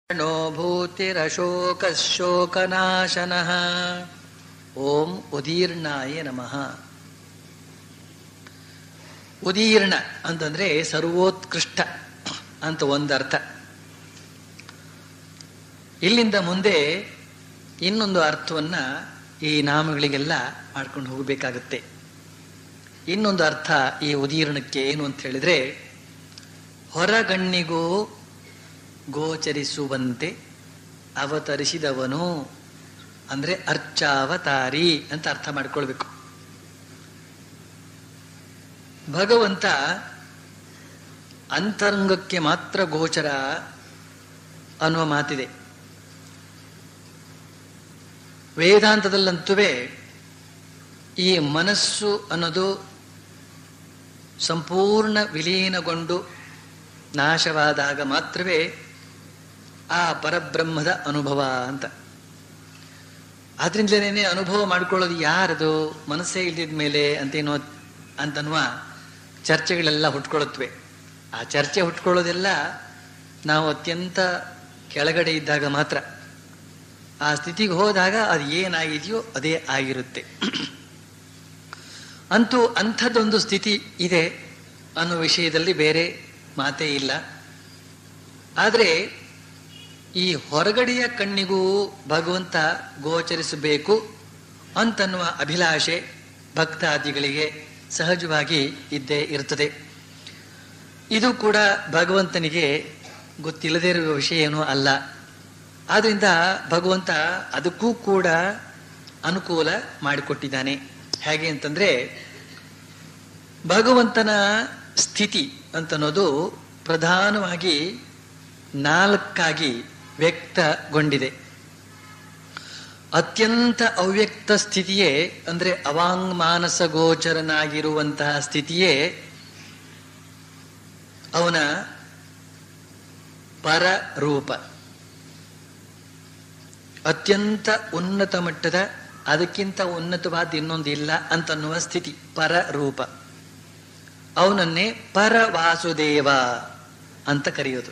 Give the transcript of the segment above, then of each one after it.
No भूतिरशोकशोकनाशनः ಓಂ ಉದೀರ್ಣಾಯ ನಮಃ ಉದೀರ್ಣ ಅಂತಂದ್ರೆ ಸರ್ವೋತ್ಕೃಷ್ಟ ಅಂತ ಒಂದರ್ಥ ಇಲ್ಲಿಂದ ಮುಂದೆ ಇನ್ನೊಂದು ಅರ್ಥವನ್ನ ಈ ನಾಮಗಳಿಗೆಲ್ಲ ಮಾಡ್ಕೊಂಡು ಹೋಗಬೇಕಾಗತ್ತೆ ಇನ್ನೊಂದು ಅರ್ಥ ಈ ಉದೀರ್ಣಕ್ಕೆ ಏನು ಅಂತ ಹೇಳಿದ್ರೆ ಹೊರಗಣ್ಣಿಗೂ ಗೋಚರಿಸುವಂತೆ ಅವತರಿಸಿದವನು ಅಂದ್ರೆ ಅರ್ಚಾವತಾರಿ ಅಂತ ಅರ್ಥ ಮಾಡ್ಕೊಳ್ಬೇಕು ಭಗವಂತ ಅಂತರಂಗಕ್ಕೆ ಮಾತ್ರ ಗೋಚರ ಅನ್ನುವ ಮಾತಿದೆ ವೇದಾಂತದಲ್ಲಂತೂ ಈ ಮನಸ್ಸು ಅನ್ನೋದು ಸಂಪೂರ್ಣ ವಿಲೀನಗೊಂಡು ನಾಶವಾದಾಗ ಮಾತ್ರವೇ ಆ ಪರಬ್ರಹ್ಮದ ಅನುಭವ ಅಂತ ಆದ್ರಿಂದಲೇ ಅನುಭವ ಮಾಡ್ಕೊಳ್ಳೋದು ಯಾರದು ಮನಸ್ಸೇ ಇಲ್ದಿದ ಮೇಲೆ ಅಂತೇನೋ ಅಂತನ್ನುವ ಚರ್ಚೆಗಳೆಲ್ಲ ಹುಟ್ಕೊಳ್ಳುತ್ತವೆ ಆ ಚರ್ಚೆ ಹುಟ್ಕೊಳ್ಳೋದೆಲ್ಲ ನಾವು ಅತ್ಯಂತ ಕೆಳಗಡೆ ಇದ್ದಾಗ ಮಾತ್ರ ಆ ಸ್ಥಿತಿಗೆ ಹೋದಾಗ ಅದು ಏನಾಗಿದೆಯೋ ಅದೇ ಆಗಿರುತ್ತೆ ಅಂತೂ ಅಂಥದ್ದೊಂದು ಸ್ಥಿತಿ ಇದೆ ಅನ್ನೋ ವಿಷಯದಲ್ಲಿ ಬೇರೆ ಮಾತೇ ಇಲ್ಲ ಆದರೆ ಈ ಹೊರಗಡೆಯ ಕಣ್ಣಿಗೂ ಭಗವಂತ ಗೋಚರಿಸಬೇಕು ಅಂತನ್ನುವ ಅಭಿಲಾಷೆ ಭಕ್ತಾದಿಗಳಿಗೆ ಸಹಜವಾಗಿ ಇದ್ದೇ ಇರುತ್ತದೆ ಇದು ಕೂಡ ಭಗವಂತನಿಗೆ ಗೊತ್ತಿಲ್ಲದೇ ಇರುವ ವಿಷಯ ಏನೂ ಅಲ್ಲ ಆದ್ರಿಂದ ಭಗವಂತ ಅದಕ್ಕೂ ಕೂಡ ಅನುಕೂಲ ಮಾಡಿಕೊಟ್ಟಿದ್ದಾನೆ ಹೇಗೆ ಅಂತಂದ್ರೆ ಭಗವಂತನ ಸ್ಥಿತಿ ಅಂತನ್ನೋದು ಪ್ರಧಾನವಾಗಿ ನಾಲ್ಕಾಗಿ ವ್ಯಕ್ತಗೊಂಡಿದೆ ಅತ್ಯಂತ ಅವ್ಯಕ್ತ ಸ್ಥಿತಿಯೇ ಅಂದ್ರೆ ಅವಾಂಗ್ಮಾನಸ ಗೋಚರನಾಗಿರುವಂತಹ ಸ್ಥಿತಿಯೇ ಅವನ ಪರರೂಪ ಅತ್ಯಂತ ಉನ್ನತ ಮಟ್ಟದ ಅದಕ್ಕಿಂತ ಉನ್ನತವಾದ ಇನ್ನೊಂದು ಇಲ್ಲ ಅಂತನ್ನುವ ಸ್ಥಿತಿ ಪರರೂಪ ಅವನನ್ನೇ ಪರವಾಸುದೇವ ಅಂತ ಕರೆಯೋದು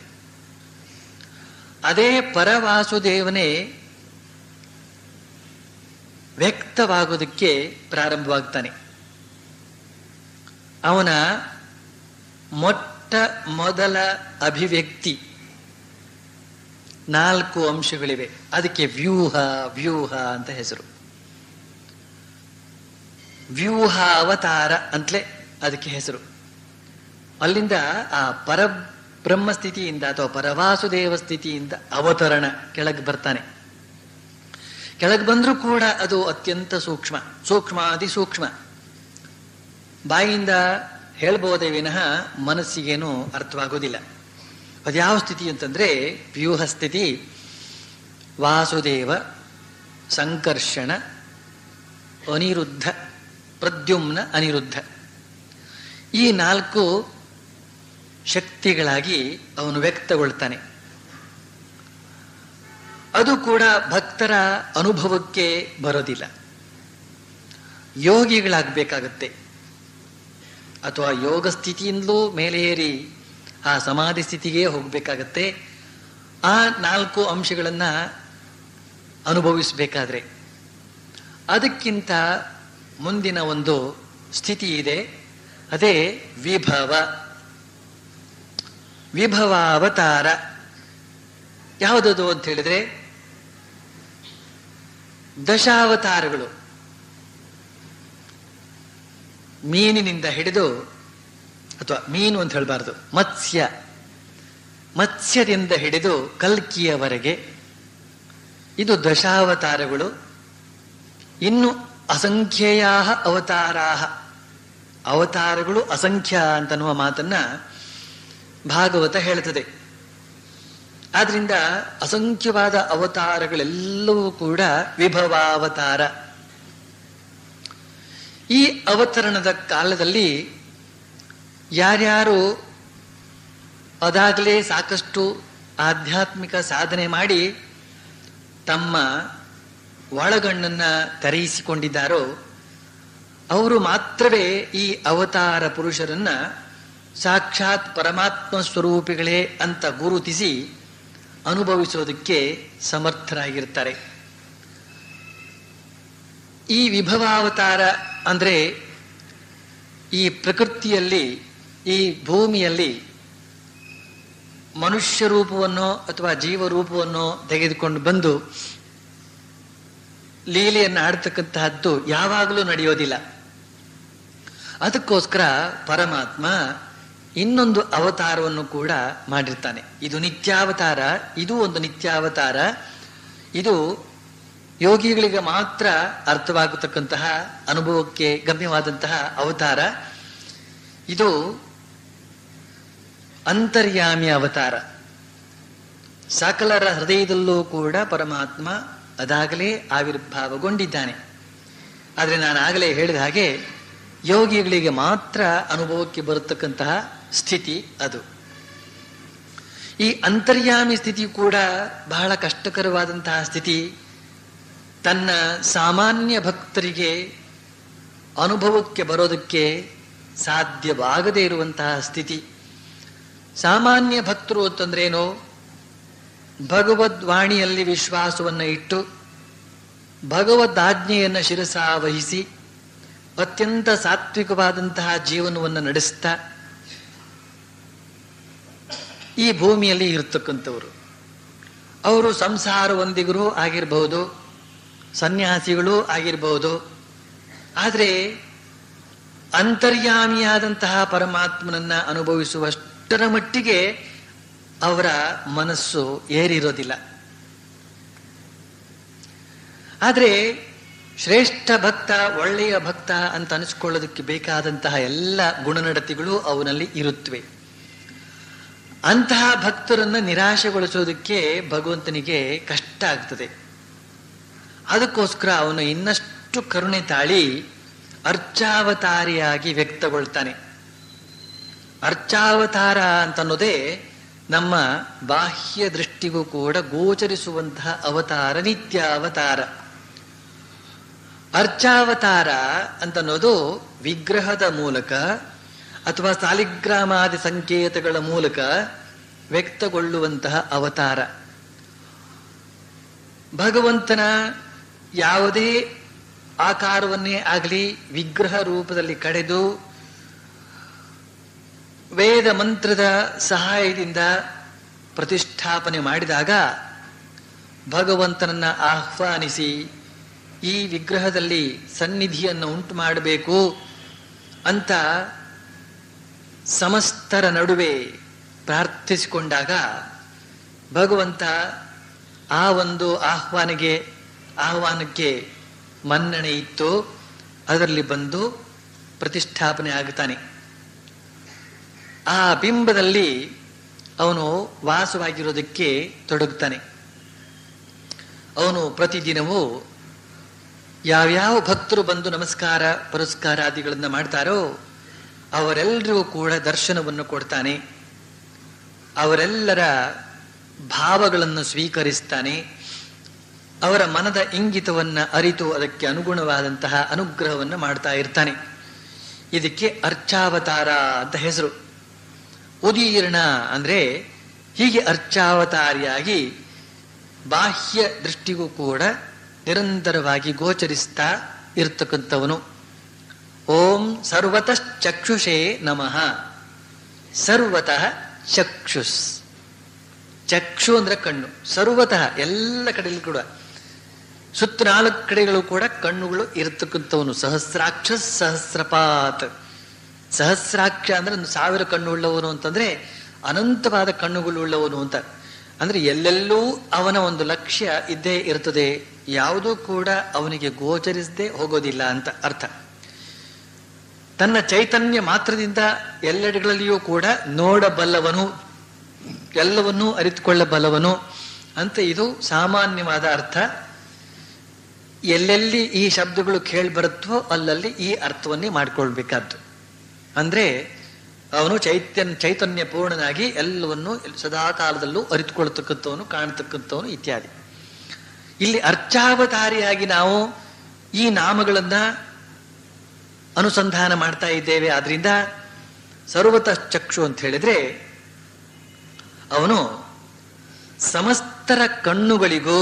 ಅದೇ ಪರವಾಸುದೇವನೇ ವ್ಯಕ್ತವಾಗೋದಕ್ಕೆ ಪ್ರಾರಂಭವಾಗ್ತಾನೆ ಅವನ ಮೊಟ್ಟ ಮೊದಲ ಅಭಿವ್ಯಕ್ತಿ ನಾಲ್ಕು ಅಂಶಗಳಿವೆ ಅದಕ್ಕೆ ವ್ಯೂಹ ವ್ಯೂಹ ಅಂತ ಹೆಸರು ವ್ಯೂಹ ಅವತಾರ ಅಂತಲೇ ಅದಕ್ಕೆ ಹೆಸರು ಅಲ್ಲಿಂದ ಆ ಪರ ಬ್ರಹ್ಮ ಸ್ಥಿತಿಯಿಂದ ಅಥವಾ ಪರವಾಸುದೇವ ಸ್ಥಿತಿಯಿಂದ ಅವತರಣ ಕೆಳಗೆ ಬರ್ತಾನೆ ಕೆಳಗೆ ಬಂದರೂ ಕೂಡ ಅದು ಅತ್ಯಂತ ಸೂಕ್ಷ್ಮ ಸೂಕ್ಷ್ಮ ಅತಿ ಸೂಕ್ಷ್ಮ ಬಾಯಿಂದ ಹೇಳ್ಬೋದೇ ವಿನಃ ಮನಸ್ಸಿಗೇನು ಅರ್ಥವಾಗೋದಿಲ್ಲ ಅದ್ಯಾವ ಸ್ಥಿತಿ ಅಂತಂದ್ರೆ ವ್ಯೂಹ ಸ್ಥಿತಿ ವಾಸುದೇವ ಸಂಕರ್ಷಣ ಅನಿರುದ್ಧ ಪ್ರದ್ಯುಮ್ನ ಅನಿರುದ್ಧ ಈ ನಾಲ್ಕು ಶಕ್ತಿಗಳಾಗಿ ಅವನು ವ್ಯಕ್ತಗೊಳ್ತಾನೆ ಅದು ಕೂಡ ಭಕ್ತರ ಅನುಭವಕ್ಕೆ ಬರೋದಿಲ್ಲ ಯೋಗಿಗಳಾಗಬೇಕಾಗತ್ತೆ ಅಥವಾ ಯೋಗ ಸ್ಥಿತಿಯಿಂದಲೂ ಮೇಲೆ ಏರಿ ಆ ಸಮಾಧಿ ಸ್ಥಿತಿಗೆ ಹೋಗಬೇಕಾಗತ್ತೆ ಆ ನಾಲ್ಕು ಅಂಶಗಳನ್ನ ಅನುಭವಿಸಬೇಕಾದ್ರೆ ಅದಕ್ಕಿಂತ ಮುಂದಿನ ಒಂದು ಸ್ಥಿತಿ ಇದೆ ಅದೇ ವಿಭವ ವಿಭವ ಅವತಾರ ಯಾವುದದು ಅಂತ ಹೇಳಿದ್ರೆ ದಶಾವತಾರಗಳು ಮೀನಿನಿಂದ ಹಿಡಿದು ಅಥವಾ ಮೀನು ಅಂತ ಹೇಳಬಾರ್ದು ಮತ್ಸ್ಯ ಮತ್ಸ್ಯದಿಂದ ಹಿಡಿದು ಕಲ್ಕಿಯವರೆಗೆ ಇದು ದಶಾವತಾರಗಳು ಇನ್ನು ಅಸಂಖ್ಯೇಯ ಅವತಾರಾ ಅವತಾರಗಳು ಅಸಂಖ್ಯ ಅಂತನ್ನುವ ಮಾತನ್ನ ಭಾಗವತ ಹೇಳುತ್ತದೆ ಆದ್ರಿಂದ ಅಸಂಖ್ಯವಾದ ಅವತಾರಗಳೆಲ್ಲವೂ ಕೂಡ ವಿಭವಾವತಾರ ಈ ಅವತರಣದ ಕಾಲದಲ್ಲಿ ಯಾರ್ಯಾರು ಅದಾಗಲೇ ಸಾಕಷ್ಟು ಆಧ್ಯಾತ್ಮಿಕ ಸಾಧನೆ ಮಾಡಿ ತಮ್ಮ ಒಳಗಣ್ಣನ್ನ ತೆರೆಯಿಸಿಕೊಂಡಿದ್ದಾರೋ ಅವರು ಮಾತ್ರವೇ ಈ ಅವತಾರ ಪುರುಷರನ್ನ ಸಾಕ್ಷಾತ್ ಪರಮಾತ್ಮ ಸ್ವರೂಪಿಗಳೇ ಅಂತ ಗುರುತಿಸಿ ಅನುಭವಿಸೋದಕ್ಕೆ ಸಮರ್ಥರಾಗಿರ್ತಾರೆ ಈ ವಿಭವಾವತಾರ ಅಂದ್ರೆ ಈ ಪ್ರಕೃತಿಯಲ್ಲಿ ಈ ಭೂಮಿಯಲ್ಲಿ ಮನುಷ್ಯ ರೂಪವನ್ನು ಅಥವಾ ಜೀವ ರೂಪವನ್ನು ತೆಗೆದುಕೊಂಡು ಬಂದು ಲೀಲೆಯನ್ನು ಆಡ್ತಕ್ಕಂತಹದ್ದು ಯಾವಾಗಲೂ ನಡೆಯೋದಿಲ್ಲ ಅದಕ್ಕೋಸ್ಕರ ಪರಮಾತ್ಮ ಇನ್ನೊಂದು ಅವತಾರವನ್ನು ಕೂಡ ಮಾಡಿರ್ತಾನೆ ಇದು ನಿತ್ಯಾವತಾರ ಇದು ಒಂದು ನಿತ್ಯಾವತಾರ ಇದು ಯೋಗಿಗಳಿಗೆ ಮಾತ್ರ ಅರ್ಥವಾಗತಕ್ಕಂತಹ ಅನುಭವಕ್ಕೆ ಗಮ್ಯವಾದಂತಹ ಅವತಾರ ಇದು ಅಂತರ್ಯಾಮಿ ಅವತಾರ ಸಕಲರ ಹೃದಯದಲ್ಲೂ ಕೂಡ ಪರಮಾತ್ಮ ಅದಾಗಲೇ ಆವಿರ್ಭಾವಗೊಂಡಿದ್ದಾನೆ ಆದರೆ ನಾನು ಆಗಲೇ ಹೇಳಿದ ಹಾಗೆ ಯೋಗಿಗಳಿಗೆ ಮಾತ್ರ ಅನುಭವಕ್ಕೆ ಬರತಕ್ಕಂತಹ ಸ್ಥಿತಿ ಅದು ಈ ಅಂತರ್ಯಾಮಿ ಸ್ಥಿತಿ ಕೂಡ ಬಹಳ ಕಷ್ಟಕರವಾದಂತಹ ಸ್ಥಿತಿ ತನ್ನ ಸಾಮಾನ್ಯ ಭಕ್ತರಿಗೆ ಅನುಭವಕ್ಕೆ ಬರೋದಕ್ಕೆ ಸಾಧ್ಯವಾಗದೇ ಇರುವಂತಹ ಸ್ಥಿತಿ ಸಾಮಾನ್ಯ ಭಕ್ತರು ಅಂತಂದ್ರೇನು ಭಗವದ್ವಾಣಿಯಲ್ಲಿ ವಿಶ್ವಾಸವನ್ನು ಇಟ್ಟು ಭಗವದ್ದಾಜ್ಞೆಯನ್ನು ಶಿರಸಾವಹಿಸಿ ಅತ್ಯಂತ ಸಾತ್ವಿಕವಾದಂತಹ ಜೀವನವನ್ನು ನಡೆಸ್ತಾ ಈ ಭೂಮಿಯಲ್ಲಿ ಇರತಕ್ಕಂಥವರು ಅವರು ಸಂಸಾರವಂದಿಗರು ಆಗಿರಬಹುದು ಸನ್ಯಾಸಿಗಳು ಆಗಿರಬಹುದು ಆದರೆ ಅಂತರ್ಯಾಮಿಯಾದಂತಹ ಪರಮಾತ್ಮನನ್ನ ಅನುಭವಿಸುವಷ್ಟರ ಮಟ್ಟಿಗೆ ಅವರ ಮನಸ್ಸು ಏರಿರೋದಿಲ್ಲ ಆದರೆ ಶ್ರೇಷ್ಠ ಭಕ್ತ ಒಳ್ಳೆಯ ಭಕ್ತ ಅಂತ ಅನಿಸ್ಕೊಳ್ಳೋದಕ್ಕೆ ಬೇಕಾದಂತಹ ಎಲ್ಲ ಗುಣನಡತೆಗಳು ಅವನಲ್ಲಿ ಇರುತ್ತವೆ ಅಂತಹ ಭಕ್ತರನ್ನ ನಿರಾಶೆಗೊಳಿಸೋದಕ್ಕೆ ಭಗವಂತನಿಗೆ ಕಷ್ಟ ಆಗ್ತದೆ ಅದಕ್ಕೋಸ್ಕರ ಅವನು ಇನ್ನಷ್ಟು ಕರುಣೆ ತಾಳಿ ಅರ್ಚಾವತಾರಿಯಾಗಿ ವ್ಯಕ್ತಗೊಳ್ತಾನೆ ಅರ್ಚಾವತಾರ ಅಂತನ್ನೋದೇ ನಮ್ಮ ಬಾಹ್ಯ ದೃಷ್ಟಿಗೂ ಕೂಡ ಗೋಚರಿಸುವಂತಹ ಅವತಾರ ನಿತ್ಯ ಅವತಾರ ಅರ್ಚಾವತಾರ ಅಂತನ್ನೋದು ವಿಗ್ರಹದ ಮೂಲಕ ಅಥವಾ ಸಾಲಿಗ್ರಾಮಾದಿ ಸಂಕೇತಗಳ ಮೂಲಕ ವ್ಯಕ್ತಗೊಳ್ಳುವಂತಹ ಅವತಾರ ಭಗವಂತನ ಯಾವುದೇ ಆಕಾರವನ್ನೇ ಆಗಲಿ ವಿಗ್ರಹ ರೂಪದಲ್ಲಿ ಕಡೆದು ವೇದ ಮಂತ್ರದ ಸಹಾಯದಿಂದ ಪ್ರತಿಷ್ಠಾಪನೆ ಮಾಡಿದಾಗ ಭಗವಂತನನ್ನ ಆಹ್ವಾನಿಸಿ ಈ ವಿಗ್ರಹದಲ್ಲಿ ಸನ್ನಿಧಿಯನ್ನು ಉಂಟು ಮಾಡಬೇಕು ಅಂತ ಸಮಸ್ತರ ನಡುವೆ ಪ್ರಾರ್ಥಿಸಿಕೊಂಡಾಗ ಭಗವಂತ ಆ ಒಂದು ಆಹ್ವಾನಿಗೆ ಆಹ್ವಾನಕ್ಕೆ ಮನ್ನಣೆ ಇತ್ತು ಅದರಲ್ಲಿ ಬಂದು ಪ್ರತಿಷ್ಠಾಪನೆ ಆಗುತ್ತಾನೆ ಆ ಬಿಂಬದಲ್ಲಿ ಅವನು ವಾಸವಾಗಿರೋದಕ್ಕೆ ತೊಡಗುತ್ತಾನೆ ಅವನು ಪ್ರತಿದಿನವೂ ಯಾವ್ಯಾವ ಭಕ್ತರು ಬಂದು ನಮಸ್ಕಾರ ಪುರಸ್ಕಾರಾದಿಗಳನ್ನ ಮಾಡ್ತಾರೋ ಅವರೆಲ್ಲರಿಗೂ ಕೂಡ ದರ್ಶನವನ್ನು ಕೊಡ್ತಾನೆ ಅವರೆಲ್ಲರ ಭಾವಗಳನ್ನು ಸ್ವೀಕರಿಸ್ತಾನೆ ಅವರ ಮನದ ಇಂಗಿತವನ್ನ ಅರಿತು ಅದಕ್ಕೆ ಅನುಗುಣವಾದಂತಹ ಅನುಗ್ರಹವನ್ನು ಮಾಡ್ತಾ ಇರ್ತಾನೆ ಇದಕ್ಕೆ ಅರ್ಚಾವತಾರ ಅಂತ ಹೆಸರು ಉದೀರ್ಣ ಅಂದ್ರೆ ಹೀಗೆ ಅರ್ಚಾವತಾರಿಯಾಗಿ ಬಾಹ್ಯ ದೃಷ್ಟಿಗೂ ಕೂಡ ನಿರಂತರವಾಗಿ ಗೋಚರಿಸ್ತಾ ಇರ್ತಕ್ಕಂಥವನು ಓಂ ಸರ್ವತಃ ಚಕ್ಷುಷೇ ನಮಃ ಸರ್ವತಃ ಚಕ್ಷುಸ್ ಚಕ್ಷು ಅಂದ್ರೆ ಕಣ್ಣು ಸರ್ವತಃ ಎಲ್ಲ ಕಡೆಯಲ್ಲಿ ಕೂಡ ಸುತ್ತ ನಾಲ್ಕು ಕಡೆಗಳು ಕೂಡ ಕಣ್ಣುಗಳು ಇರತಕ್ಕಂಥವನು ಸಹಸ್ರಾಕ್ಷ ಸಹಸ್ರಪಾತ್ ಸಹಸ್ರಾಕ್ಷ ಅಂದ್ರೆ ಒಂದು ಸಾವಿರ ಕಣ್ಣು ಉಳ್ಳವನು ಅಂತಂದ್ರೆ ಅನಂತವಾದ ಕಣ್ಣುಗಳು ಉಳ್ಳವನು ಅಂತ ಅಂದ್ರೆ ಎಲ್ಲೆಲ್ಲೂ ಅವನ ಒಂದು ಲಕ್ಷ್ಯ ಇದ್ದೇ ಇರ್ತದೆ ಯಾವುದೂ ಕೂಡ ಅವನಿಗೆ ಗೋಚರಿಸದೆ ಹೋಗೋದಿಲ್ಲ ಅಂತ ಅರ್ಥ ತನ್ನ ಚೈತನ್ಯ ಮಾತ್ರದಿಂದ ಎಲ್ಲೆಡೆಗಳಲ್ಲಿಯೂ ಕೂಡ ನೋಡಬಲ್ಲವನು ಎಲ್ಲವನ್ನೂ ಅರಿತುಕೊಳ್ಳಬಲ್ಲವನು ಅಂತ ಇದು ಸಾಮಾನ್ಯವಾದ ಅರ್ಥ ಎಲ್ಲೆಲ್ಲಿ ಈ ಶಬ್ದಗಳು ಕೇಳಿ ಬರುತ್ತೋ ಅಲ್ಲಲ್ಲಿ ಈ ಅರ್ಥವನ್ನೇ ಮಾಡಿಕೊಳ್ಬೇಕಾದ್ದು ಅಂದ್ರೆ ಅವನು ಚೈತನ್ಯ ಚೈತನ್ಯ ಪೂರ್ಣನಾಗಿ ಎಲ್ಲವನ್ನು ಸದಾ ಕಾಲದಲ್ಲೂ ಅರಿತುಕೊಳ್ತಕ್ಕಂಥವನು ಕಾಣತಕ್ಕಂಥವನು ಇತ್ಯಾದಿ ಇಲ್ಲಿ ಅರ್ಚಾವತಾರಿಯಾಗಿ ನಾವು ಈ ನಾಮಗಳನ್ನ ಅನುಸಂಧಾನ ಮಾಡ್ತಾ ಇದ್ದೇವೆ ಆದ್ರಿಂದ ಸರ್ವತಃ ಚಕ್ಷು ಅಂತ ಹೇಳಿದ್ರೆ ಅವನು ಸಮಸ್ತರ ಕಣ್ಣುಗಳಿಗೂ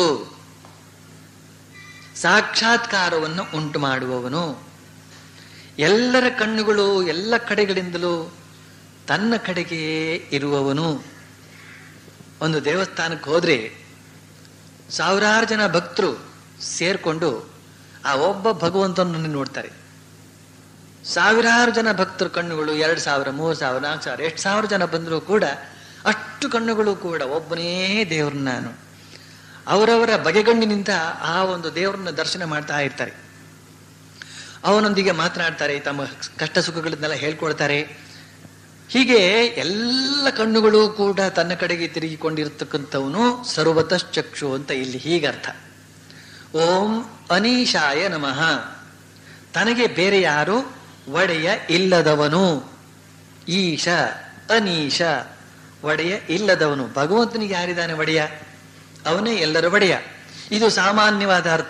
ಸಾಕ್ಷಾತ್ಕಾರವನ್ನು ಉಂಟು ಮಾಡುವವನು ಎಲ್ಲರ ಕಣ್ಣುಗಳು ಎಲ್ಲ ಕಡೆಗಳಿಂದಲೂ ತನ್ನ ಕಡೆಗೆ ಇರುವವನು ಒಂದು ದೇವಸ್ಥಾನಕ್ಕೆ ಹೋದ್ರೆ ಸಾವಿರಾರು ಜನ ಭಕ್ತರು ಸೇರ್ಕೊಂಡು ಆ ಒಬ್ಬ ಭಗವಂತನನ್ನು ನೋಡ್ತಾರೆ ಸಾವಿರಾರು ಜನ ಭಕ್ತರ ಕಣ್ಣುಗಳು ಎರಡು ಸಾವಿರ ಮೂರು ಸಾವಿರ ನಾಲ್ಕು ಸಾವಿರ ಎಷ್ಟು ಸಾವಿರ ಜನ ಬಂದರೂ ಕೂಡ ಅಷ್ಟು ಕಣ್ಣುಗಳು ಕೂಡ ಒಬ್ಬನೇ ದೇವ್ರನ್ನ ನಾನು ಅವರವರ ಬಗೆಗಣ್ಣಿನಿಂದ ಆ ಒಂದು ದೇವರನ್ನ ದರ್ಶನ ಮಾಡ್ತಾ ಇರ್ತಾರೆ ಅವನೊಂದಿಗೆ ಮಾತನಾಡ್ತಾರೆ ತಮ್ಮ ಕಷ್ಟ ಸುಖಗಳನ್ನೆಲ್ಲ ಹೇಳ್ಕೊಳ್ತಾರೆ ಹೀಗೆ ಎಲ್ಲ ಕಣ್ಣುಗಳು ಕೂಡ ತನ್ನ ಕಡೆಗೆ ತಿರುಗಿಕೊಂಡಿರ್ತಕ್ಕಂಥವನು ಸರ್ವತಶ್ಚಕ್ಷು ಅಂತ ಇಲ್ಲಿ ಹೀಗರ್ಥ ಓಂ ಅನೀಶಾಯ ನಮಃ ತನಗೆ ಬೇರೆ ಯಾರು ಒಡೆಯ ಇಲ್ಲದವನು ಈಶ ಅನೀಶ ಒಡೆಯ ಇಲ್ಲದವನು ಭಗವಂತನಿಗೆ ಯಾರಿದ್ದಾನೆ ಒಡೆಯ ಅವನೇ ಎಲ್ಲರ ಒಡೆಯ ಇದು ಸಾಮಾನ್ಯವಾದ ಅರ್ಥ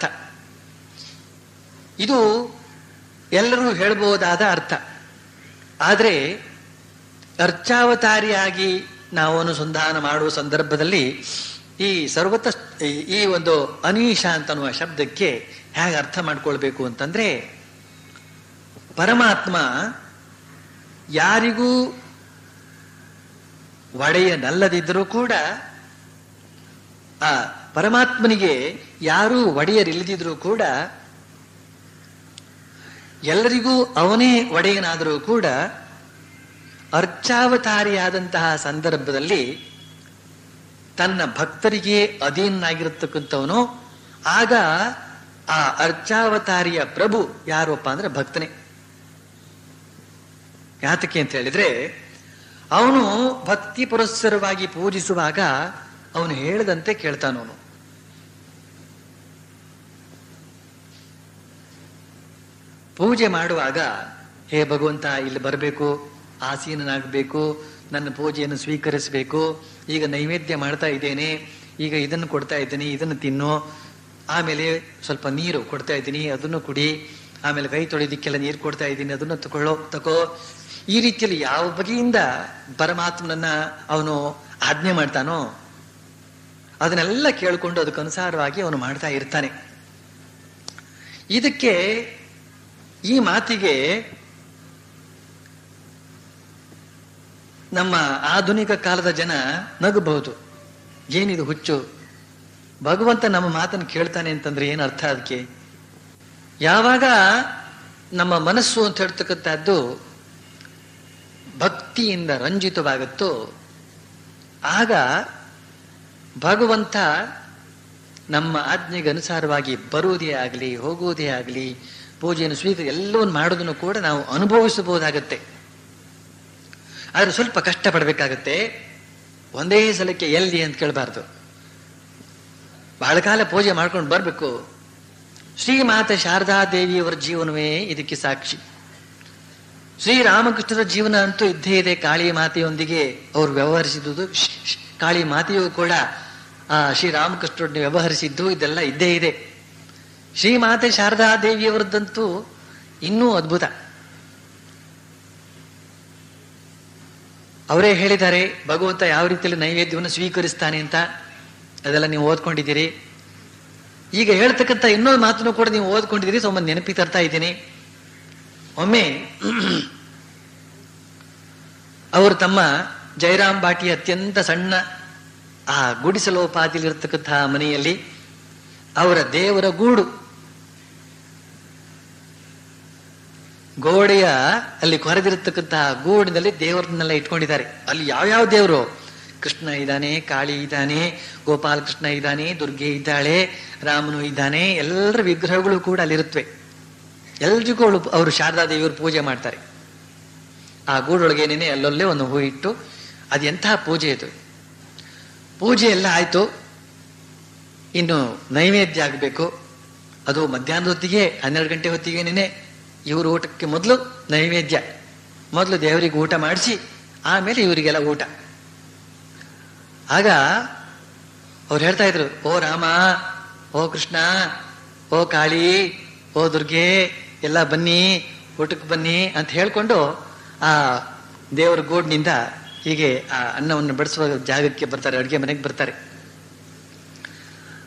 ಇದು ಎಲ್ಲರೂ ಹೇಳಬಹುದಾದ ಅರ್ಥ ಆದರೆ ಅರ್ಚಾವತಾರಿಯಾಗಿ ನಾವು ಅನುಸಂಧಾನ ಮಾಡುವ ಸಂದರ್ಭದಲ್ಲಿ ಈ ಸರ್ವತ ಈ ಒಂದು ಅನೀಶ ಅಂತನ್ನುವ ಶಬ್ದಕ್ಕೆ ಹೇಗೆ ಅರ್ಥ ಮಾಡ್ಕೊಳ್ಬೇಕು ಅಂತಂದ್ರೆ ಪರಮಾತ್ಮ ಯಾರಿಗೂ ಒಡೆಯನಲ್ಲದಿದ್ದರೂ ಕೂಡ ಆ ಪರಮಾತ್ಮನಿಗೆ ಯಾರೂ ಒಡೆಯರಿಲ್ಲದಿದ್ರೂ ಕೂಡ ಎಲ್ಲರಿಗೂ ಅವನೇ ಒಡೆಯನಾದರೂ ಕೂಡ ಅರ್ಚಾವತಾರಿಯಾದಂತಹ ಸಂದರ್ಭದಲ್ಲಿ ತನ್ನ ಭಕ್ತರಿಗೆ ಅಧೀನಾಗಿರತಕ್ಕಂಥವನು ಆಗ ಆ ಅರ್ಚಾವತಾರಿಯ ಪ್ರಭು ಯಾರಪ್ಪ ಅಂದ್ರೆ ಭಕ್ತನೇ ಯಾತಕ್ಕೆ ಅಂತ ಹೇಳಿದ್ರೆ ಅವನು ಭಕ್ತಿ ಪುರಸ್ಸರವಾಗಿ ಪೂಜಿಸುವಾಗ ಅವನು ಹೇಳಿದಂತೆ ಕೇಳ್ತಾನವನು ಪೂಜೆ ಮಾಡುವಾಗ ಹೇ ಭಗವಂತ ಇಲ್ಲಿ ಬರಬೇಕು ಆಸೀನನಾಗಬೇಕು ನನ್ನ ಪೂಜೆಯನ್ನು ಸ್ವೀಕರಿಸಬೇಕು ಈಗ ನೈವೇದ್ಯ ಮಾಡ್ತಾ ಇದ್ದೇನೆ ಈಗ ಇದನ್ನು ಕೊಡ್ತಾ ಇದ್ದೀನಿ ಇದನ್ನು ತಿನ್ನು ಆಮೇಲೆ ಸ್ವಲ್ಪ ನೀರು ಕೊಡ್ತಾ ಇದ್ದೀನಿ ಅದನ್ನು ಕುಡಿ ಆಮೇಲೆ ಕೈ ತೊಳೆದಿಕ್ಕೆಲ್ಲ ನೀರು ಕೊಡ್ತಾ ಇದ್ದೀನಿ ಅದನ್ನು ತಗೊಳ್ಳೋ ತಗೋ ಈ ರೀತಿಯಲ್ಲಿ ಯಾವ ಬಗೆಯಿಂದ ಪರಮಾತ್ಮನನ್ನ ಅವನು ಆಜ್ಞೆ ಮಾಡ್ತಾನೋ ಅದನ್ನೆಲ್ಲ ಕೇಳಿಕೊಂಡು ಅದಕ್ಕನುಸಾರವಾಗಿ ಅವನು ಮಾಡ್ತಾ ಇರ್ತಾನೆ ಇದಕ್ಕೆ ಈ ಮಾತಿಗೆ ನಮ್ಮ ಆಧುನಿಕ ಕಾಲದ ಜನ ನಗಬಹುದು ಏನಿದು ಹುಚ್ಚು ಭಗವಂತ ನಮ್ಮ ಮಾತನ್ನು ಕೇಳ್ತಾನೆ ಅಂತಂದ್ರೆ ಏನು ಅರ್ಥ ಅದಕ್ಕೆ ಯಾವಾಗ ನಮ್ಮ ಮನಸ್ಸು ಅಂತ ಹೇಳ್ತಕ್ಕಂಥದ್ದು ಭಕ್ತಿಯಿಂದ ರಂಜಿತವಾಗುತ್ತೋ ಆಗ ಭಗವಂತ ನಮ್ಮ ಆಜ್ಞೆಗೆ ಅನುಸಾರವಾಗಿ ಬರುವುದೇ ಆಗಲಿ ಹೋಗುವುದೇ ಆಗಲಿ ಪೂಜೆಯನ್ನು ಸ್ವೀಕರಿ ಎಲ್ಲವನ್ನು ಮಾಡೋದನ್ನು ಕೂಡ ನಾವು ಅನುಭವಿಸಬಹುದಾಗತ್ತೆ ಆದ್ರೆ ಸ್ವಲ್ಪ ಕಷ್ಟ ಪಡಬೇಕಾಗತ್ತೆ ಒಂದೇ ಸಲಕ್ಕೆ ಎಲ್ಲಿ ಅಂತ ಕೇಳಬಾರ್ದು ಬಹಳ ಕಾಲ ಪೂಜೆ ಮಾಡ್ಕೊಂಡು ಬರಬೇಕು ಶ್ರೀಮಾತೆ ಶಾರದಾ ದೇವಿಯವರ ಜೀವನವೇ ಇದಕ್ಕೆ ಸಾಕ್ಷಿ ಶ್ರೀರಾಮಕೃಷ್ಣರ ಜೀವನ ಅಂತೂ ಇದ್ದೇ ಇದೆ ಕಾಳಿ ಮಾತೆಯೊಂದಿಗೆ ಅವರು ವ್ಯವಹರಿಸಿದುದು ಶ್- ಶ್- ಕಾಳಿ ಮಾತೆಯು ಕೂಡ ಆ ಶ್ರೀರಾಮಕೃಷ್ಣರನ್ನು ವ್ಯವಹರಿಸಿದ್ದು ಇದೆಲ್ಲ ಇದ್ದೇ ಇದೆ ಶ್ರೀಮಾತೆ ಶಾರದಾ ದೇವಿಯವರದ್ದಂತೂ ಇನ್ನೂ ಅದ್ಭುತ ಅವರೇ ಹೇಳಿದ್ದಾರೆ ಭಗವಂತ ಯಾವ ರೀತಿಯಲ್ಲಿ ನೈವೇದ್ಯವನ್ನು ಸ್ವೀಕರಿಸ್ತಾನೆ ಅಂತ ಅದೆಲ್ಲ ನೀವು ಓದ್ಕೊಂಡಿದ್ದೀರಿ ಈಗ ಹೇಳ್ತಕ್ಕಂಥ ಇನ್ನೊಂದು ಮಾತನ್ನು ಕೂಡ ನೀವು ಓದ್ಕೊಂಡಿದ್ದೀರಿ ಸ್ವಲ್ಪ ನೆನಪಿಗೆ ತರ್ತಾ ಇದ್ದೀನಿ ಒಮ್ಮೆ ಅವರು ತಮ್ಮ ಜಯರಾಮ್ ಬಾಟಿ ಅತ್ಯಂತ ಸಣ್ಣ ಆ ಗುಡಿಸಲೋಪಾದಿಲಿರ್ತಕ್ಕಂತಹ ಮನೆಯಲ್ಲಿ ಅವರ ದೇವರ ಗೂಡು ಗೋಡೆಯ ಅಲ್ಲಿ ಕೊರೆದಿರತಕ್ಕಂತಹ ಗೂಡಿನಲ್ಲಿ ದೇವರನ್ನೆಲ್ಲ ಇಟ್ಕೊಂಡಿದ್ದಾರೆ ಅಲ್ಲಿ ಯಾವ್ಯಾವ ದೇವರು ಕೃಷ್ಣ ಇದ್ದಾನೆ ಕಾಳಿ ಇದ್ದಾನೆ ಗೋಪಾಲ ಕೃಷ್ಣ ಇದ್ದಾನೆ ದುರ್ಗೆ ಇದ್ದಾಳೆ ರಾಮನು ಇದ್ದಾನೆ ಎಲ್ಲರ ವಿಗ್ರಹಗಳು ಕೂಡ ಅಲ್ಲಿರುತ್ತವೆ ಎಲ್ರಿಗೂ ಅವಳು ಅವರು ಶಾರದಾ ದೇವಿಯವರು ಪೂಜೆ ಮಾಡ್ತಾರೆ ಆ ಗೂಡೊಳಗೇನೇನೆ ಅಲ್ಲಲ್ಲೇ ಒಂದು ಹೂ ಇಟ್ಟು ಅದು ಎಂತಹ ಪೂಜೆ ಇದು ಪೂಜೆ ಎಲ್ಲ ಆಯ್ತು ಇನ್ನು ನೈವೇದ್ಯ ಆಗಬೇಕು ಅದು ಮಧ್ಯಾಹ್ನದ ಹೊತ್ತಿಗೆ ಹನ್ನೆರಡು ಗಂಟೆ ಹೊತ್ತಿಗೆನೇ ಇವರು ಊಟಕ್ಕೆ ಮೊದಲು ನೈವೇದ್ಯ ಮೊದಲು ದೇವರಿಗೆ ಊಟ ಮಾಡಿಸಿ ಆಮೇಲೆ ಇವರಿಗೆಲ್ಲ ಊಟ ಆಗ ಅವ್ರು ಹೇಳ್ತಾ ಇದ್ರು ಓ ರಾಮ ಓ ಕೃಷ್ಣ ಓ ಕಾಳಿ ಓ ದುರ್ಗೆ ಎಲ್ಲ ಬನ್ನಿ ಊಟಕ್ಕೆ ಬನ್ನಿ ಅಂತ ಹೇಳ್ಕೊಂಡು ಆ ದೇವರ ಗೋಡ್ನಿಂದ ಹೀಗೆ ಆ ಅನ್ನವನ್ನು ಬಡಿಸುವ ಜಾಗಕ್ಕೆ ಬರ್ತಾರೆ ಅಡುಗೆ ಮನೆಗೆ ಬರ್ತಾರೆ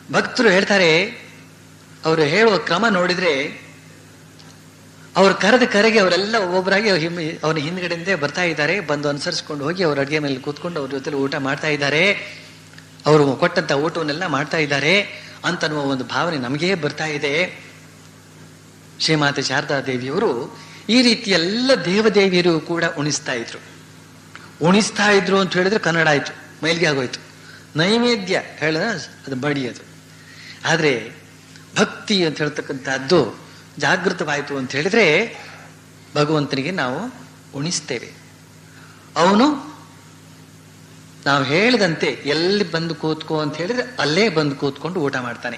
ಭಕ್ತರು ಹೇಳ್ತಾರೆ ಅವರು ಹೇಳುವ ಕ್ರಮ ನೋಡಿದ್ರೆ ಅವ್ರು ಕರೆದ ಕರೆಗೆ ಅವರೆಲ್ಲ ಒಬ್ಬೊಬ್ಬರಾಗಿ ಅವನ ಹಿಂದ್ಗಡೆಯಿಂದ ಬರ್ತಾ ಇದ್ದಾರೆ ಬಂದು ಅನುಸರಿಸ್ಕೊಂಡು ಹೋಗಿ ಅವ್ರ ಅಡುಗೆ ಮೇಲೆ ಕೂತ್ಕೊಂಡು ಅವ್ರ ಜೊತೆ ಊಟ ಮಾಡ್ತಾ ಇದ್ದಾರೆ ಅವರು ಕೊಟ್ಟಂತ ಊಟವನ್ನೆಲ್ಲ ಮಾಡ್ತಾ ಇದ್ದಾರೆ ಅಂತನ್ನುವ ಒಂದು ಭಾವನೆ ನಮಗೇ ಬರ್ತಾ ಇದೆ ಶ್ರೀಮಾತೆ ಶಾರದಾ ದೇವಿಯವರು ಈ ರೀತಿ ಎಲ್ಲ ದೇವದೇವಿಯರು ಕೂಡ ಉಣಿಸ್ತಾ ಇದ್ರು ಉಣಿಸ್ತಾ ಇದ್ರು ಅಂತ ಹೇಳಿದ್ರೆ ಕನ್ನಡ ಆಯ್ತು ಮೈಲಿಗೆ ಆಗೋಯ್ತು ನೈವೇದ್ಯ ಹೇಳಿದ್ರೆ ಅದು ಬಡಿ ಅದು ಆದ್ರೆ ಭಕ್ತಿ ಅಂತ ಹೇಳ್ತಕ್ಕಂಥದ್ದು ಜಾಗೃತವಾಯಿತು ಅಂತ ಹೇಳಿದ್ರೆ ಭಗವಂತನಿಗೆ ನಾವು ಉಣಿಸ್ತೇವೆ ಅವನು ನಾವು ಹೇಳಿದಂತೆ ಎಲ್ಲಿ ಬಂದು ಕೂತ್ಕೋ ಅಂತ ಹೇಳಿದ್ರೆ ಅಲ್ಲೇ ಬಂದು ಕೂತ್ಕೊಂಡು ಊಟ ಮಾಡ್ತಾನೆ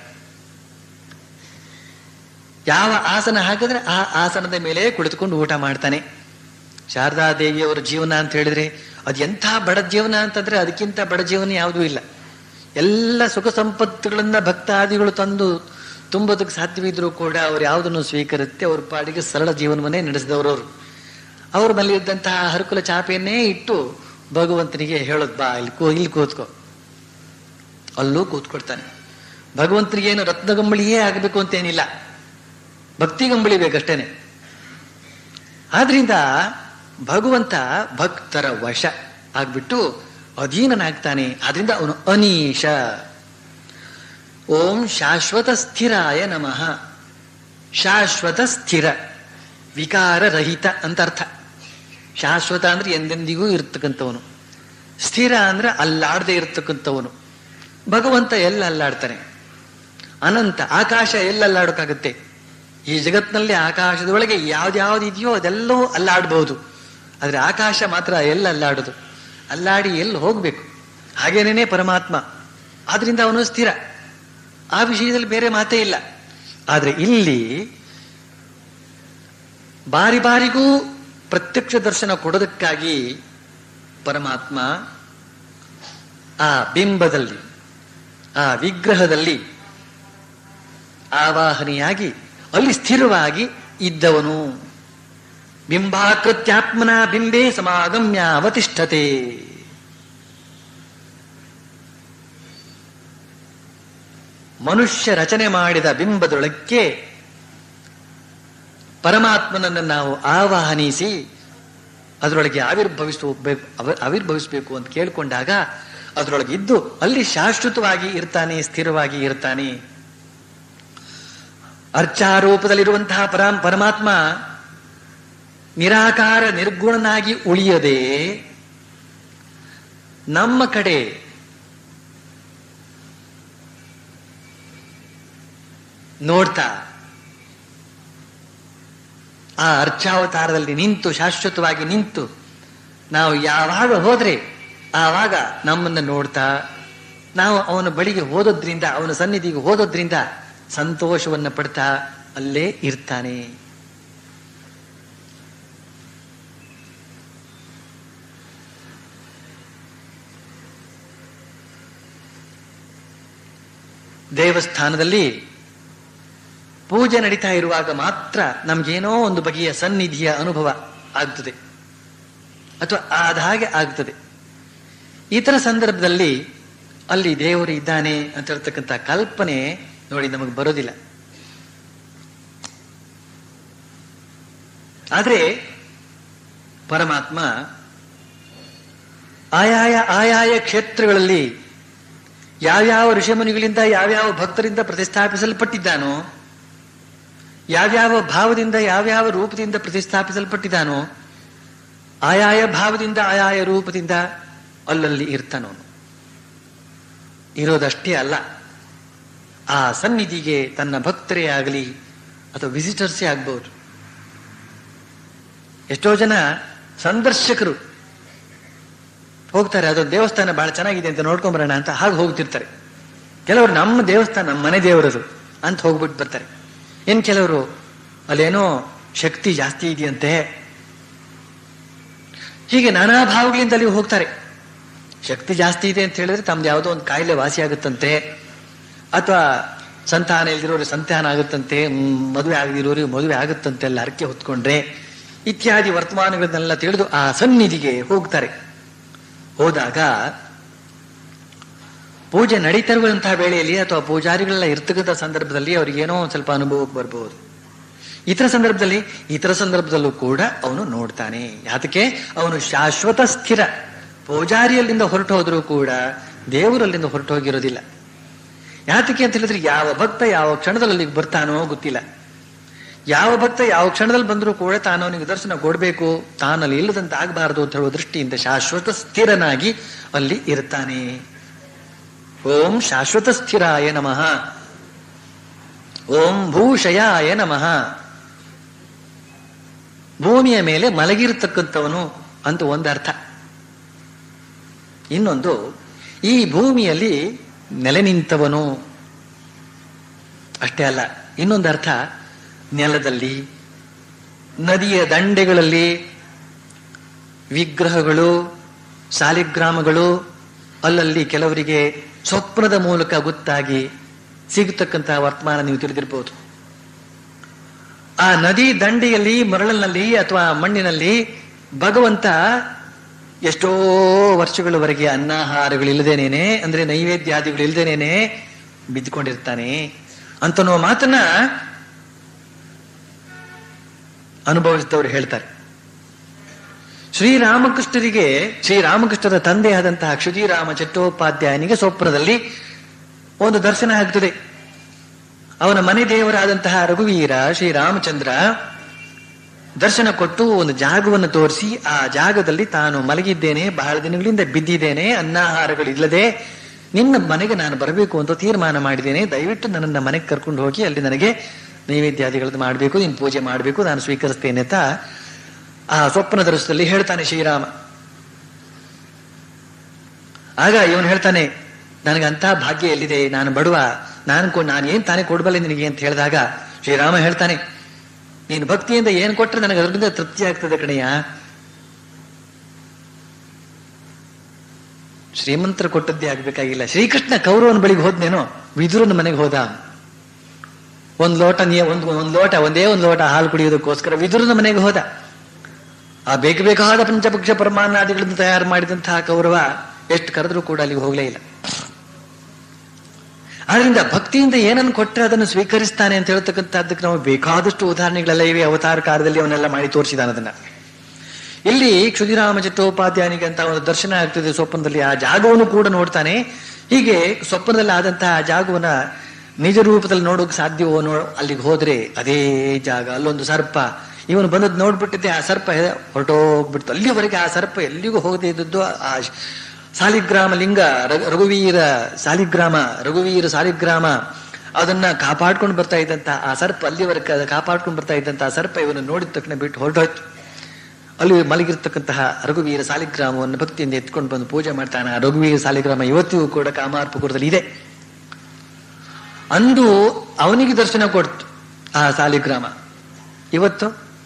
ಯಾವ ಆಸನ ಹಾಕಿದ್ರೆ ಆ ಆಸನದ ಮೇಲೆ ಕುಳಿತುಕೊಂಡು ಊಟ ಮಾಡ್ತಾನೆ ಶಾರದಾ ದೇವಿಯವರ ಜೀವನ ಅಂತ ಹೇಳಿದ್ರೆ ಅದು ಎಂಥ ಬಡ ಜೀವನ ಅಂತಂದ್ರೆ ಅದಕ್ಕಿಂತ ಬಡ ಜೀವನ ಯಾವುದೂ ಇಲ್ಲ ಎಲ್ಲ ಸುಖ ಸಂಪತ್ತುಗಳನ್ನ ಭಕ್ತಾದಿಗಳು ತಂದು ತುಂಬೋದಕ್ಕೆ ಸಾಧ್ಯವಿದ್ರೂ ಕೂಡ ಅವ್ರು ಯಾವುದನ್ನು ಸ್ವೀಕರಿಸುತ್ತೆ ಅವ್ರ ಪಾಡಿಗೆ ಸರಳ ಜೀವನವನ್ನೇ ನಡೆಸಿದವರು ಅವರು ಅವ್ರ ಮೇಲೆ ಇದ್ದಂತಹ ಹರಕುಲ ಚಾಪೆಯನ್ನೇ ಇಟ್ಟು ಭಗವಂತನಿಗೆ ಹೇಳೋದು ಬಾ ಇಲ್ಲಿ ಕೂ ಇಲ್ಲಿ ಕೂತ್ಕೋ ಅಲ್ಲೂ ಕೂತ್ಕೊಡ್ತಾನೆ ಭಗವಂತನಿಗೆ ಏನು ರತ್ನಗಂಬಳಿಯೇ ಆಗಬೇಕು ಅಂತೇನಿಲ್ಲ ಭಕ್ತಿ ಗಂಬಳಿ ಬೇಕಷ್ಟೇನೆ ಆದ್ರಿಂದ ಭಗವಂತ ಭಕ್ತರ ವಶ ಆಗ್ಬಿಟ್ಟು ಅಧೀನನಾಗ್ತಾನೆ ಆದ್ರಿಂದ ಅವನು ಅನೀಶ ಓಂ ಶಾಶ್ವತ ಸ್ಥಿರಾಯ ನಮಃ ಶಾಶ್ವತ ಸ್ಥಿರ ವಿಕಾರ ರಹಿತ ಅಂತ ಅರ್ಥ ಶಾಶ್ವತ ಅಂದ್ರೆ ಎಂದೆಂದಿಗೂ ಇರ್ತಕ್ಕಂಥವನು ಸ್ಥಿರ ಅಂದ್ರೆ ಅಲ್ಲಾಡದೆ ಇರ್ತಕ್ಕಂಥವನು ಭಗವಂತ ಎಲ್ಲ ಅಲ್ಲಾಡ್ತಾನೆ ಅನಂತ ಆಕಾಶ ಎಲ್ಲ ಅಲ್ಲಾಡೋಕ್ಕಾಗತ್ತೆ ಈ ಜಗತ್ತಿನಲ್ಲಿ ಆಕಾಶದೊಳಗೆ ಯಾವ್ದ್ಯಾವ್ದು ಇದೆಯೋ ಅದೆಲ್ಲವೂ ಅಲ್ಲಾಡಬಹುದು ಆದ್ರೆ ಆಕಾಶ ಮಾತ್ರ ಎಲ್ಲ ಅಲ್ಲಾಡೋದು ಅಲ್ಲಾಡಿ ಎಲ್ಲಿ ಹೋಗ್ಬೇಕು ಹಾಗೇನೇನೆ ಪರಮಾತ್ಮ ಆದ್ರಿಂದ ಅವನು ಸ್ಥಿರ ಆ ವಿಷಯದಲ್ಲಿ ಬೇರೆ ಮಾತೇ ಇಲ್ಲ ಆದ್ರೆ ಇಲ್ಲಿ ಬಾರಿ ಬಾರಿಗೂ ಪ್ರತ್ಯಕ್ಷ ದರ್ಶನ ಕೊಡೋದಕ್ಕಾಗಿ ಪರಮಾತ್ಮ ಆ ಬಿಂಬದಲ್ಲಿ ಆ ವಿಗ್ರಹದಲ್ಲಿ ಆವಾಹನೆಯಾಗಿ ಅಲ್ಲಿ ಸ್ಥಿರವಾಗಿ ಇದ್ದವನು ಬಿಂಬಾಕೃತ್ಯಾತ್ಮನ ಬಿಂಬೆ ಸಮಾಗಮ್ಯ ಅವತಿಷ್ಠತೆ ಮನುಷ್ಯ ರಚನೆ ಮಾಡಿದ ಬಿಂಬದೊಳಕ್ಕೆ ಪರಮಾತ್ಮನನ್ನು ನಾವು ಆವಾಹನಿಸಿ ಅದರೊಳಗೆ ಆವಿರ್ಭವಿಸಬೇಕು ಆವಿರ್ಭವಿಸಬೇಕು ಅಂತ ಕೇಳಿಕೊಂಡಾಗ ಅದರೊಳಗೆ ಇದ್ದು ಅಲ್ಲಿ ಶಾಶ್ವತವಾಗಿ ಇರ್ತಾನೆ ಸ್ಥಿರವಾಗಿ ಇರ್ತಾನೆ ಅರ್ಚಾರೂಪದಲ್ಲಿರುವಂತಹ ಪರಂ ಪರಮಾತ್ಮ ನಿರಾಕಾರ ನಿರ್ಗುಣನಾಗಿ ಉಳಿಯದೆ ನಮ್ಮ ಕಡೆ ನೋಡ್ತಾ ಆ ಅರ್ಚಾವತಾರದಲ್ಲಿ ನಿಂತು ಶಾಶ್ವತವಾಗಿ ನಿಂತು ನಾವು ಯಾವಾಗ ಹೋದ್ರೆ ಆವಾಗ ನಮ್ಮನ್ನ ನೋಡ್ತಾ ನಾವು ಅವನ ಬಳಿಗೆ ಹೋದದ್ರಿಂದ ಅವನ ಸನ್ನಿಧಿಗೆ ಹೋದದ್ರಿಂದ ಸಂತೋಷವನ್ನ ಪಡ್ತಾ ಅಲ್ಲೇ ಇರ್ತಾನೆ ದೇವಸ್ಥಾನದಲ್ಲಿ ಪೂಜೆ ನಡೀತಾ ಇರುವಾಗ ಮಾತ್ರ ನಮ್ಗೇನೋ ಒಂದು ಬಗೆಯ ಸನ್ನಿಧಿಯ ಅನುಭವ ಆಗ್ತದೆ ಅಥವಾ ಆದ ಹಾಗೆ ಆಗ್ತದೆ ಇತರ ಸಂದರ್ಭದಲ್ಲಿ ಅಲ್ಲಿ ದೇವರು ಇದ್ದಾನೆ ಅಂತ ಹೇಳ್ತಕ್ಕಂಥ ಕಲ್ಪನೆ ನೋಡಿ ನಮಗೆ ಬರೋದಿಲ್ಲ ಆದ್ರೆ ಪರಮಾತ್ಮ ಆಯಾಯ ಆಯಾಯ ಕ್ಷೇತ್ರಗಳಲ್ಲಿ ಯಾವ್ಯಾವ ಋಷಿಮುನಿಗಳಿಂದ ಯಾವ್ಯಾವ ಭಕ್ತರಿಂದ ಪ್ರತಿಷ್ಠಾಪಿಸಲ್ಪಟ್ಟಿದ್ದಾನೋ ಯಾವ್ಯಾವ ಭಾವದಿಂದ ಯಾವ್ಯಾವ ರೂಪದಿಂದ ಪ್ರತಿಷ್ಠಾಪಿಸಲ್ಪಟ್ಟಿದ್ದಾನೋ ಆಯಾಯ ಭಾವದಿಂದ ಆಯಾಯ ರೂಪದಿಂದ ಅಲ್ಲಲ್ಲಿ ಇರ್ತಾನವನು ಇರೋದಷ್ಟೇ ಅಲ್ಲ ಆ ಸನ್ನಿಧಿಗೆ ತನ್ನ ಭಕ್ತರೇ ಆಗಲಿ ಅಥವಾ ವಿಸಿಟರ್ಸೇ ಆಗ್ಬಹುದು ಎಷ್ಟೋ ಜನ ಸಂದರ್ಶಕರು ಹೋಗ್ತಾರೆ ಅದೊಂದು ದೇವಸ್ಥಾನ ಬಹಳ ಚೆನ್ನಾಗಿದೆ ಅಂತ ನೋಡ್ಕೊಂಬರೋಣ ಅಂತ ಹಾಗೆ ಹೋಗ್ತಿರ್ತಾರೆ ಕೆಲವರು ನಮ್ಮ ದೇವಸ್ಥಾನ ನಮ್ಮ ಮನೆ ದೇವರದು ಅಂತ ಹೋಗ್ಬಿಟ್ಟು ಬರ್ತಾರೆ ಇನ್ ಕೆಲವರು ಅಲ್ಲೇನೋ ಶಕ್ತಿ ಜಾಸ್ತಿ ಇದೆಯಂತೆ ಹೀಗೆ ನಾನಾ ಭಾವಗಳಿಂದ ಅಲ್ಲಿ ಹೋಗ್ತಾರೆ ಶಕ್ತಿ ಜಾಸ್ತಿ ಇದೆ ಅಂತ ಹೇಳಿದ್ರೆ ತಮ್ದು ಯಾವುದೋ ಒಂದು ಕಾಯಿಲೆ ವಾಸಿ ಆಗುತ್ತಂತೆ ಅಥವಾ ಸಂತಾನ ಇಲ್ದಿರೋರಿಗೆ ಸಂತಾನ ಆಗುತ್ತಂತೆ ಮ್, ಮದುವೆ ಆಗದಿರೋರಿಗೆ ಮದುವೆ ಆಗುತ್ತಂತೆ ಎಲ್ಲ ಅರಕೆ ಹೊತ್ಕೊಂಡ್ರೆ ಇತ್ಯಾದಿ ವರ್ತಮಾನಗಳನ್ನೆಲ್ಲ ತಿಳಿದು ಆ ಸನ್ನಿಧಿಗೆ ಹೋಗ್ತಾರೆ ಹೋದಾಗ ಪೂಜೆ ನಡೀತಾ ಇರುವಂತಹ ವೇಳೆಯಲ್ಲಿ ಅಥವಾ ಪೂಜಾರಿಗಳೆಲ್ಲ ಇರ್ತಕ್ಕಂಥ ಸಂದರ್ಭದಲ್ಲಿ ಅವ್ರಿಗೆ ಏನೋ ಒಂದು ಸ್ವಲ್ಪ ಅನುಭವಕ್ಕೆ ಬರ್ಬೋದು ಇತರ ಸಂದರ್ಭದಲ್ಲಿ ಇತರ ಸಂದರ್ಭದಲ್ಲೂ ಕೂಡ ಅವನು ನೋಡ್ತಾನೆ ಯಾತಕ್ಕೆ ಅವನು ಶಾಶ್ವತ ಸ್ಥಿರ ಪೂಜಾರಿಯಲ್ಲಿಂದ ಹೊರಟು ಹೋದ್ರೂ ಕೂಡ ದೇವರಲ್ಲಿಂದ ಹೊರಟು ಹೋಗಿರೋದಿಲ್ಲ ಯಾತಕ್ಕೆ ಅಂತ ಹೇಳಿದ್ರೆ ಯಾವ ಭಕ್ತ ಯಾವ ಕ್ಷಣದಲ್ಲಿ ಅಲ್ಲಿಗೆ ಬರ್ತಾನೋ ಗೊತ್ತಿಲ್ಲ ಯಾವ ಭಕ್ತ ಯಾವ ಕ್ಷಣದಲ್ಲಿ ಬಂದರೂ ಕೂಡ ತಾನು ಅವನಿಗೆ ದರ್ಶನ ಕೊಡಬೇಕು ತಾನಲ್ಲಿ ಇಲ್ಲದಂತೆ ಆಗಬಾರದು ಅಂತ ಹೇಳುವ ದೃಷ್ಟಿಯಿಂದ ಶಾಶ್ವತ ಸ್ಥಿರನಾಗಿ ಅಲ್ಲಿ ಇರ್ತಾನೆ ಓಂ ಶಾಶ್ವತ ಸ್ಥಿರಾಯ ನಮಃ ಓಂ ಭೂಷಯಾಯ ನಮಃ ಭೂಮಿಯ ಮೇಲೆ ಮಲಗಿರತಕ್ಕಂಥವನು ಅಂತ ಒಂದು ಅರ್ಥ ಇನ್ನೊಂದು ಈ ಭೂಮಿಯಲ್ಲಿ ನೆಲೆ ನಿಂತವನು ಅಷ್ಟೇ ಅಲ್ಲ ಇನ್ನೊಂದು ಅರ್ಥ ನೆಲದಲ್ಲಿ ನದಿಯ ದಂಡೆಗಳಲ್ಲಿ ವಿಗ್ರಹಗಳು ಸಾಲಿಗ್ರಾಮಗಳು ಅಲ್ಲಲ್ಲಿ ಕೆಲವರಿಗೆ ಸ್ವಪ್ನದ ಮೂಲಕ ಗೊತ್ತಾಗಿ ಸಿಗತಕ್ಕಂತಹ ವರ್ತಮಾನ ನೀವು ತಿಳಿದಿರ್ಬೋದು ಆ ನದಿ ದಂಡೆಯಲ್ಲಿ ಮರಳಿನಲ್ಲಿ ಅಥವಾ ಮಣ್ಣಿನಲ್ಲಿ ಭಗವಂತ ಎಷ್ಟೋ ವರ್ಷಗಳವರೆಗೆ ಅನ್ನಾಹಾರಗಳಿಲ್ಲದೇನೇನೆ ಅಂದ್ರೆ ನೈವೇದ್ಯಾದಿಗಳು ಇಲ್ಲದೇನೇನೆ ಬಿದ್ದುಕೊಂಡಿರ್ತಾನೆ ಅಂತನ್ನುವ ಮಾತನ್ನ ಅನುಭವಿಸಿದವರು ಹೇಳ್ತಾರೆ ಶ್ರೀರಾಮಕೃಷ್ಣರಿಗೆ ಶ್ರೀರಾಮಕೃಷ್ಣರ ತಂದೆಯಾದಂತಹ ಕ್ಷುದಿರಾಮ ಚಟ್ಟೋಪಾಧ್ಯಾಯನಿಗೆ ಸ್ವಪ್ನದಲ್ಲಿ ಒಂದು ದರ್ಶನ ಆಗ್ತದೆ ಅವನ ಮನೆ ದೇವರಾದಂತಹ ರಘುವೀರ ಶ್ರೀರಾಮಚಂದ್ರ ದರ್ಶನ ಕೊಟ್ಟು ಒಂದು ಜಾಗವನ್ನು ತೋರಿಸಿ ಆ ಜಾಗದಲ್ಲಿ ತಾನು ಮಲಗಿದ್ದೇನೆ ಬಹಳ ದಿನಗಳಿಂದ ಬಿದ್ದಿದ್ದೇನೆ ಅನ್ನಾಹಾರಗಳಿಲ್ಲದೆ ನಿನ್ನ ಮನೆಗೆ ನಾನು ಬರಬೇಕು ಅಂತ ತೀರ್ಮಾನ ಮಾಡಿದ್ದೇನೆ ದಯವಿಟ್ಟು ನನ್ನನ್ನ ಮನೆಗೆ ಕರ್ಕೊಂಡು ಹೋಗಿ ಅಲ್ಲಿ ನನಗೆ ನೈವೇದ್ಯಾದಿಗಳದ್ದು ಮಾಡಬೇಕು ನೀನು ಪೂಜೆ ಮಾಡಬೇಕು ನಾನು ಸ್ವೀಕರಿಸ್ತೇನೆ ಅಂತ ಆ ಸ್ವಪ್ನ ದರ್ಶನದಲ್ಲಿ ಹೇಳ್ತಾನೆ ಶ್ರೀರಾಮ ಆಗ ಇವನು ಹೇಳ್ತಾನೆ ನನಗೆ ಅಂತ ಭಾಗ್ಯ ಎಲ್ಲಿದೆ ನಾನು ಬಡವ ನಾನು ಕೊ ನಾನು ಏನ್ ತಾನೇ ಕೊಡಬಲ್ಲೆ ನಿನಗೆ ಅಂತ ಹೇಳಿದಾಗ ಶ್ರೀರಾಮ ಹೇಳ್ತಾನೆ ನೀನು ಭಕ್ತಿಯಿಂದ ಏನ್ ಕೊಟ್ರೆ ನನಗೆ ಅದರಿಂದ ತೃಪ್ತಿ ಆಗ್ತದೆ ಕಣಯ್ಯ ಶ್ರೀಮಂತರ ಕೊಟ್ಟದ್ದೇ ಆಗ್ಬೇಕಾಗಿಲ್ಲ ಶ್ರೀಕೃಷ್ಣ ಕೌರವನ ಬಳಿಗೆ ಹೋದ್ನೇನೋ ವಿದುರನ ಮನೆಗೆ ಹೋದ ಒಂದ್ ಲೋಟ ನೀ ಒಂದ್ ಒಂದ್ ಲೋಟ ಒಂದೇ ಒಂದ್ ಲೋಟ ಹಾಲು ಕುಡಿಯೋದಕ್ಕೋಸ್ಕರ ವಿದುರನ ಮನೆಗೆ ಹೋದ ಆ ಬೇಕು ಬೇಕಾದ ಪಂಚಪಕ್ಷ ಪರಮಾನ್ನಾದಿಗಳಿಂದ ತಯಾರು ಮಾಡಿದಂತಹ ಕೌರವ ಎಷ್ಟು ಕರೆದ್ರೂ ಕೂಡ ಅಲ್ಲಿಗೆ ಹೋಗ್ಲೇ ಇಲ್ಲ ಆದ್ರಿಂದ ಭಕ್ತಿಯಿಂದ ಏನನ್ನು ಕೊಟ್ಟರೆ ಅದನ್ನು ಸ್ವೀಕರಿಸ್ತಾನೆ ಅಂತ ಹೇಳ್ತಕ್ಕಂಥದ್ದಕ್ಕೆ ನಾವು ಬೇಕಾದಷ್ಟು ಉದಾಹರಣೆಗಳೆಲ್ಲ ಇವೆ ಅವತಾರ ಕಾಲದಲ್ಲಿ ಅವನ್ನೆಲ್ಲ ಮಾಡಿ ತೋರಿಸಿದಾನ ಅದನ್ನ ಇಲ್ಲಿ ಕ್ಷುದಿರಾಮ ಚಟ್ಟೋಪಾಧ್ಯಾಯನಿಗೆ ಅಂತ ಒಂದು ದರ್ಶನ ಆಗ್ತದೆ ಸ್ವಪ್ನದಲ್ಲಿ ಆ ಜಾಗವನ್ನು ಕೂಡ ನೋಡ್ತಾನೆ ಹೀಗೆ ಸ್ವಪ್ನದಲ್ಲಿ ಆದಂತಹ ಆ ಜಾಗವನ್ನ ನಿಜ ರೂಪದಲ್ಲಿ ನೋಡೋಕೆ ಸಾಧ್ಯವೋ ನೋ ಅಲ್ಲಿಗೆ ಹೋದ್ರೆ ಅದೇ ಜಾಗ ಅಲ್ಲೊಂದು ಸರ್ಪ ಇವನು ಬಂದದ್ದು ನೋಡ್ಬಿಟ್ಟಿದ್ದೆ ಆ ಸರ್ಪ ಹೊರಟೋಗ್ಬಿಡ್ತು ಅಲ್ಲಿವರೆಗೆ ಆ ಸರ್ಪ ಎಲ್ಲಿಗೂ ಹೋಗದೆ ಇದ್ದದ್ದು ಆ ಸಾಲಿಗ್ರಾಮ ಲಿಂಗ ರ- ರಘುವೀರ ಸಾಲಿಗ್ರಾಮ ರಘುವೀರ ಸಾಲಿಗ್ರಾಮ ಅದನ್ನ ಕಾಪಾಡ್ಕೊಂಡು ಬರ್ತಾ ಇದ್ದಂತ ಆ ಸರ್ಪ ಅಲ್ಲಿವರೆಗೆ ಅದು ಕಾಪಾಡ್ಕೊಂಡು ಬರ್ತಾ ಇದ್ದಂತ ಆ ಸರ್ಪ ಇವನು ನೋಡಿದ ತಕ್ಷಣ ಬಿಟ್ಟು ಹೊರಟೋಯ್ತು ಅಲ್ಲಿ ಮಲಗಿರ್ತಕ್ಕಂತಹ ರಘುವೀರ ಸಾಲಿಗ್ರಾಮವನ್ನು ಭಕ್ತಿಯಿಂದ ಎತ್ಕೊಂಡು ಬಂದು ಪೂಜೆ ಮಾಡ್ತಾನೆ ಆ ರಘುವೀರ ಸಾಲಿಗ್ರಾಮ ಇವತ್ತಿಗೂ ಕೂಡ ಕಾಮಾರ್ಪುಕುರದಲ್ಲಿ ಇದೆ ಅಂದು ಅವನಿಗೆ ದರ್ಶನ ಕೊಡ್ತು ಆ ಸಾಲಿಗ್ರಾಮ ಇವತ್ತು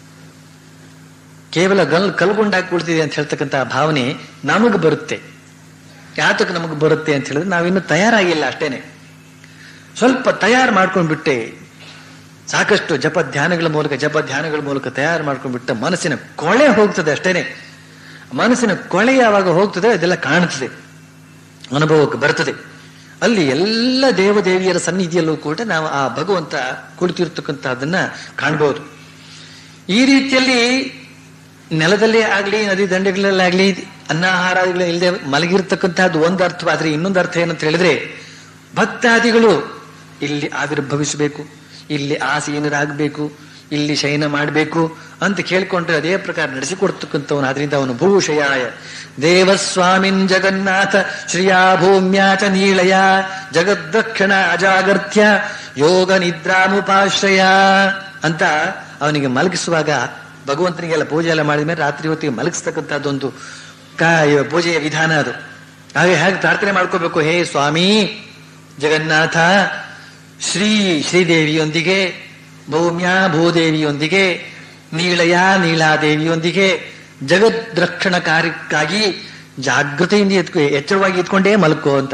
ಕೇವಲ ಗಲ್ ಕಲ್ಗೊಂಡಾಗಿ ಕುಳಿತಿದೆ ಅಂತ ಹೇಳ್ತಕ್ಕಂತಹ ಭಾವನೆ ನಮಗೆ ಬರುತ್ತೆ ಯಾತಕ್ಕೆ ನಮಗೆ ಬರುತ್ತೆ ಅಂತ ಹೇಳಿದ್ರೆ ನಾವಿನ್ನು ತಯಾರಾಗಿಲ್ಲ ಅಷ್ಟೇನೆ ಸ್ವಲ್ಪ ತಯಾರು ಮಾಡ್ಕೊಂಡ್ಬಿಟ್ಟೆ ಸಾಕಷ್ಟು ಜಪ ಧ್ಯಾನಗಳ ಮೂಲಕ ಜಪ ಧ್ಯಾನಗಳ ಮೂಲಕ ತಯಾರು ಮಾಡ್ಕೊಂಡ್ಬಿಟ್ಟ ಮನಸ್ಸಿನ ಕೊಳೆ ಹೋಗ್ತದೆ ಅಷ್ಟೇನೆ ಮನಸ್ಸಿನ ಕೊಳೆ ಯಾವಾಗ ಹೋಗ್ತದೆ ಅದೆಲ್ಲ ಕಾಣುತ್ತದೆ ಅನುಭವಕ್ಕೆ ಬರ್ತದೆ ಅಲ್ಲಿ ಎಲ್ಲ ದೇವದೇವಿಯರ ಸನ್ನಿಧಿಯಲ್ಲೂ ಕೂಡ ನಾವು ಆ ಭಗವಂತ ಕುಳಿತಿರ್ತಕ್ಕಂಥದ್ದನ್ನ ಕಾಣಬಹುದು ಈ ರೀತಿಯಲ್ಲಿ ನೆಲದಲ್ಲೇ ಆಗ್ಲಿ ನದಿ ದಂಡೆಗಳಲ್ಲಾಗ್ಲಿ ಅನ್ನಾಹಾರಗಳು ಇಲ್ಲದೆ ಮಲಗಿರ್ತಕ್ಕಂಥದ್ದು ಒಂದು ಅರ್ಥವಾದ್ರೆ ಇನ್ನೊಂದು ಅರ್ಥ ಏನಂತ ಹೇಳಿದ್ರೆ ಭಕ್ತಾದಿಗಳು ಇಲ್ಲಿ ಆವಿರ್ಭವಿಸಬೇಕು ಇಲ್ಲಿ ಆಸೀನರಾಗಬೇಕು ಇಲ್ಲಿ ಶಯನ ಮಾಡಬೇಕು ಅಂತ ಕೇಳ್ಕೊಂಡ್ರೆ ಅದೇ ಪ್ರಕಾರ ನಡೆಸಿಕೊಡ್ತಕ್ಕಂಥವನು ಆದ್ರಿಂದ ಅವನು ಭೂಷಯಾಯ ದೇವಸ್ವಾಮಿನ್ ಜಗನ್ನಾಥ ಶ್ರಿಯಾ ಭೂಮ್ಯಾಚ ನೀಳಯ ಜಗದ್ದಕ್ಷಣ ಅಜಾಗರ್ಥ್ಯ ಯೋಗ ನಿದ್ರಾಮುಪಾಶ್ರಯ ಅಂತ ಅವನಿಗೆ ಮಲಗಿಸುವಾಗ ಭಗವಂತನಿಗೆಲ್ಲ ಪೂಜೆ ಎಲ್ಲ ಮಾಡಿದ ಮೇಲೆ ರಾತ್ರಿ ಹೊತ್ತಿಗೆ ಮಲಗಿಸ್ತಕ್ಕಂಥದ್ದೊಂದು ಕಾ ಪೂಜೆಯ ವಿಧಾನ ಅದು ಹಾಗೆ ಹೇಗೆ ಪ್ರಾರ್ಥನೆ ಮಾಡ್ಕೋಬೇಕು ಹೇ ಸ್ವಾಮಿ ಜಗನ್ನಾಥ ಶ್ರೀ ಶ್ರೀದೇವಿಯೊಂದಿಗೆ ಭೌಮ್ಯ ಭೂದೇವಿಯೊಂದಿಗೆ ನೀಳಯ ನೀಲಾದೇವಿಯೊಂದಿಗೆ ಜಗದ್ ರಕ್ಷಣ ಕಾರ್ಯಕ್ಕಾಗಿ ಜಾಗೃತೆಯಿಂದ ಎತ್ಕೊ ಎಚ್ಚರವಾಗಿ ಇದ್ಕೊಂಡೇ ಮಲ್ಕೋ ಅಂತ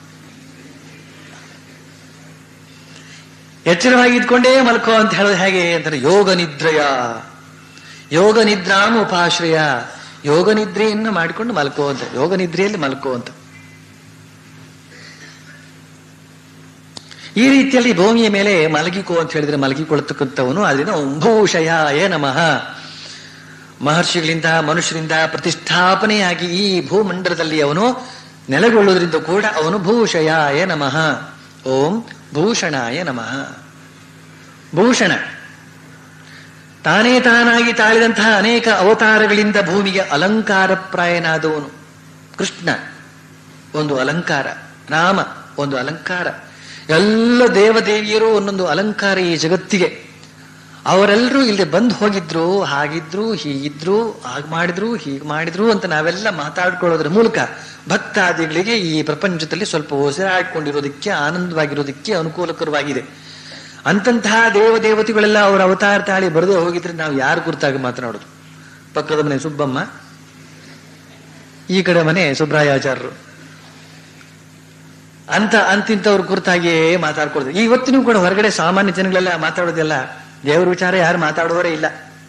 ಎಚ್ಚರವಾಗಿ ಇದ್ಕೊಂಡೇ ಮಲ್ಕೋ ಅಂತ ಹೇಳೋದು ಹೇಗೆ ಅಂತಾರೆ ಯೋಗ ನಿದ್ರಯ ಯೋಗ ನಿದ್ರಾಮ ಉಪಾಶ್ರಯ ಯೋಗ ನಿದ್ರೆಯನ್ನು ಮಾಡಿಕೊಂಡು ಮಲ್ಕೋ ಅಂತ ಯೋಗ ನಿದ್ರೆಯಲ್ಲಿ ಮಲ್ಕೋ ಅಂತ ಈ ರೀತಿಯಲ್ಲಿ ಭೂಮಿಯ ಮೇಲೆ ಮಲಗಿಕೋ ಅಂತ ಹೇಳಿದ್ರೆ ಮಲಗಿಕೊಳ್ಳತಕ್ಕಂಥವನು ಅದರಿಂದ ಭೂಷಯ ಏ ನಮಃ ಮಹರ್ಷಿಗಳಿಂದ ಮನುಷ್ಯರಿಂದ ಪ್ರತಿಷ್ಠಾಪನೆಯಾಗಿ ಈ ಭೂಮಂಡಲದಲ್ಲಿ ಅವನು ನೆಲೆಗೊಳ್ಳುವುದರಿಂದ ಕೂಡ ಅವನು ಭೂಷಯಾಯ ನಮಃ ಓಂ ಭೂಷಣಾಯ ನಮಃ ಭೂಷಣ ತಾನೇ ತಾನಾಗಿ ತಾಳಿದಂತಹ ಅನೇಕ ಅವತಾರಗಳಿಂದ ಭೂಮಿಗೆ ಅಲಂಕಾರಪ್ರಾಯನಾದವನು ಕೃಷ್ಣ ಒಂದು ಅಲಂಕಾರ ರಾಮ ಒಂದು ಅಲಂಕಾರ ಎಲ್ಲ ದೇವದೇವಿಯರು ಒಂದೊಂದು ಅಲಂಕಾರ ಈ ಜಗತ್ತಿಗೆ ಅವರೆಲ್ಲರೂ ಇಲ್ಲಿ ಬಂದು ಹೋಗಿದ್ರು ಹಾಗಿದ್ರು ಹೀಗಿದ್ರು ಹಾಗೆ ಮಾಡಿದ್ರು ಹೀಗೆ ಮಾಡಿದ್ರು ಅಂತ ನಾವೆಲ್ಲ ಮಾತಾಡ್ಕೊಳ್ಳೋದ್ರ ಮೂಲಕ ಭಕ್ತಾದಿಗಳಿಗೆ ಈ ಪ್ರಪಂಚದಲ್ಲಿ ಸ್ವಲ್ಪ ಉಸಿರಾಡ್ಕೊಂಡಿರೋದಕ್ಕೆ ಆನಂದವಾಗಿರೋದಕ್ಕೆ ಅನುಕೂಲಕರವಾಗಿದೆ ಅಂತಂತಹ ದೇವದೇವತೆಗಳೆಲ್ಲ ಅವರ ಅವತಾರ ತಾಳಿ ಬರದೇ ಹೋಗಿದ್ರೆ ನಾವು ಯಾರು ಕುರಿತಾಗಿ ಮಾತನಾಡೋದು ಪಕ್ಕದ ಮನೆ ಸುಬ್ಬಮ್ಮ ಈ ಕಡೆ ಮನೆ ಸುಬ್ರಾಯಾಚಾರ್ಯರು ಅಂತ ಅಂತಿಂತವ್ರ ಕುರಿತಾಗಿಯೇ ಮಾತಾಡ್ಕೊಳ್ತಾರೆ ಇವತ್ತಿನೂ ಕೂಡ ಹೊರಗಡೆ ಸಾಮಾನ್ಯ ಜನಗಳೆಲ್ಲ ಮಾತಾಡೋದೆಲ್ಲ ದೇವರ ವಿಚಾರ ಯಾರು ಮಾತಾಡುವವರೇ ಇಲ್ಲ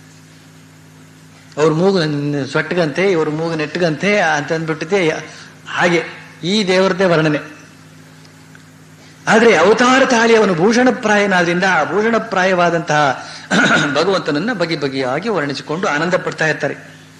ಅವ್ರ ಮೂಗು ಸೊಟ್ಟಗಂತೆ ಇವ್ರ ಮೂಗು ನೆಟ್ಟಗಂತೆ ಅಂತ ಅಂದ್ಬಿಟ್ಟಿದೆ ಹಾಗೆ ಈ ದೇವರದೇ ವರ್ಣನೆ ಆದ್ರೆ ಅವತಾರ ತಾಳಿ ಅವನು ಭೂಷಣಪ್ರಾಯನಾದ್ರಿಂದ ಆ ಭೂಷಣಪ್ರಾಯವಾದಂತಹ ಭಗವಂತನನ್ನ ಬಗೆ ಬಗೆಯಾಗಿ ವರ್ಣಿಸಿಕೊಂಡು ಆನಂದ ಪಡ್ತಾ ಇರ್ತಾರೆ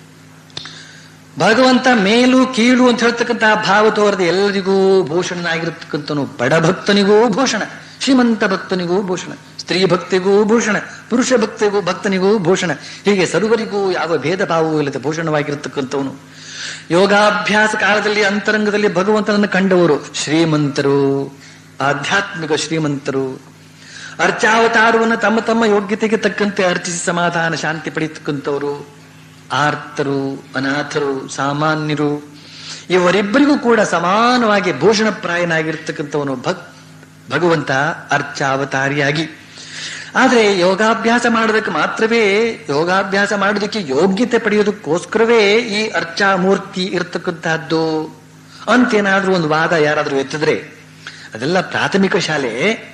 ಭಗವಂತ ಮೇಲು ಕೀಳು ಅಂತ ಹೇಳ್ತಕ್ಕಂತಹ ಭಾವ ತೋರದ ಎಲ್ಲರಿಗೂ ಭೂಷಣನಾಗಿರತಕ್ಕಂಥನು ಬಡ ಭಕ್ತನಿಗೂ ಭೂಷಣ ಶ್ರೀಮಂತ ಭಕ್ತನಿಗೂ ಭೂಷಣ ಸ್ತ್ರೀ ಭಕ್ತಿಗೂ ಭೂಷಣ ಪುರುಷ ಭಕ್ತಿಗೂ ಭಕ್ತನಿಗೂ ಭೂಷಣ ಹೀಗೆ ಸರ್ವರಿಗೂ ಯಾವ ಭೇದ ಭಾವವೂ ಇಲ್ಲದೆ ಭೂಷಣವಾಗಿರತಕ್ಕಂಥವನು ಯೋಗಾಭ್ಯಾಸ ಕಾಲದಲ್ಲಿ ಅಂತರಂಗದಲ್ಲಿ ಭಗವಂತನನ್ನು ಕಂಡವರು ಶ್ರೀಮಂತರು ಆಧ್ಯಾತ್ಮಿಕ ಶ್ರೀಮಂತರು ಅರ್ಚಾವತಾರವನ್ನು ತಮ್ಮ ತಮ್ಮ ಯೋಗ್ಯತೆಗೆ ತಕ್ಕಂತೆ ಅರ್ಚಿಸಿ ಸಮಾಧಾನ ಶಾಂತಿ ಪಡೆಯತಕ್ಕಂಥವರು ಆರ್ತರು ಅನಾಥರು ಸಾಮಾನ್ಯರು ಇವರಿಬ್ಬರಿಗೂ ಕೂಡ ಸಮಾನವಾಗಿ ಭೂಷಣಪ್ರಾಯನಾಗಿರ್ತಕ್ಕಂಥವನು ಭಕ್ ಭಗವಂತ ಅರ್ಚಾವತಾರಿಯಾಗಿ ಆದರೆ ಯೋಗಾಭ್ಯಾಸ ಮಾಡೋದಕ್ಕೆ ಮಾತ್ರವೇ ಯೋಗಾಭ್ಯಾಸ ಮಾಡೋದಕ್ಕೆ ಯೋಗ್ಯತೆ ಪಡೆಯೋದಕ್ಕೋಸ್ಕರವೇ ಈ ಅರ್ಚಾಮೂರ್ತಿ ಇರತಕ್ಕಂತಹದ್ದು ಅಂತೇನಾದ್ರೂ ಒಂದು ವಾದ ಯಾರಾದ್ರೂ ಎತ್ತಿದ್ರೆ ಅದೆಲ್ಲ ಪ್ರಾಥಮಿಕ ಶಾಲೆ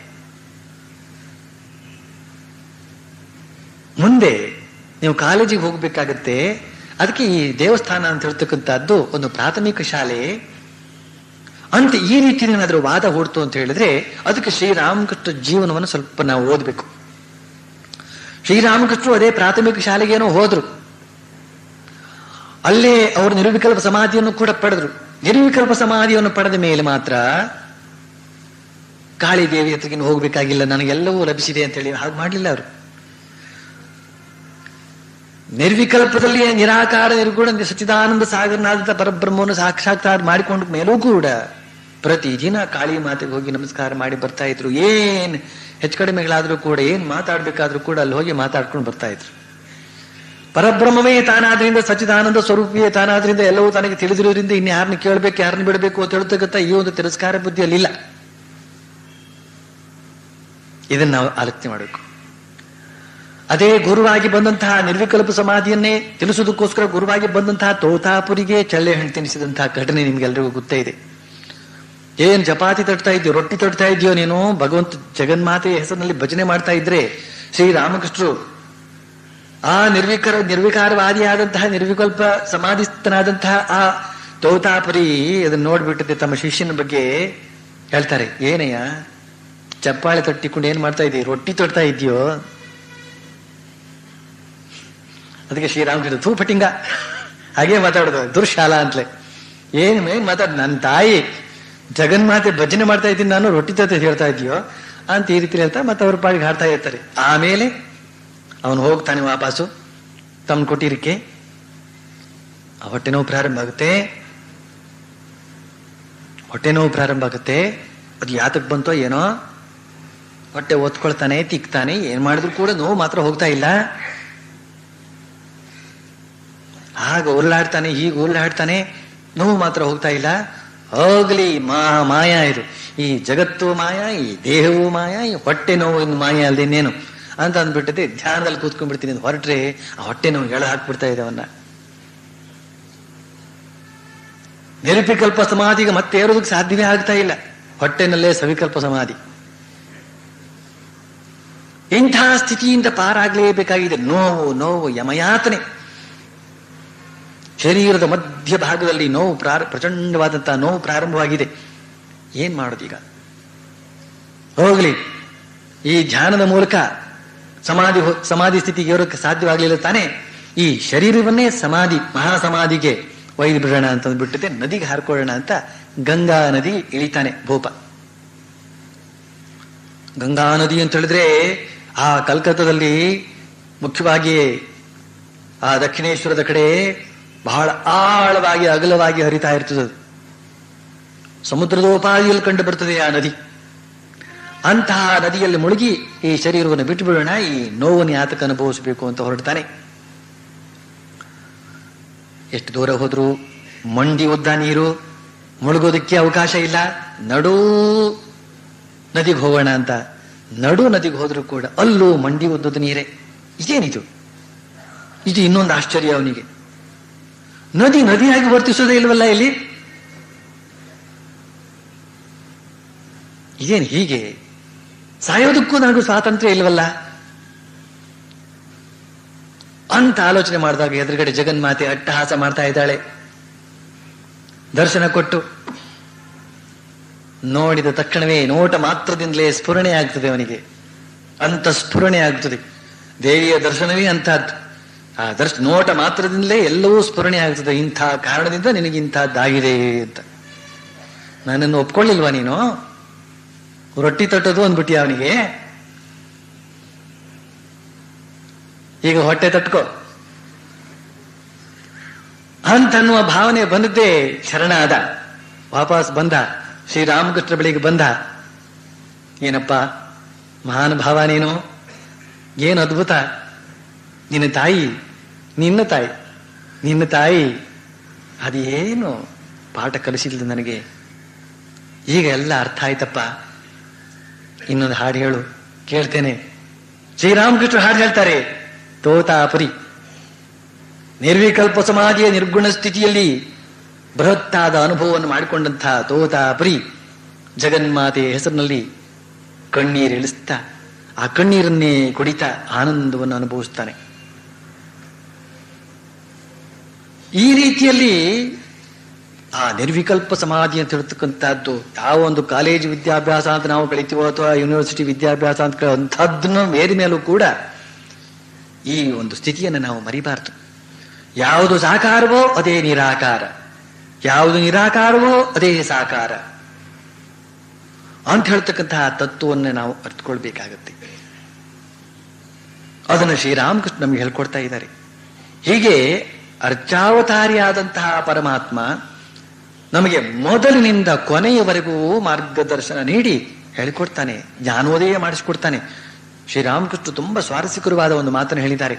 ಮುಂದೆ ನೀವು ಕಾಲೇಜಿಗೆ ಹೋಗ್ಬೇಕಾಗತ್ತೆ ಅದಕ್ಕೆ ಈ ದೇವಸ್ಥಾನ ಅಂತ ಹೇಳ್ತಕ್ಕಂಥದ್ದು ಒಂದು ಪ್ರಾಥಮಿಕ ಶಾಲೆ ಅಂತ ಈ ರೀತಿ ಏನಾದ್ರೂ ವಾದ ಹೊಡ್ತು ಅಂತ ಹೇಳಿದ್ರೆ ಅದಕ್ಕೆ ಶ್ರೀರಾಮಕೃಷ್ಣ ಜೀವನವನ್ನು ಸ್ವಲ್ಪ ನಾವು ಓದಬೇಕು ಶ್ರೀರಾಮಕೃಷ್ಣರು ಅದೇ ಪ್ರಾಥಮಿಕ ಶಾಲೆಗೇನೋ ಹೋದ್ರು ಅಲ್ಲೇ ಅವರು ನಿರ್ವಿಕಲ್ಪ ಸಮಾಧಿಯನ್ನು ಕೂಡ ಪಡೆದ್ರು ನಿರ್ವಿಕಲ್ಪ ಸಮಾಧಿಯನ್ನು ಪಡೆದ ಮೇಲೆ ಮಾತ್ರ ಕಾಳಿ ದೇವಿ ಹತ್ರಗಿನ ಹೋಗ್ಬೇಕಾಗಿಲ್ಲ ನನಗೆಲ್ಲವೂ ಲಭಿಸಿದೆ ಅಂತ ಹೇಳಿ ಹಾಗೆ ಮಾಡಲಿಲ್ಲ ಅವರು ನಿರ್ವಿಕಲ್ಪದಲ್ಲಿ ನಿರಾಕಾರ ನಿರ್ಗುಣ ಸಚ್ಚಿದಾನಂದ ಸಾಗರನಾದಂತ ಪರಬ್ರಹ್ಮವನ್ನು ಸಾಕ್ಷಾತ್ಕಾರ ಮಾಡಿಕೊಂಡ ಮೇಲೂ ಕೂಡ ಪ್ರತಿದಿನ ಕಾಳಿ ಮಾತೆಗೆ ಹೋಗಿ ನಮಸ್ಕಾರ ಮಾಡಿ ಬರ್ತಾ ಇದ್ರು ಏನ್ ಹೆಚ್ಚು ಕಡಿಮೆಗಳಾದ್ರೂ ಕೂಡ ಏನ್ ಮಾತಾಡ್ಬೇಕಾದ್ರೂ ಕೂಡ ಅಲ್ಲಿ ಹೋಗಿ ಮಾತಾಡ್ಕೊಂಡು ಬರ್ತಾ ಇದ್ರು ಪರಬ್ರಹ್ಮವೇ ತಾನಾದ್ರಿಂದ ಸಚ್ಚಿದಾನಂದ ಸ್ವರೂಪಿಯೇ ತಾನಾದ್ರಿಂದ ಎಲ್ಲವೂ ತನಗೆ ತಿಳಿದಿರೋದ್ರಿಂದ ಇನ್ನು ಯಾರನ್ನ ಕೇಳಬೇಕು ಯಾರನ್ನ ಬಿಡಬೇಕು ಅಂತ ಹೇಳ್ತಕ್ಕಂಥ ಈ ಒಂದು ತಿರಸ್ಕಾರ ಬುದ್ಧಿಯಲ್ಲಿ ಇಲ್ಲ ಇದನ್ನ ನಾವು ಆಲೋಚನೆ ಮಾಡಬೇಕು ಅದೇ ಗುರುವಾಗಿ ಬಂದಂತಹ ನಿರ್ವಿಕಲ್ಪ ಸಮಾಧಿಯನ್ನೇ ತಿಳಿಸೋದಕ್ಕೋಸ್ಕರ ಗುರುವಾಗಿ ಬಂದಂತಹ ತೋತಾಪುರಿಗೆ ಚಳ್ಳೆ ಹಣ್ಣು ತಿನ್ನಿಸಿದಂತಹ ಘಟನೆ ನಿಮ್ಗೆಲ್ರಿಗೂ ಗೊತ್ತೇ ಇದೆ ಏನ್ ಚಪಾತಿ ತಟ್ತಾ ಇದೆಯೋ ರೊಟ್ಟಿ ತಟ್ತಾ ಇದೆಯೋ ನೀನು ಭಗವಂತ ಜಗನ್ಮಾತೆಯ ಹೆಸರಿನಲ್ಲಿ ಭಜನೆ ಮಾಡ್ತಾ ಇದ್ರೆ ಶ್ರೀರಾಮಕೃಷ್ಣರು ಆ ನಿರ್ವಿಕಾರ ನಿರ್ವಿಕಾರವಾದಿಯಾದಂತಹ ನಿರ್ವಿಕಲ್ಪ ಸಮಾಧಿಸ್ಥನಾದಂತಹ ಆ ತೋತಾಪುರಿ ಅದನ್ನ ನೋಡ್ಬಿಟ್ಟಿದೆ ತಮ್ಮ ಶಿಷ್ಯನ ಬಗ್ಗೆ ಹೇಳ್ತಾರೆ ಏನಯ್ಯ ಚಪ್ಪಾಳೆ ತಟ್ಟಿಕೊಂಡು ಏನ್ ಮಾಡ್ತಾ ಇದೀಯ ರೊಟ್ಟಿ ತೊಡ್ತಾ ಇದೆಯೋ ಅದಕ್ಕೆ ಶ್ರೀರಾಮಕೃಷ್ಣ ತೂ ಪಟಿಂಗ ಹಾಗೆ ಮಾತಾಡೋದು ದುರ್ಶಾಲಾ ಅಂತಲೇ ಏನ್ ಏನ್ ಮಾತಾಡ್ ನನ್ನ ತಾಯಿ ಜಗನ್ಮಾತೆ ಭಜನೆ ಮಾಡ್ತಾ ಇದ್ದೀನಿ ನಾನು ರೊಟ್ಟಿ ತತ್ತೆ ಹೇಳ್ತಾ ಇದೆಯೋ ಅಂತ ಈ ರೀತಿ ಹೇಳ್ತಾ ಮತ್ತೆ ಅವ್ರ ಪಾಡಿಗೆ ಹಾಡ್ತಾ ಇರ್ತಾರೆ ಆಮೇಲೆ ಅವನು ಹೋಗ್ತಾನೆ ವಾಪಸ್ಸು ತಮ್ಮ ಕೊಟ್ಟಿರಕ್ಕೆ ಆ ಹೊಟ್ಟೆ ನೋವು ಪ್ರಾರಂಭ ಆಗುತ್ತೆ ಹೊಟ್ಟೆ ನೋವು ಪ್ರಾರಂಭ ಆಗುತ್ತೆ ಅದು ಯಾತಕ್ ಬಂತೋ ಏನೋ ಹೊಟ್ಟೆ ಒತ್ಕೊಳ್ತಾನೆ ತಿಕ್ತಾನೆ ಏನ್ ಮಾಡಿದ್ರು ಕೂಡ ನೋವು ಮಾತ್ರ ಹೋಗ್ತಾ ಇಲ್ಲ ಆಗ ಉರುಳಾಡ್ತಾನೆ ಹೀಗೆ ಉರುಳಾಡ್ತಾನೆ ನೋವು ಮಾತ್ರ ಹೋಗ್ತಾ ಇಲ್ಲ ಹೋಗ್ಲಿ ಮಾ ಮಾಯ ಇದು ಈ ಜಗತ್ತು ಮಾಯ ಈ ದೇಹವು ಮಾಯ ಈ ಹೊಟ್ಟೆ ನೋವು ಇನ್ನು ಮಾಯ ಅಲ್ದೇನೇನು ಅಂತ ಅಂದ್ಬಿಟ್ಟಿದೆ ಧ್ಯಾನದಲ್ಲಿ ಕೂತ್ಕೊಂಡ್ಬಿಡ್ತೀನಿ ಅಂತ ಹೊರಟ್ರೆ ಆ ಹೊಟ್ಟೆ ನೋವು ಎಳ ಹಾಕ್ಬಿಡ್ತಾ ಇದೆ ಅವನ್ನ ನಿರಪಿಕಲ್ಪ ಸಮಾಧಿಗೆ ಮತ್ತೆ ಏರೋದಕ್ಕೆ ಸಾಧ್ಯವೇ ಆಗ್ತಾ ಇಲ್ಲ ಹೊಟ್ಟೆನಲ್ಲೇ ಸವಿಕಲ್ಪ ಸಮಾಧಿ ಇಂಥ ಸ್ಥಿತಿಯಿಂದ ಪಾರಾಗಲೇಬೇಕಾಗಿದೆ ನೋವು ನೋವು ಯಮಯಾತನೆ ಶರೀರದ ಮಧ್ಯ ಭಾಗದಲ್ಲಿ ನೋವು ಪ್ರಾರ ಪ್ರಚಂಡವಾದಂತಹ ನೋವು ಪ್ರಾರಂಭವಾಗಿದೆ ಏನ್ ಮಾಡೋದೀಗ ಹೋಗ್ಲಿ ಈ ಧ್ಯಾನದ ಮೂಲಕ ಸಮಾಧಿ ಹೊ- ಸಮಾಧಿ ಸ್ಥಿತಿಗೆ ಇರೋಕ್ಕೆ ಸಾಧ್ಯವಾಗಲಿಲ್ಲ ತಾನೇ ಈ ಶರೀರವನ್ನೇ ಸಮಾಧಿ ಮಹಾಸಮಾಧಿಗೆ ಒಯ್ದು ಬಿಡೋಣ ಅಂತ ಅಂದ್ಬಿಟ್ಟಿದೆ ನದಿಗೆ ಹಾರ್ಕೊಳ್ಳೋಣ ಅಂತ ಗಂಗಾ ನದಿ ಇಳಿತಾನೆ ಭೂಪ ಗಂಗಾ ನದಿ ಅಂತ ಹೇಳಿದ್ರೆ ಆ ಕಲ್ಕತ್ತಾದಲ್ಲಿ ಮುಖ್ಯವಾಗಿ ಆ ದಕ್ಷಿಣೇಶ್ವರದ ಕಡೆ ಬಹಳ ಆಳವಾಗಿ ಅಗಲವಾಗಿ ಹರಿತಾ ಇರ್ತದೆ ಅದು. ಸಮುದ್ರದೋಪಾದಿಯಲ್ಲಿ ಕಂಡು ಬರ್ತದೆ ಆ ನದಿ ಅಂತಹ ನದಿಯಲ್ಲಿ ಮುಳುಗಿ ಈ ಶರೀರವನ್ನು ಬಿಟ್ಟು ಬಿಡೋಣ ಈ ನೋವನ್ನು ಯಾತಕ ಅನುಭವಿಸಬೇಕು ಅಂತ ಹೊರಡ್ತಾನೆ ಎಷ್ಟು ದೂರ ಹೋದ್ರು ಮಂಡಿ ಉದ್ದ ನೀರು ಮುಳುಗೋದಕ್ಕೆ ಅವಕಾಶ ಇಲ್ಲ ನಡೂ ನದಿಗೆ ಹೋಗೋಣ ಅಂತ ನಡು ನದಿಗೆ ಹೋದ್ರು ಕೂಡ ಅಲ್ಲೂ ಮಂಡಿ ಉದ್ದದ ನೀರೇ ಇದೇನಿದು ಇದು ಇನ್ನೊಂದು ಆಶ್ಚರ್ಯ ಅವನಿಗೆ ನದಿ ನದಿಯಾಗಿ ವರ್ತಿಸೋದೇ ಇಲ್ವಲ್ಲ ಇಲ್ಲಿ ಇದೇನು ಹೀಗೆ ಸಾಯೋದಕ್ಕೂ ನನಗೂ ಸ್ವಾತಂತ್ರ್ಯ ಇಲ್ವಲ್ಲ ಅಂತ ಆಲೋಚನೆ ಮಾಡಿದಾಗ ಎದುರುಗಡೆ ಜಗನ್ಮಾತೆ ಅಟ್ಟಹಾಸ ಮಾಡ್ತಾ ಇದ್ದಾಳೆ ದರ್ಶನ ಕೊಟ್ಟು ನೋಡಿದ ತಕ್ಷಣವೇ ನೋಟ ಮಾತ್ರದಿಂದಲೇ ಸ್ಫುರಣೆ ಆಗ್ತದೆ ಅವನಿಗೆ ಅಂತ ಸ್ಫುರಣೆ ಆಗ್ತದೆ ದೇವಿಯ ದರ್ಶನವೇ ಅಂತಹದ್ದು ಆ ದರ್ಶ ನೋಟ ಮಾತ್ರದಿಂದಲೇ ಎಲ್ಲವೂ ಸ್ಫುರಣೆ ಆಗ್ತದೆ ಇಂಥ ಕಾರಣದಿಂದ ನಿನಗೆ ಇಂಥದ್ದಾಗಿದೆ ಅಂತ ನನ್ನನ್ನು ಒಪ್ಕೊಳ್ಳಿಲ್ವಾ ನೀನು ರೊಟ್ಟಿ ತಟ್ಟೋದು ಅಂದ್ಬಿಟ್ಟಿ ಅವನಿಗೆ ಈಗ ಹೊಟ್ಟೆ ತಟ್ಕೋ ಅಂತನ್ನುವ ಭಾವನೆ ಬಂದದ್ದೇ ಶರಣ ಆದ ವಾಪಸ್ ಬಂದ ಶ್ರೀರಾಮಕೃಷ್ಣ ಬಳಿಗೆ ಬಂದ ಏನಪ್ಪ ಮಹಾನ್ ಭಾವ ನೀನು ಏನು ಅದ್ಭುತ ನಿನ್ನ ತಾಯಿ ನಿನ್ನ ತಾಯಿ ನಿನ್ನ ತಾಯಿ ಅದೇನು ಪಾಠ ಕಲಿಸಿಲ್ಲ ನನಗೆ ಈಗ ಎಲ್ಲ ಅರ್ಥ ಆಯ್ತಪ್ಪ ಇನ್ನೊಂದು ಹಾಡು ಹೇಳು ಕೇಳ್ತೇನೆ ಶ್ರೀರಾಮಕೃಷ್ಣ ಹಾಡು ಹೇಳ್ತಾರೆ ತೋತಾಪುರಿ ನಿರ್ವಿಕಲ್ಪ ಸಮಾಧಿಯ ನಿರ್ಗುಣ ಸ್ಥಿತಿಯಲ್ಲಿ ಬೃಹತ್ತಾದ ಅನುಭವವನ್ನು ಮಾಡಿಕೊಂಡಂತಹ ತೋತಾಪುರಿ ಜಗನ್ಮಾತೆಯ ಹೆಸರಿನಲ್ಲಿ ಕಣ್ಣೀರು ಇಳಿಸ್ತಾ ಆ ಕಣ್ಣೀರನ್ನೇ ಕುಡಿತಾ ಆನಂದವನ್ನು ಅನುಭವಿಸ್ತಾನೆ ಈ ರೀತಿಯಲ್ಲಿ ಆ ನಿರ್ವಿಕಲ್ಪ ಸಮಾಧಿ ಅಂತ ಹೇಳ್ತಕ್ಕಂಥದ್ದು ಯಾವ ಒಂದು ಕಾಲೇಜು ವಿದ್ಯಾಭ್ಯಾಸ ಅಂತ ನಾವು ಕಳಿತೀವೋ ಅಥವಾ ಯೂನಿವರ್ಸಿಟಿ ವಿದ್ಯಾಭ್ಯಾಸ ಅಂತ ಕಳೀ- ಅಂಥದ್ದನ್ನು ಮೇರಿ ಮೇಲೂ ಕೂಡ ಈ ಒಂದು ಸ್ಥಿತಿಯನ್ನು ನಾವು ಮರಿಬಾರ್ದು ಯಾವುದು ಸಾಕಾರವೋ ಅದೇ ನಿರಾಕಾರ ಯಾವುದು ನಿರಾಕಾರವೋ ಅದೇ ಸಾಕಾರ ಅಂತ ಹೇಳ್ತಕ್ಕಂತಹ ತತ್ವವನ್ನು ನಾವು ಅರ್ಥಕೊಳ್ಬೇಕಾಗತ್ತೆ ಅದನ್ನು ಶ್ರೀರಾಮಕೃಷ್ಣ ನಮಗೆ ಹೇಳ್ಕೊಡ್ತಾ ಇದ್ದಾರೆ ಹೀಗೆ ಅರ್ಚಾವತಾರಿಯಾದಂತಹ ಪರಮಾತ್ಮ ನಮಗೆ ಮೊದಲಿನಿಂದ ಕೊನೆಯವರೆಗೂ ಮಾರ್ಗದರ್ಶನ ನೀಡಿ ಹೇಳಿಕೊಡ್ತಾನೆ ಜ್ಞಾನೋದಯ ಮಾಡಿಸಿಕೊಡ್ತಾನೆ ಶ್ರೀರಾಮಕೃಷ್ಣ ತುಂಬಾ ಸ್ವಾರಸ್ಯಕರವಾದ ಒಂದು ಮಾತನ್ನು ಹೇಳಿದ್ದಾರೆ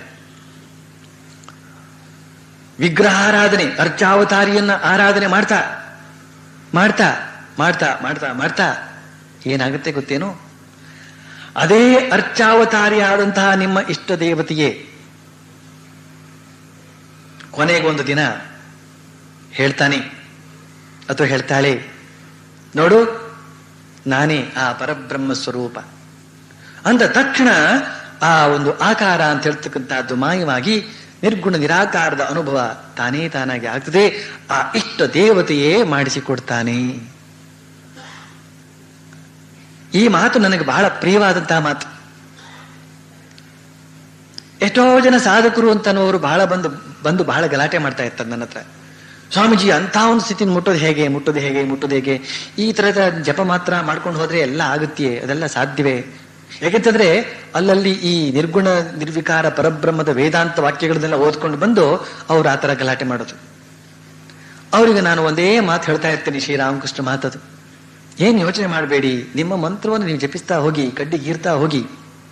ವಿಗ್ರಹಾರಾಧನೆ ಅರ್ಚಾವತಾರಿಯನ್ನ ಆರಾಧನೆ ಮಾಡ್ತಾ ಮಾಡ್ತಾ ಮಾಡ್ತಾ ಮಾಡ್ತಾ ಮಾಡ್ತಾ ಏನಾಗುತ್ತೆ ಗೊತ್ತೇನು ಅದೇ ಅರ್ಚಾವತಾರಿಯಾದಂತಹ ನಿಮ್ಮ ಇಷ್ಟ ದೇವತೆಯೇ ಕೊನೆಗೊಂದು ದಿನ ಹೇಳ್ತಾನೆ ಅಥವಾ ಹೇಳ್ತಾಳೆ ನೋಡು ನಾನೇ ಆ ಪರಬ್ರಹ್ಮ ಸ್ವರೂಪ ಅಂದ ತಕ್ಷಣ ಆ ಒಂದು ಆಕಾರ ಅಂತ ಹೇಳ್ತಕ್ಕಂಥದ್ದು ಮಾಯವಾಗಿ ನಿರ್ಗುಣ ನಿರಾಕಾರದ ಅನುಭವ ತಾನೇ ತಾನಾಗಿ ಆಗ್ತದೆ ಆ ಇಷ್ಟ ದೇವತೆಯೇ ಮಾಡಿಸಿಕೊಡ್ತಾನೆ ಈ ಮಾತು ನನಗೆ ಬಹಳ ಪ್ರಿಯವಾದಂತಹ ಮಾತು ಎಷ್ಟೋ ಜನ ಸಾಧಕರು ಅಂತನೋರು ಬಹಳ ಬಂದು ಬಂದು ಬಹಳ ಗಲಾಟೆ ಮಾಡ್ತಾ ಇರ್ತಾರೆ ನನ್ನ ಹತ್ರ ಸ್ವಾಮೀಜಿ ಅಂತ ಒಂದು ಸ್ಥಿತಿನ ಮುಟ್ಟೋದು ಹೇಗೆ ಮುಟ್ಟೋದು ಹೇಗೆ ಮುಟ್ಟೋದು ಹೇಗೆ ಈ ತರದ ಜಪ ಮಾತ್ರ ಮಾಡ್ಕೊಂಡು ಹೋದ್ರೆ ಎಲ್ಲ ಆಗುತ್ತೆ ಅದೆಲ್ಲ ಸಾಧ್ಯವೇ ಯಾಕೆಂತಂದ್ರೆ ಅಲ್ಲಲ್ಲಿ ಈ ನಿರ್ಗುಣ ನಿರ್ವಿಕಾರ ಪರಬ್ರಹ್ಮದ ವೇದಾಂತ ವಾಕ್ಯಗಳನ್ನೆಲ್ಲ ಓದ್ಕೊಂಡು ಬಂದು ಅವ್ರು ಆ ತರ ಗಲಾಟೆ ಮಾಡೋದು ಅವರಿಗೆ ನಾನು ಒಂದೇ ಮಾತು ಹೇಳ್ತಾ ಇರ್ತೀನಿ ಶ್ರೀರಾಮಕೃಷ್ಣ ಮಾತದು ಏನ್ ಯೋಚನೆ ಮಾಡಬೇಡಿ ನಿಮ್ಮ ಮಂತ್ರವನ್ನು ನೀವು ಜಪಿಸ್ತಾ ಹೋಗಿ ಕಡ್ಡಿ ಗೀರ್ತಾ ಹೋಗಿ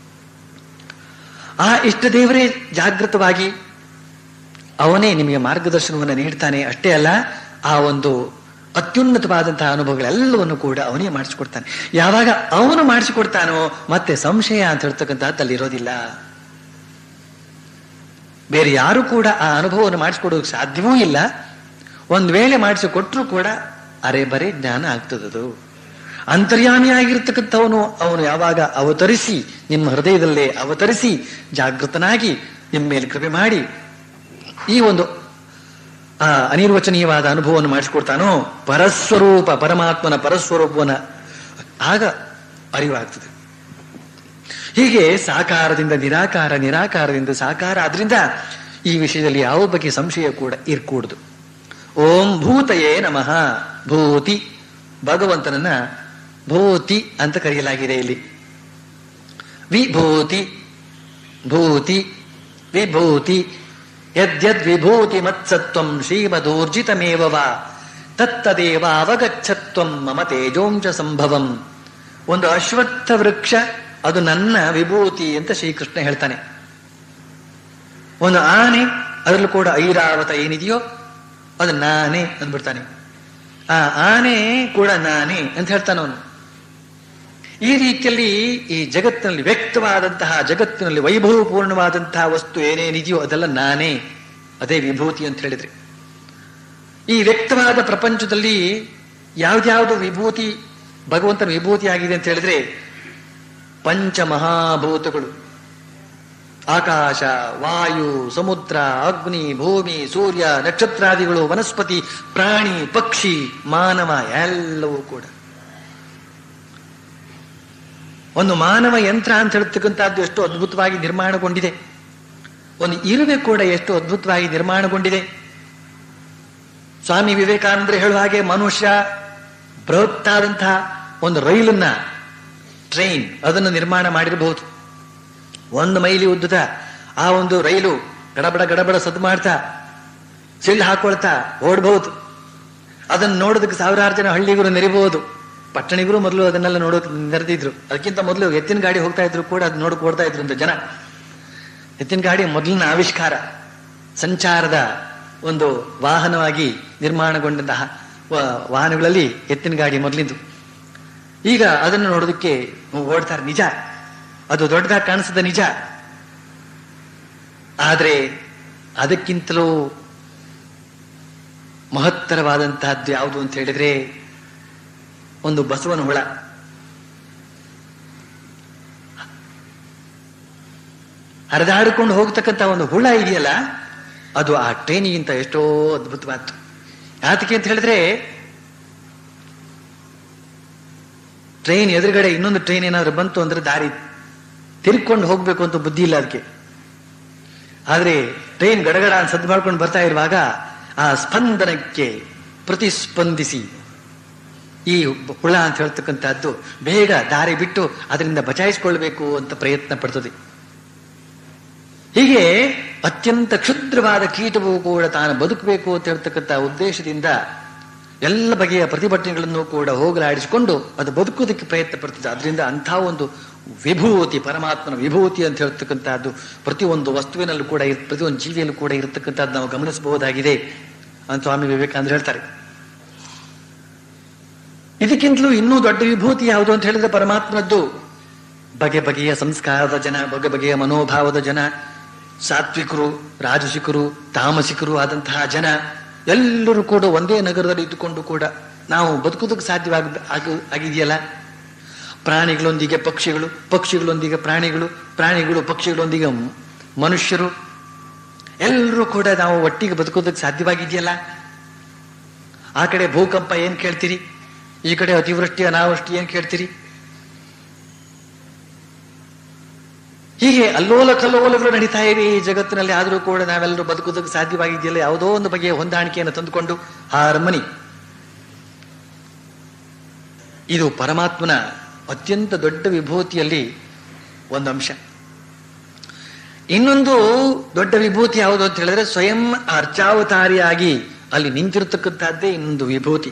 ಆ ಇಷ್ಟ ದೇವರೇ ಜಾಗೃತವಾಗಿ ಅವನೇ ನಿಮಗೆ ಮಾರ್ಗದರ್ಶನವನ್ನು ನೀಡ್ತಾನೆ ಅಷ್ಟೇ ಅಲ್ಲ ಆ ಒಂದು ಅತ್ಯುನ್ನತವಾದಂತಹ ಅನುಭವಗಳೆಲ್ಲವನ್ನು ಕೂಡ ಅವನೇ ಮಾಡಿಸಿಕೊಡ್ತಾನೆ ಯಾವಾಗ ಅವನು ಮಾಡಿಸಿಕೊಡ್ತಾನೋ ಮತ್ತೆ ಸಂಶಯ ಅಂತ ಹೇಳ್ತಕ್ಕಂಥದ್ದು ಅಲ್ಲಿ ಇರೋದಿಲ್ಲ ಬೇರೆ ಯಾರು ಕೂಡ ಆ ಅನುಭವವನ್ನು ಮಾಡಿಸಿಕೊಡೋಕೆ ಸಾಧ್ಯವೂ ಇಲ್ಲ ಒಂದ್ ವೇಳೆ ಮಾಡಿಸಿಕೊಟ್ರು ಕೂಡ ಅರೆ ಬರೇ ಜ್ಞಾನ ಆಗ್ತದದು ಅಂತರ್ಯಾಮಿಯಾಗಿರ್ತಕ್ಕಂಥವನು ಅವನು ಯಾವಾಗ ಅವತರಿಸಿ ನಿಮ್ಮ ಹೃದಯದಲ್ಲೇ ಅವತರಿಸಿ ಜಾಗೃತನಾಗಿ ನಿಮ್ಮ ಮೇಲೆ ಕೃಪೆ ಮಾಡಿ ಈ ಒಂದು ಆ ಅನಿರ್ವಚನೀಯವಾದ ಅನುಭವವನ್ನು ಮಾಡಿಸಿಕೊಡ್ತಾನೋ ಪರಸ್ವರೂಪ ಪರಮಾತ್ಮನ ಪರಸ್ವರೂಪವನ್ನ ಆಗ ಅರಿವಾಗ್ತದೆ ಹೀಗೆ ಸಾಕಾರದಿಂದ ನಿರಾಕಾರ ನಿರಾಕಾರದಿಂದ ಸಾಕಾರ ಆದ್ರಿಂದ ಈ ವಿಷಯದಲ್ಲಿ ಯಾವ ಬಗ್ಗೆ ಸಂಶಯ ಕೂಡ ಇರ್ಕೂಡುದು ಓಂ ಭೂತಯೇ ನಮಃ ಭೂತಿ ಭಗವಂತನನ್ನ ಭೂತಿ ಅಂತ ಕರೆಯಲಾಗಿದೆ ಇಲ್ಲಿ ವಿಭೂತಿ ಭೂತಿ ವಿಭೂತಿ ಯದ್ಯದ್ ವಿಭೂತಿ ಮತ್ಸತ್ವಂ ಶ್ರೀಮದೂರ್ಜಿತಮೇವ ವಾ ತತ್ತದೇವ ಅವಗಚ್ಚತ್ವಂ ಮಮ ತೇಜೋಂಚ ಸಂಭವಂ ಒಂದು ಅಶ್ವತ್ಥ ವೃಕ್ಷ ಅದು ನನ್ನ ವಿಭೂತಿ ಅಂತ ಶ್ರೀಕೃಷ್ಣ ಹೇಳ್ತಾನೆ ಒಂದು ಆನೆ ಅದರಲ್ಲೂ ಕೂಡ ಐರಾವತ ಏನಿದೆಯೋ ಅದು ನಾನೇ ಅಂದ್ಬಿಡ್ತಾನೆ ಆ ಆನೆ ಕೂಡ ನಾನೇ ಅಂತ ಹೇಳ್ತಾನೆ ಅವನು ಈ ರೀತಿಯಲ್ಲಿ ಈ ಜಗತ್ತಿನಲ್ಲಿ ವ್ಯಕ್ತವಾದಂತಹ ಜಗತ್ತಿನಲ್ಲಿ ವೈಭವಪೂರ್ಣವಾದಂತಹ ವಸ್ತು ಏನೇನಿದೆಯೋ ಅದೆಲ್ಲ ನಾನೇ ಅದೇ ವಿಭೂತಿ ಅಂತ ಹೇಳಿದ್ರೆ ಈ ವ್ಯಕ್ತವಾದ ಪ್ರಪಂಚದಲ್ಲಿ ಯಾವ್ದ್ಯಾವ್ದು ವಿಭೂತಿ ಭಗವಂತನ ವಿಭೂತಿ ಆಗಿದೆ ಅಂತ ಹೇಳಿದ್ರೆ ಪಂಚಮಹಾಭೂತಗಳು ಆಕಾಶ ವಾಯು ಸಮುದ್ರ ಅಗ್ನಿ ಭೂಮಿ ಸೂರ್ಯ ನಕ್ಷತ್ರಾದಿಗಳು ವನಸ್ಪತಿ ಪ್ರಾಣಿ ಪಕ್ಷಿ ಮಾನವ ಎಲ್ಲವೂ ಕೂಡ ಒಂದು ಮಾನವ ಯಂತ್ರ ಅಂತ ಹೇಳ್ತಕ್ಕಂಥದ್ದು ಎಷ್ಟು ಅದ್ಭುತವಾಗಿ ನಿರ್ಮಾಣಗೊಂಡಿದೆ ಒಂದು ಇರುವೆ ಕೂಡ ಎಷ್ಟು ಅದ್ಭುತವಾಗಿ ನಿರ್ಮಾಣಗೊಂಡಿದೆ ಸ್ವಾಮಿ ವಿವೇಕಾನಂದರು ಹೇಳುವ ಹಾಗೆ ಮನುಷ್ಯ ಬೃಹತ್ತಾದಂತಹ ಒಂದು ರೈಲನ್ನ ಟ್ರೈನ್ ಅದನ್ನು ನಿರ್ಮಾಣ ಮಾಡಿರಬಹುದು ಒಂದು ಮೈಲಿ ಉದ್ದದ ಆ ಒಂದು ರೈಲು ಗಡಬಡ ಗಡಬಡ ಸದ್ದು ಮಾಡ್ತಾ ಸಿಳ್ಳು ಹಾಕೊಳ್ತಾ ಓಡಬಹುದು ಅದನ್ನು ನೋಡೋದಕ್ಕೆ ಸಾವಿರಾರು ಜನ ಹಳ್ಳಿಗರು ನೆರಿಬಹುದು ಪಟ್ಟಣಿಗರು ಮೊದಲು ಅದನ್ನೆಲ್ಲ ನೋಡೋಕೆ ನೆರೆದಿದ್ರು ಅದಕ್ಕಿಂತ ಮೊದಲು ಎತ್ತಿನ ಗಾಡಿ ಹೋಗ್ತಾ ಇದ್ರು ಕೂಡ ಅದು ನೋಡಕ್ ಓಡ್ತಾ ಇದ್ರು ಅಂತ ಜನ ಎತ್ತಿನ ಗಾಡಿ ಮೊದಲಿನ ಆವಿಷ್ಕಾರ ಸಂಚಾರದ ಒಂದು ವಾಹನವಾಗಿ ನಿರ್ಮಾಣಗೊಂಡಂತಹ ವ- ವಾಹನಗಳಲ್ಲಿ ಎತ್ತಿನ ಗಾಡಿ ಮೊದಲಿಂದು ಈಗ ಅದನ್ನು ನೋಡೋದಕ್ಕೆ ಓಡ್ತಾರೆ ನಿಜ ಅದು ದೊಡ್ಡದಾಗಿ ಕಾಣಿಸದ ನಿಜ ಆದ್ರೆ ಅದಕ್ಕಿಂತಲೂ ಮಹತ್ತರವಾದಂತಹದ್ದು ಯಾವುದು ಅಂತ ಹೇಳಿದ್ರೆ ಒಂದು ಬಸವನ ಹುಳ ಹರಿದಾಡಿಕೊಂಡು ಹೋಗ್ತಕ್ಕಂಥ ಒಂದು ಹುಳ ಇದೆಯಲ್ಲ ಅದು ಆ ಟ್ರೈನಿಗಿಂತ ಎಷ್ಟೋ ಅದ್ಭುತವಾದ್ದು ಯಾತಕ್ಕೆ ಅಂತ ಹೇಳಿದ್ರೆ ಟ್ರೈನ್ ಎದುರುಗಡೆ ಇನ್ನೊಂದು ಟ್ರೈನ್ ಏನಾದ್ರು ಬಂತು ಅಂದ್ರೆ ದಾರಿ ತಿರ್ಕೊಂಡು ಹೋಗ್ಬೇಕು ಅಂತ ಬುದ್ಧಿ ಇಲ್ಲ ಅದಕ್ಕೆ ಆದ್ರೆ ಟ್ರೈನ್ ಗಡಗಡ ಅಂತ ಸದ್ದು ಮಾಡ್ಕೊಂಡು ಬರ್ತಾ ಇರುವಾಗ ಆ ಸ್ಪಂದನಕ್ಕೆ ಪ್ರತಿಸ್ಪಂದಿಸಿ ಈ ಹುಳ ಅಂತ ಹೇಳ್ತಕ್ಕಂಥದ್ದು ಬೇಗ ದಾರಿ ಬಿಟ್ಟು ಅದರಿಂದ ಬಚಾಯಿಸಿಕೊಳ್ಬೇಕು ಅಂತ ಪ್ರಯತ್ನ ಪಡ್ತದೆ ಹೀಗೆ ಅತ್ಯಂತ ಕ್ಷುದ್ರವಾದ ಕೀಟವು ಕೂಡ ತಾನು ಬದುಕಬೇಕು ಅಂತ ಹೇಳ್ತಕ್ಕಂಥ ಉದ್ದೇಶದಿಂದ ಎಲ್ಲ ಬಗೆಯ ಪ್ರತಿಭಟನೆಗಳನ್ನು ಕೂಡ ಹೋಗಲಾಡಿಸಿಕೊಂಡು ಅದು ಬದುಕುವುದಕ್ಕೆ ಪ್ರಯತ್ನ ಪಡ್ತದೆ ಅದರಿಂದ ಅಂಥ ಒಂದು ವಿಭೂತಿ ಪರಮಾತ್ಮನ ವಿಭೂತಿ ಅಂತ ಹೇಳ್ತಕ್ಕಂಥದ್ದು ಪ್ರತಿಯೊಂದು ವಸ್ತುವಿನಲ್ಲೂ ಕೂಡ ಇರ್- ಪ್ರತಿಯೊಂದು ಜೀವಿಯಲ್ಲೂ ಕೂಡ ಇರತಕ್ಕಂಥದ್ದು ನಾವು ಗಮನಿಸಬಹುದಾಗಿದೆ ಅಂತ ಸ್ವಾಮಿ ವಿವೇಕಾನಂದ ಹೇಳ್ತಾರೆ ಇದಕ್ಕಿಂತಲೂ ಇನ್ನೂ ದೊಡ್ಡ ವಿಭೂತಿ ಯಾವುದು ಅಂತ ಹೇಳಿದ್ರೆ ಪರಮಾತ್ಮನದ್ದು ಬಗೆ ಬಗೆಯ ಸಂಸ್ಕಾರದ ಜನ ಬಗೆ ಬಗೆಯ ಮನೋಭಾವದ ಜನ ಸಾತ್ವಿಕರು ರಾಜಸಿಕರು ತಾಮಸಿಕರು ಆದಂತಹ ಜನ ಎಲ್ಲರೂ ಕೂಡ ಒಂದೇ ನಗರದಲ್ಲಿ ಇದ್ದುಕೊಂಡು ಕೂಡ ನಾವು ಬದುಕುವುದಕ್ಕೆ ಸಾಧ್ಯವಾಗ ಆಗ- ಆಗಿದೆಯಲ್ಲ ಪ್ರಾಣಿಗಳೊಂದಿಗೆ ಪಕ್ಷಿಗಳು ಪಕ್ಷಿಗಳೊಂದಿಗೆ ಪ್ರಾಣಿಗಳು ಪ್ರಾಣಿಗಳು ಪಕ್ಷಿಗಳೊಂದಿಗೆ ಮ್- ಮನುಷ್ಯರು ಎಲ್ಲರೂ ಕೂಡ ನಾವು ಒಟ್ಟಿಗೆ ಬದುಕೋದಕ್ಕೆ ಸಾಧ್ಯವಾಗಿದೆಯಲ್ಲ ಆ ಕಡೆ ಭೂಕಂಪ ಏನ್ ಕೇಳ್ತೀರಿ ಈ ಕಡೆ ಅತಿವೃಷ್ಟಿ ಅನಾವೃಷ್ಟಿ ಏನ್ ಕೇಳ್ತೀರಿ ಹೀಗೆ ಅಲ್ಲೋಲ ಕಲ್ಲೋಲಗಳು ನಡೀತಾ ಇವೆ ಈ ಜಗತ್ತಿನಲ್ಲಿ ಆದರೂ ಕೂಡ ನಾವೆಲ್ಲರೂ ಬದುಕುವುದಕ್ಕೆ ಸಾಧ್ಯವಾಗಿದೆಯಲ್ಲ ಯಾವುದೋ ಒಂದು ಬಗೆಯ ಹೊಂದಾಣಿಕೆಯನ್ನು ತಂದುಕೊಂಡು ಹಾರ್ಮನಿ ಇದು ಪರಮಾತ್ಮನ ಅತ್ಯಂತ ದೊಡ್ಡ ವಿಭೂತಿಯಲ್ಲಿ ಒಂದು ಅಂಶ ಇನ್ನೊಂದು ದೊಡ್ಡ ವಿಭೂತಿ ಯಾವುದು ಅಂತ ಹೇಳಿದ್ರೆ ಸ್ವಯಂ ಅರ್ಚಾವತಾರಿಯಾಗಿ ಅಲ್ಲಿ ನಿಂತಿರತಕ್ಕಂಥದ್ದೇ ಇನ್ನೊಂದು ವಿಭೂತಿ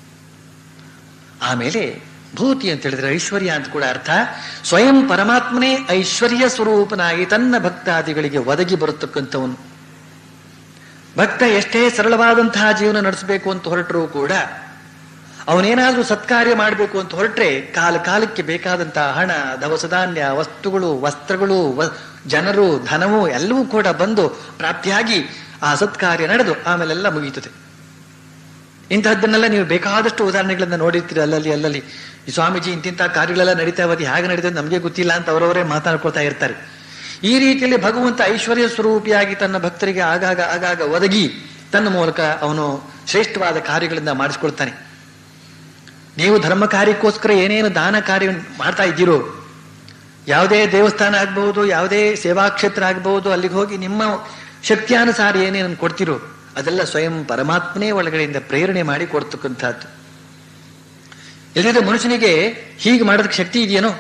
ಆಮೇಲೆ ಭೂತಿ ಅಂತ ಹೇಳಿದ್ರೆ ಐಶ್ವರ್ಯ ಅಂತ ಕೂಡ ಅರ್ಥ ಸ್ವಯಂ ಪರಮಾತ್ಮನೇ ಐಶ್ವರ್ಯ ಸ್ವರೂಪನಾಗಿ ತನ್ನ ಭಕ್ತಾದಿಗಳಿಗೆ ಒದಗಿ ಬರತಕ್ಕಂಥವನು ಭಕ್ತ ಎಷ್ಟೇ ಸರಳವಾದಂತಹ ಜೀವನ ನಡೆಸಬೇಕು ಅಂತ ಹೊರಟರೂ ಕೂಡ ಅವನೇನಾದ್ರೂ ಸತ್ಕಾರ್ಯ ಮಾಡಬೇಕು ಅಂತ ಹೊರಟ್ರೆ ಕಾಲ ಕಾಲಕ್ಕೆ ಬೇಕಾದಂತಹ ಹಣ ದವಸ ಧಾನ್ಯ ವಸ್ತುಗಳು ವಸ್ತ್ರಗಳು ವ- ಜನರು ಧನವು ಎಲ್ಲವೂ ಕೂಡ ಬಂದು ಪ್ರಾಪ್ತಿಯಾಗಿ ಆ ಸತ್ಕಾರ್ಯ ನಡೆದು ಆಮೇಲೆಲ್ಲ ಮುಗೀತದೆ ಇಂತಹದ್ದನ್ನೆಲ್ಲ ನೀವು ಬೇಕಾದಷ್ಟು ಉದಾಹರಣೆಗಳನ್ನ ನೋಡಿರ್ತೀರಿ ಅಲ್ಲಲ್ಲಿ ಅಲ್ಲಲ್ಲಿ ಈ ಸ್ವಾಮೀಜಿ ಇಂತಿಂತ ಕಾರ್ಯಗಳೆಲ್ಲ ನಡೀತಾ ಇವತ್ತು ಹೇಗೆ ನಡೀತದೆ ನಮಗೆ ಗೊತ್ತಿಲ್ಲ ಅಂತ ಅವರವರೇ ಮಾತನಾಡ್ಕೊಳ್ತಾ ಇರ್ತಾರೆ ಈ ರೀತಿಯಲ್ಲಿ ಭಗವಂತ ಐಶ್ವರ್ಯ ಸ್ವರೂಪಿಯಾಗಿ ತನ್ನ ಭಕ್ತರಿಗೆ ಆಗಾಗ ಆಗಾಗ ಒದಗಿ ತನ್ನ ಮೂಲಕ ಅವನು ಶ್ರೇಷ್ಠವಾದ ಕಾರ್ಯಗಳಿಂದ ಮಾಡಿಸ್ಕೊಳ್ತಾನೆ ನೀವು ಧರ್ಮ ಕಾರ್ಯಕ್ಕೋಸ್ಕರ ಏನೇನು ದಾನ ಕಾರ್ಯ ಮಾಡ್ತಾ ಇದ್ದೀರೋ ಯಾವುದೇ ದೇವಸ್ಥಾನ ಆಗ್ಬಹುದು ಯಾವುದೇ ಸೇವಾ ಕ್ಷೇತ್ರ ಆಗ್ಬಹುದು ಅಲ್ಲಿಗೆ ಹೋಗಿ ನಿಮ್ಮ ಶಕ್ತಿಯಾನುಸಾರ ಏನೇನು ಕೊಡ್ತಿರೋ ಅದೆಲ್ಲ ಸ್ವಯಂ ಪರಮಾತ್ಮನೇ ಒಳಗಡೆಯಿಂದ ಪ್ರೇರಣೆ ಮಾಡಿ ಕೊಡ್ತಕ್ಕಂಥದ್ದು ಇಲ್ಲದಿದ್ದರೆ ಮನುಷ್ಯನಿಗೆ ಹೀಗೆ ಮಾಡೋದಕ್ಕೆ ಶಕ್ತಿ ಇದೆಯೇನೋ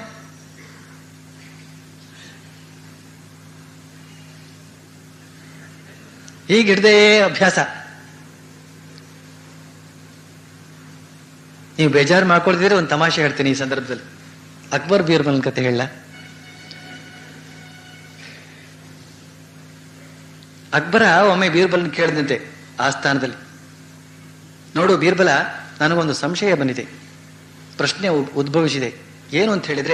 ಹೀಗಿಡ್ದೇ ಅಭ್ಯಾಸ ನೀವು ಬೇಜಾರು ಮಾಡ್ಕೊಳ್ತಿದ್ರೆ ಒಂದು ತಮಾಷೆ ಹೇಳ್ತೀನಿ ಈ ಸಂದರ್ಭದಲ್ಲಿ ಅಕ್ಬರ್ ಬೀರ್ಬಲ್ ಕತೆ ಹೇಳ ಅಕ್ಬರ ಒಮ್ಮೆ ಬೀರ್ಬಲ್ ಕೇಳಿದಂತೆ ಆಸ್ಥಾನದಲ್ಲಿ ನೋಡು ಬೀರ್ಬಲ ನನಗೊಂದು ಸಂಶಯ ಬಂದಿದೆ ಪ್ರಶ್ನೆ ಉದ್- ಉದ್ಭವಿಸಿದೆ ಏನು ಅಂತ ಹೇಳಿದ್ರೆ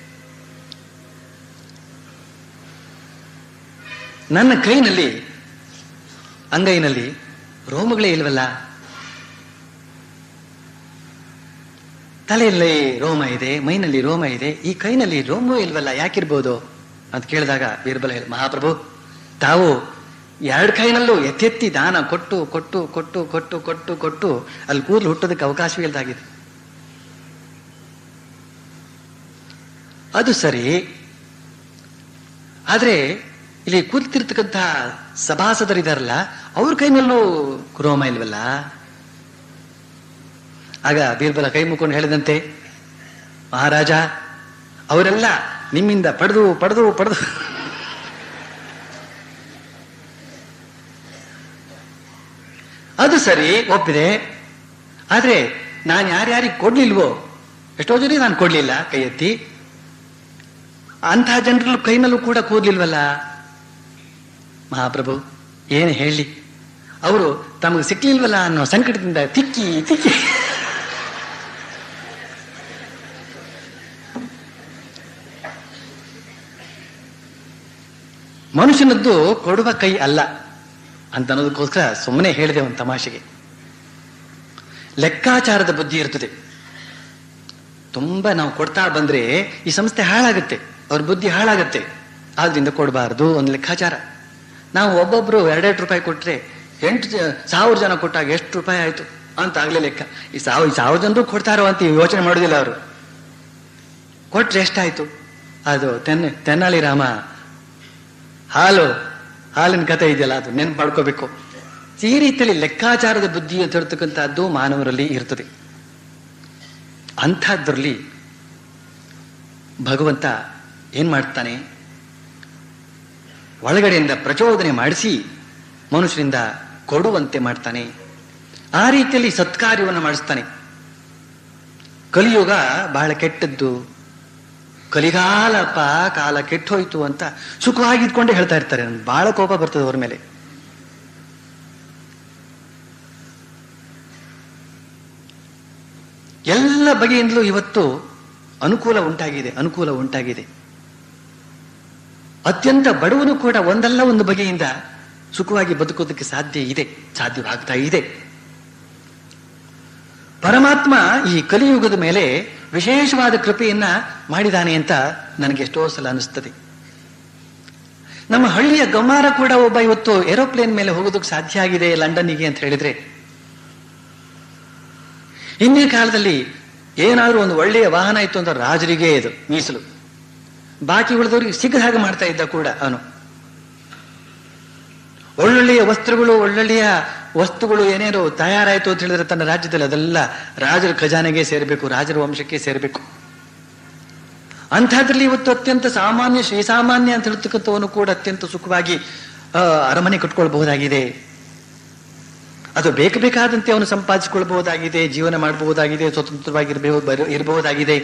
ನನ್ನ ಕೈನಲ್ಲಿ ಅಂಗೈನಲ್ಲಿ ರೋಮಗಳೇ ಇಲ್ವಲ್ಲ ತಲೆಯಲ್ಲಿ ರೋಮ ಇದೆ ಮೈನಲ್ಲಿ ರೋಮ ಇದೆ ಈ ಕೈನಲ್ಲಿ ರೋಮವೂ ಇಲ್ವಲ್ಲ ಯಾಕಿರ್ಬೋದು ಅಂತ ಕೇಳಿದಾಗ ಬೀರ್ಬಲ ಹೇಳಿ ಮಹಾಪ್ರಭು ತಾವು ಎರಡು ಕೈನಲ್ಲೂ ಎತ್ತೆತ್ತಿ ದಾನ ಕೊಟ್ಟು ಕೊಟ್ಟು ಕೊಟ್ಟು ಕೊಟ್ಟು ಕೊಟ್ಟು ಕೊಟ್ಟು ಅಲ್ಲಿ ಕೂದಲು ಹುಟ್ಟೋದಕ್ಕೆ ಅವಕಾಶವೇ ಇಲ್ದಾಗಿದೆ ಅದು ಸರಿ ಆದ್ರೆ ಇಲ್ಲಿ ಕೂತಿರ್ತಕ್ಕಂಥ ಸಭಾಸದರಿದಾರಲ್ಲ ಅವ್ರ ಕೈನಲ್ಲೂ ರೋಮ ಇಲ್ವಲ್ಲ ಆಗ ಬೀರ್ಬಲ ಕೈ ಮುಕ್ಕೊಂಡು ಹೇಳಿದಂತೆ ಮಹಾರಾಜ ಅವರೆಲ್ಲ ನಿಮ್ಮಿಂದ ಪಡೆದು ಪಡೆದು ಪಡೆದು ಅದು ಸರಿ ಒಪ್ಪಿದೆ ಆದ್ರೆ ನಾನು ಯಾರ್ಯಾರಿಗೆ ಕೊಡ್ಲಿಲ್ವೋ ಎಷ್ಟೋ ಜನ ನಾನು ಕೊಡ್ಲಿಲ್ಲ ಕೈ ಎತ್ತಿ ಅಂತಹ ಜನರಲ್ಲೂ ಕೈನಲ್ಲೂ ಕೂಡ ಕೂದ್ಲಿಲ್ವಲ್ಲ ಮಹಾಪ್ರಭು ಏನು ಹೇಳಿ ಅವರು ತಮಗೆ ಸಿಕ್ಲಿಲ್ವಲ್ಲ ಅನ್ನೋ ಸಂಕಟದಿಂದ ತಿಕ್ಕಿ ತಿಕ್ಕಿ ಮನುಷ್ಯನದ್ದು ಕೊಡುವ ಕೈ ಅಲ್ಲ ಅಂತ ಅನ್ನೋದಕ್ಕೋಸ್ಕರ ಸುಮ್ಮನೆ ಹೇಳಿದೆ ಒಂದು ತಮಾಷೆಗೆ ಲೆಕ್ಕಾಚಾರದ ಬುದ್ಧಿ ಇರ್ತದೆ ತುಂಬಾ ನಾವು ಕೊಡ್ತಾ ಬಂದ್ರೆ ಈ ಸಂಸ್ಥೆ ಹಾಳಾಗುತ್ತೆ ಅವ್ರ ಬುದ್ಧಿ ಹಾಳಾಗುತ್ತೆ ಆದ್ರಿಂದ ಕೊಡಬಾರದು ಒಂದು ಲೆಕ್ಕಾಚಾರ ನಾವು ಒಬ್ಬೊಬ್ರು ಎರಡೆರಡು ರೂಪಾಯಿ ಕೊಟ್ರೆ ಎಂಟು ಜ- ಸಾವಿರ ಜನ ಕೊಟ್ಟಾಗ ಎಷ್ಟು ರೂಪಾಯಿ ಆಯ್ತು ಅಂತ ಆಗ್ಲೇ ಲೆಕ್ಕ ಈ ಸಾವಿರ ಸಾವಿರ ಜನರು ಕೊಡ್ತಾರೋ ಅಂತ ಯೋಚನೆ ಮಾಡೋದಿಲ್ಲ ಅವರು ಕೊಟ್ರೆ ಎಷ್ಟಾಯ್ತು ಅದು ತೆನ್ನ ತೆನ್ನಾಳಿ ರಾಮ ಹಾಲು ಹಾಲಿನ ಕಥೆ ಇದೆಯಲ್ಲ ಅದು ನೆನ್ಪು ಮಾಡ್ಕೋಬೇಕು ಈ ರೀತಿಯಲ್ಲಿ ಲೆಕ್ಕಾಚಾರದ ಬುದ್ಧಿ ಅಂತ ಹೇಳ್ತಕ್ಕಂಥದ್ದು ಮಾನವರಲ್ಲಿ ಇರ್ತದೆ ಅಂಥದ್ರಲ್ಲಿ ಭಗವಂತ ಏನ್ ಮಾಡ್ತಾನೆ ಒಳಗಡೆಯಿಂದ ಪ್ರಚೋದನೆ ಮಾಡಿಸಿ ಮನುಷ್ಯರಿಂದ ಕೊಡುವಂತೆ ಮಾಡ್ತಾನೆ ಆ ರೀತಿಯಲ್ಲಿ ಸತ್ಕಾರ್ಯವನ್ನು ಮಾಡಿಸ್ತಾನೆ ಕಲಿಯುಗ ಬಹಳ ಕೆಟ್ಟದ್ದು ಕಲಿಗಾಲಪ್ಪ ಕಾಲ ಕೆಟ್ಟೋಯ್ತು ಅಂತ ಸುಖವಾಗಿದ್ಕೊಂಡೇ ಹೇಳ್ತಾ ಇರ್ತಾರೆ ನನ್ಗೆ ಬಹಳ ಕೋಪ ಬರ್ತದೆ ಅವ್ರ ಮೇಲೆ ಎಲ್ಲ ಬಗೆಯಿಂದಲೂ ಇವತ್ತು ಅನುಕೂಲ ಉಂಟಾಗಿದೆ ಅನುಕೂಲ ಉಂಟಾಗಿದೆ ಅತ್ಯಂತ ಬಡವನು ಕೂಡ ಒಂದಲ್ಲ ಒಂದು ಬಗೆಯಿಂದ ಸುಖವಾಗಿ ಬದುಕೋದಕ್ಕೆ ಸಾಧ್ಯ ಇದೆ ಸಾಧ್ಯವಾಗ್ತಾ ಇದೆ ಪರಮಾತ್ಮ ಈ ಕಲಿಯುಗದ ಮೇಲೆ ವಿಶೇಷವಾದ ಕೃಪೆಯನ್ನ ಮಾಡಿದಾನೆ ಅಂತ ನನಗೆ ಎಷ್ಟೋ ಸಲ ಅನಿಸ್ತದೆ ನಮ್ಮ ಹಳ್ಳಿಯ ಗಮಾರ ಕೂಡ ಒಬ್ಬ ಇವತ್ತು ಏರೋಪ್ಲೇನ್ ಮೇಲೆ ಹೋಗೋದಕ್ಕೆ ಸಾಧ್ಯ ಆಗಿದೆ ಲಂಡನ್ನಿಗೆ ಅಂತ ಹೇಳಿದ್ರೆ ಹಿಂದಿನ ಕಾಲದಲ್ಲಿ ಏನಾದ್ರೂ ಒಂದು ಒಳ್ಳೆಯ ವಾಹನ ಇತ್ತು ಅಂದ್ರೆ ರಾಜರಿಗೆ ಇದು ಮೀಸಲು ಬಾಕಿ ಉಳಿದವರಿಗೆ ಸಿಗದ ಹಾಗೆ ಮಾಡ್ತಾ ಇದ್ದ ಕೂಡ ಅವನು ಒಳ್ಳೊಳ್ಳೆಯ ವಸ್ತ್ರಗಳು ಒಳ್ಳೊಳ್ಳೆಯ ವಸ್ತುಗಳು ಏನೇನು ತಯಾರಾಯ್ತು ಅಂತ ಹೇಳಿದ್ರೆ ತನ್ನ ರಾಜ್ಯದಲ್ಲಿ ಅದೆಲ್ಲ ರಾಜರ ಖಜಾನೆಗೆ ಸೇರಬೇಕು ರಾಜರ ವಂಶಕ್ಕೆ ಸೇರಬೇಕು ಅಂಥದ್ರಲ್ಲಿ ಇವತ್ತು ಅತ್ಯಂತ ಸಾಮಾನ್ಯ ಶ್ರೀಸಾಮಾನ್ಯ ಅಂತ ಹೇಳ್ತಕ್ಕಂಥವನು ಕೂಡ ಅತ್ಯಂತ ಸುಖವಾಗಿ ಆ, ಅರಮನೆ ಕಟ್ಕೊಳ್ಬಹುದಾಗಿದೆ ಅದು ಬೇಕು ಬೇಕಾದಂತೆ ಅವನು ಸಂಪಾದಿಸಿಕೊಳ್ಬಹುದಾಗಿದೆ ಜೀವನ ಮಾಡಬಹುದಾಗಿದೆ ಸ್ವತಂತ್ರವಾಗಿರ್ಬಹುದು ಬರ- ಇರಬಹುದಾಗಿದೆ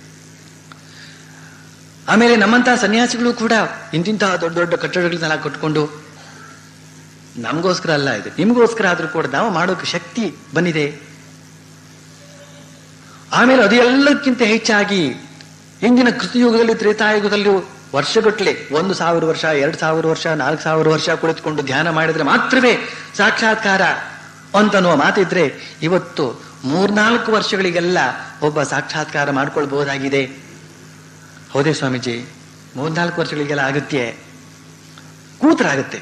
ಆಮೇಲೆ ನಮ್ಮಂತಹ ಸನ್ಯಾಸಿಗಳು ಕೂಡ ಇಂತಿಂತಹ ದೊಡ್ಡ ದೊಡ್ಡ ಕಟ್ಟಡಗಳನ್ನೆಲ್ಲ ಕಟ್ಕೊಂಡು ನಮಗೋಸ್ಕರ ಅಲ್ಲ ಇದು ನಿಮಗೋಸ್ಕರ ಆದ್ರೂ ಕೂಡ ನಾವು ಮಾಡೋಕೆ ಶಕ್ತಿ ಬಂದಿದೆ ಆಮೇಲೆ ಅದು ಎಲ್ಲಕ್ಕಿಂತ ಹೆಚ್ಚಾಗಿ ಹಿಂದಿನ ಕೃತಿಯುಗದಲ್ಲಿ ತ್ರೇತಾಯುಗದಲ್ಲಿ ವರ್ಷಗಟ್ಟಲೆ ಒಂದು ಸಾವಿರ ವರ್ಷ ಎರಡು ಸಾವಿರ ವರ್ಷ ನಾಲ್ಕು ಸಾವಿರ ವರ್ಷ ಕುಳಿತುಕೊಂಡು ಧ್ಯಾನ ಮಾಡಿದ್ರೆ ಮಾತ್ರವೇ ಸಾಕ್ಷಾತ್ಕಾರ ಅಂತನ್ನುವ ಮಾತಿದ್ರೆ ಇವತ್ತು ಮೂರ್ನಾಲ್ಕು ವರ್ಷಗಳಿಗೆಲ್ಲ ಒಬ್ಬ ಸಾಕ್ಷಾತ್ಕಾರ ಮಾಡ್ಕೊಳ್ಬಹುದಾಗಿದೆ ಹೌದೇ ಸ್ವಾಮೀಜಿ ಮೂರ್ನಾಲ್ಕು ವರ್ಷಗಳಿಗೆಲ್ಲ ಆಗುತ್ತೆ ಕೂತರಾಗುತ್ತೆ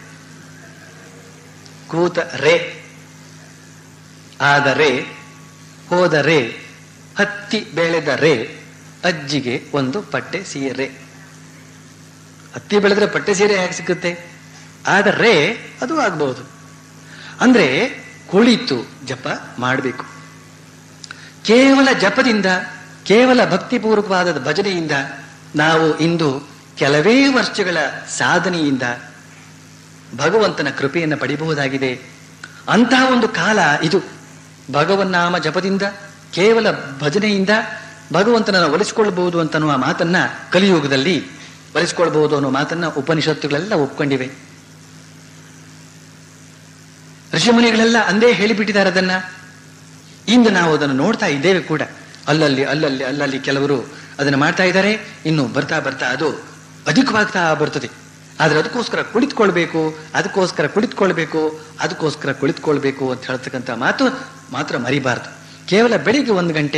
ಕೂತ ರೇ ಆದರೆ ಹೋದರೆ ಹತ್ತಿ ಬೆಳೆದ ರೇ ಅಜ್ಜಿಗೆ ಒಂದು ಪಟ್ಟೆ ಸೀರೆ ಹತ್ತಿ ಬೆಳೆದ್ರೆ ಪಟ್ಟೆ ಸೀರೆ ಹೇಗೆ ಸಿಗುತ್ತೆ ಆದರೆ ಅದು ಆಗಬಹುದು ಅಂದ್ರೆ ಕುಳಿತು ಜಪ ಮಾಡಬೇಕು ಕೇವಲ ಜಪದಿಂದ ಕೇವಲ ಭಕ್ತಿಪೂರ್ವಕವಾದ ಭಜನೆಯಿಂದ ನಾವು ಇಂದು ಕೆಲವೇ ವರ್ಷಗಳ ಸಾಧನೆಯಿಂದ ಭಗವಂತನ ಕೃಪೆಯನ್ನು ಪಡಿಬಹುದಾಗಿದೆ ಅಂತಹ ಒಂದು ಕಾಲ ಇದು ಭಗವನ್ನಾಮ ಜಪದಿಂದ ಕೇವಲ ಭಜನೆಯಿಂದ ಭಗವಂತನನ್ನು ಒಲಿಸಿಕೊಳ್ಳಬಹುದು ಅಂತನ್ನುವ ಮಾತನ್ನ ಕಲಿಯುಗದಲ್ಲಿ ಒಲಿಸಿಕೊಳ್ಬಹುದು ಅನ್ನೋ ಮಾತನ್ನ ಉಪನಿಷತ್ತುಗಳೆಲ್ಲ ಒಪ್ಕೊಂಡಿವೆ ಋಷಿಮುನಿಗಳೆಲ್ಲ ಅಂದೇ ಹೇಳಿಬಿಟ್ಟಿದ್ದಾರೆ ಅದನ್ನ ಇಂದು ನಾವು ಅದನ್ನು ನೋಡ್ತಾ ಇದ್ದೇವೆ ಕೂಡ ಅಲ್ಲಲ್ಲಿ ಅಲ್ಲಲ್ಲಿ ಅಲ್ಲಲ್ಲಿ ಕೆಲವರು ಅದನ್ನು ಮಾಡ್ತಾ ಇದ್ದಾರೆ ಇನ್ನು ಬರ್ತಾ ಬರ್ತಾ ಅದು ಅಧಿಕವಾಗ್ತಾ ಬರ್ತದೆ ಆದ್ರೆ ಅದಕ್ಕೋಸ್ಕರ ಕುಳಿತುಕೊಳ್ಬೇಕು ಅದಕ್ಕೋಸ್ಕರ ಕುಳಿತುಕೊಳ್ಬೇಕು ಅದಕ್ಕೋಸ್ಕರ ಕುಳಿತುಕೊಳ್ಬೇಕು ಅಂತ ಹೇಳ್ತಕ್ಕಂಥ ಮಾತು ಮಾತ್ರ ಮರಿಬಾರ್ದು ಕೇವಲ ಬೆಳಿಗ್ಗೆ ಒಂದು ಗಂಟೆ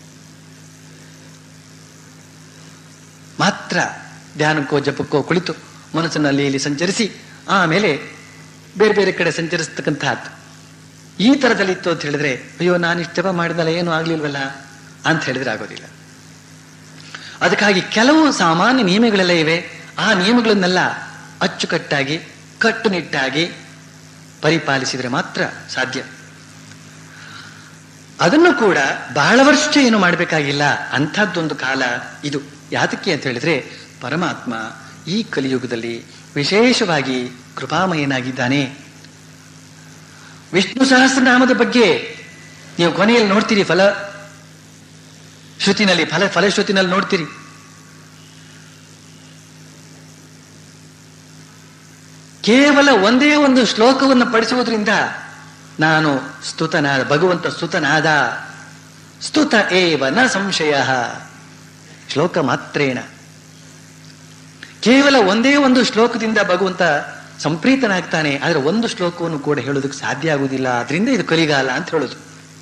ಮಾತ್ರ ಧ್ಯಾನಕ್ಕೋ ಜಪಕ್ಕೋ ಕುಳಿತು ಮನಸ್ಸನ್ನು ಅಲ್ಲಿ ಇಲ್ಲಿ ಸಂಚರಿಸಿ ಆಮೇಲೆ ಬೇರೆ ಬೇರೆ ಕಡೆ ಸಂಚರಿಸ್ತಕ್ಕಂತಹದ್ದು ಈ ತರದಲ್ಲಿ ಇತ್ತು ಅಂತ ಹೇಳಿದ್ರೆ ಅಯ್ಯೋ ನಾನು ಇಷ್ಟು ಜಪ ಮಾಡಿದಲ್ಲ ಏನು ಆಗ್ಲಿಲ್ವಲ್ಲ ಅಂತ ಹೇಳಿದ್ರೆ ಆಗೋದಿಲ್ಲ ಅದಕ್ಕಾಗಿ ಕೆಲವು ಸಾಮಾನ್ಯ ನಿಯಮಗಳೆಲ್ಲ ಇವೆ ಆ ನಿಯಮಗಳನ್ನೆಲ್ಲ ಅಚ್ಚುಕಟ್ಟಾಗಿ ಕಟ್ಟುನಿಟ್ಟಾಗಿ ಪರಿಪಾಲಿಸಿದರೆ ಮಾತ್ರ ಸಾಧ್ಯ ಅದನ್ನು ಕೂಡ ಬಹಳ ವರ್ಷ ಏನು ಮಾಡಬೇಕಾಗಿಲ್ಲ ಅಂಥದ್ದೊಂದು ಕಾಲ ಇದು ಯಾತಕ್ಕೆ ಅಂತ ಹೇಳಿದ್ರೆ ಪರಮಾತ್ಮ ಈ ಕಲಿಯುಗದಲ್ಲಿ ವಿಶೇಷವಾಗಿ ಕೃಪಾಮಯನಾಗಿದ್ದಾನೆ ವಿಷ್ಣು ಸಹಸ್ರನಾಮದ ಬಗ್ಗೆ ನೀವು ಕೊನೆಯಲ್ಲಿ ನೋಡ್ತೀರಿ ಫಲ ಶ್ರುತಿನಲ್ಲಿ ಫಲ ಫಲಶ್ರುತಿನಲ್ಲಿ ನೋಡ್ತೀರಿ ಕೇವಲ ಒಂದೇ ಒಂದು ಶ್ಲೋಕವನ್ನು ಪಡಿಸುವುದರಿಂದ ನಾನು ಸ್ತುತನಾದ ಭಗವಂತ ಸ್ತುತನಾದ ಸ್ತುತ ಏವ ನ ಸಂಶಯ ಶ್ಲೋಕ ಮಾತ್ರೇಣ ಕೇವಲ ಒಂದೇ ಒಂದು ಶ್ಲೋಕದಿಂದ ಭಗವಂತ ಸಂಪ್ರೀತನಾಗ್ತಾನೆ ಆದ್ರೆ ಒಂದು ಶ್ಲೋಕವನ್ನು ಕೂಡ ಹೇಳೋದಕ್ಕೆ ಸಾಧ್ಯ ಆಗುವುದಿಲ್ಲ ಅದರಿಂದ ಇದು ಕಲಿಗಾಲ ಅಂತ ಹೇಳೋದು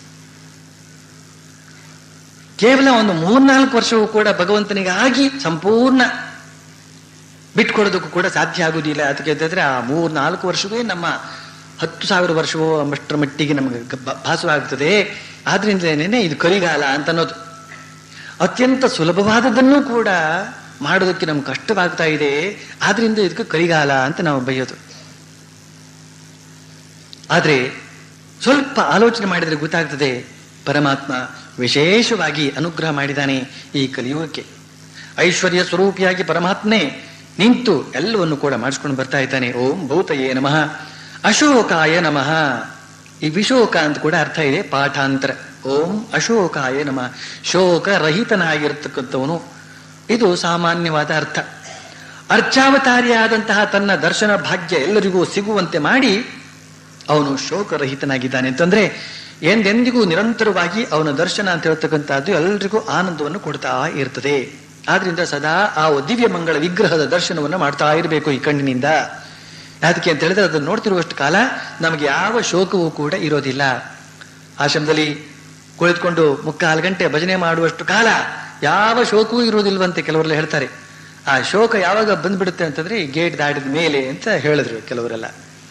ಕೇವಲ ಒಂದು ಮೂರ್ನಾಲ್ಕು ವರ್ಷವೂ ಕೂಡ ಭಗವಂತನಿಗಾಗಿ ಸಂಪೂರ್ಣ ಬಿಟ್ಕೊಡೋದಕ್ಕೂ ಕೂಡ ಸಾಧ್ಯ ಆಗುವುದಿಲ್ಲ ಅದಕ್ಕೆ ಹೇಳಿದ್ರೆ ಆ ಮೂರ್ನಾಲ್ಕು ವರ್ಷವೇ ನಮ್ಮ ಹತ್ತು ಸಾವಿರ ವರ್ಷವೋ ಅಷ್ಟರ ಮಟ್ಟಿಗೆ ನಮಗೆ ಗ- ಭಾಸವಾಗ್ತದೆ ಆದ್ರಿಂದಲೇ ಇದು ಕಲಿಗಾಲ ಅಂತ ಅನ್ನೋದು ಅತ್ಯಂತ ಸುಲಭವಾದದ್ದನ್ನು ಕೂಡ ಮಾಡೋದಕ್ಕೆ ನಮ್ಗೆ ಕಷ್ಟವಾಗ್ತಾ ಇದೆ ಆದ್ರಿಂದ ಇದಕ್ಕೆ ಕಲಿಗಾಲ ಅಂತ ನಾವು ಬೈಯೋದು ಆದ್ರೆ ಸ್ವಲ್ಪ ಆಲೋಚನೆ ಮಾಡಿದ್ರೆ ಗೊತ್ತಾಗ್ತದೆ ಪರಮಾತ್ಮ ವಿಶೇಷವಾಗಿ ಅನುಗ್ರಹ ಮಾಡಿದ್ದಾನೆ ಈ ಕಲಿಯುಗಕ್ಕೆ ಐಶ್ವರ್ಯ ಸ್ವರೂಪಿಯಾಗಿ ಪರಮಾತ್ಮನೇ ನಿಂತು ಎಲ್ಲವನ್ನು ಕೂಡ ಮಾಡಿಸ್ಕೊಂಡು ಬರ್ತಾ ಇದ್ದಾನೆ ಓಂ ಭೂತಯೇ ನಮಃ ಅಶೋಕಾಯ ನಮಃ ಈ ವಿಶೋಕ ಅಂತ ಕೂಡ ಅರ್ಥ ಇದೆ ಪಾಠಾಂತರ ಓಂ ಅಶೋಕಾಯ ನಮಃ ಶೋಕ ರಹಿತನಾಗಿರ್ತಕ್ಕಂಥವನು ಇದು ಸಾಮಾನ್ಯವಾದ ಅರ್ಥ ಅರ್ಚಾವತಾರಿಯಾದಂತಹ ತನ್ನ ದರ್ಶನ ಭಾಗ್ಯ ಎಲ್ಲರಿಗೂ ಸಿಗುವಂತೆ ಮಾಡಿ ಅವನು ಶೋಕರಹಿತನಾಗಿದ್ದಾನೆ ಅಂತಂದ್ರೆ ಎಂದೆಂದಿಗೂ ನಿರಂತರವಾಗಿ ಅವನ ದರ್ಶನ ಅಂತ ಹೇಳ್ತಕ್ಕಂಥದ್ದು ಎಲ್ರಿಗೂ ಆನಂದವನ್ನು ಕೊಡ್ತಾ ಇರ್ತದೆ ಆದ್ರಿಂದ ಸದಾ ಆ ದಿವ್ಯ ಮಂಗಳ ವಿಗ್ರಹದ ದರ್ಶನವನ್ನು ಮಾಡ್ತಾ ಇರಬೇಕು ಈ ಕಣ್ಣಿನಿಂದ ಅದಕ್ಕೆ ಅಂತ ಹೇಳಿದ್ರೆ ಅದನ್ನು ನೋಡ್ತಿರುವಷ್ಟು ಕಾಲ ನಮಗೆ ಯಾವ ಶೋಕವೂ ಕೂಡ ಇರೋದಿಲ್ಲ ಆಶ್ರಮದಲ್ಲಿ ಕುಳಿತುಕೊಂಡು ಮುಕ್ಕಾಲು ಗಂಟೆ ಭಜನೆ ಮಾಡುವಷ್ಟು ಕಾಲ ಯಾವ ಶೋಕವೂ ಇರುವುದಿಲ್ವಂತೆ ಕೆಲವರೆಲ್ಲ ಹೇಳ್ತಾರೆ ಆ ಶೋಕ ಯಾವಾಗ ಬಂದ್ಬಿಡುತ್ತೆ ಅಂತಂದ್ರೆ ಈ ಗೇಟ್ ದಾಟಿದ ಮೇಲೆ ಅಂತ ಹೇಳಿದ್ರು ಕೆಲವರೆಲ್ಲ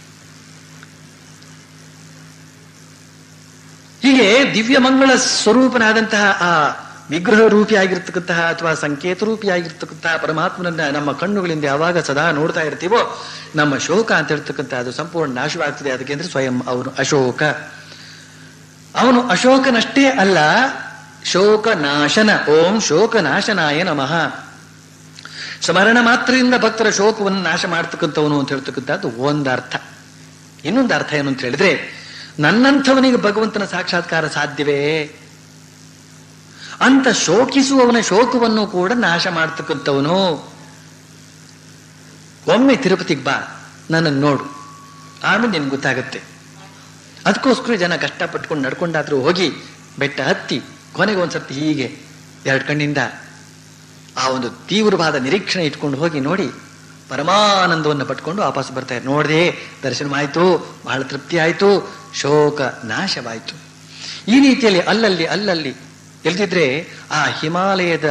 ಹೀಗೆ ದಿವ್ಯ ಮಂಗಳ ಸ್ವರೂಪನಾದಂತಹ ಆ ವಿಗ್ರಹ ರೂಪಿಯಾಗಿರ್ತಕ್ಕಂತಹ ಅಥವಾ ಸಂಕೇತ ರೂಪಿಯಾಗಿರ್ತಕ್ಕಂತಹ ಪರಮಾತ್ಮನನ್ನ ನಮ್ಮ ಕಣ್ಣುಗಳಿಂದ ಯಾವಾಗ ಸದಾ ನೋಡ್ತಾ ಇರ್ತೀವೋ ನಮ್ಮ ಶೋಕ ಅಂತ ಹೇಳ್ತಕ್ಕಂಥ ಅದು ಸಂಪೂರ್ಣ ನಾಶವಾಗ್ತದೆ ಅದಕ್ಕೆ ಅಂದ್ರೆ ಸ್ವಯಂ ಅವನು ಅಶೋಕ ಅವನು ಅಶೋಕನಷ್ಟೇ ಅಲ್ಲ ಶೋಕ ನಾಶನ ಓಂ ಶೋಕ ನಾಶನಾಯ ನಮಃ ಸ್ಮರಣ ಮಾತ್ರದಿಂದ ಭಕ್ತರ ಶೋಕವನ್ನು ನಾಶ ಮಾಡ್ತಕ್ಕಂಥವನು ಅಂತ ಹೇಳ್ತಕ್ಕಂಥದ್ದು ಒಂದು ಅರ್ಥ ಇನ್ನೊಂದು ಅರ್ಥ ಏನು ಅಂತ ಹೇಳಿದ್ರೆ ನನ್ನಂಥವನಿಗೆ ಭಗವಂತನ ಸಾಕ್ಷಾತ್ಕಾರ ಸಾಧ್ಯವೇ ಅಂತ ಶೋಕಿಸುವವನ ಶೋಕವನ್ನು ಕೂಡ ನಾಶ ಮಾಡ್ತಕ್ಕಂಥವನು ಒಮ್ಮೆ ತಿರುಪತಿಗೆ ಬಾ ನನ್ನನ್ನು ನೋಡು ಆಮೇಲೆ ನಿನ್ಗೆ ಗೊತ್ತಾಗುತ್ತೆ ಅದಕ್ಕೋಸ್ಕರ ಜನ ಕಷ್ಟಪಟ್ಕೊಂಡು ನಡ್ಕೊಂಡಾದ್ರೂ ಹೋಗಿ ಬೆಟ್ಟ ಹತ್ತಿ ಕೊನೆಗೆ ಒಂದ್ಸರ್ತಿ ಹೀಗೆ ಎರಡು ಕಣ್ಣಿಂದ ಆ ಒಂದು ತೀವ್ರವಾದ ನಿರೀಕ್ಷಣೆ ಇಟ್ಕೊಂಡು ಹೋಗಿ ನೋಡಿ ಪರಮಾನಂದವನ್ನು ಪಟ್ಕೊಂಡು ವಾಪಸ್ ಬರ್ತಾರೆ ನೋಡಿದೆ ದರ್ಶನವಾಯಿತು ಬಹಳ ತೃಪ್ತಿ ಆಯಿತು ಶೋಕ ನಾಶವಾಯಿತು ಈ ರೀತಿಯಲ್ಲಿ ಅಲ್ಲಲ್ಲಿ ಅಲ್ಲಲ್ಲಿ ಎಲ್ದಿದ್ರೆ ಆ ಹಿಮಾಲಯದ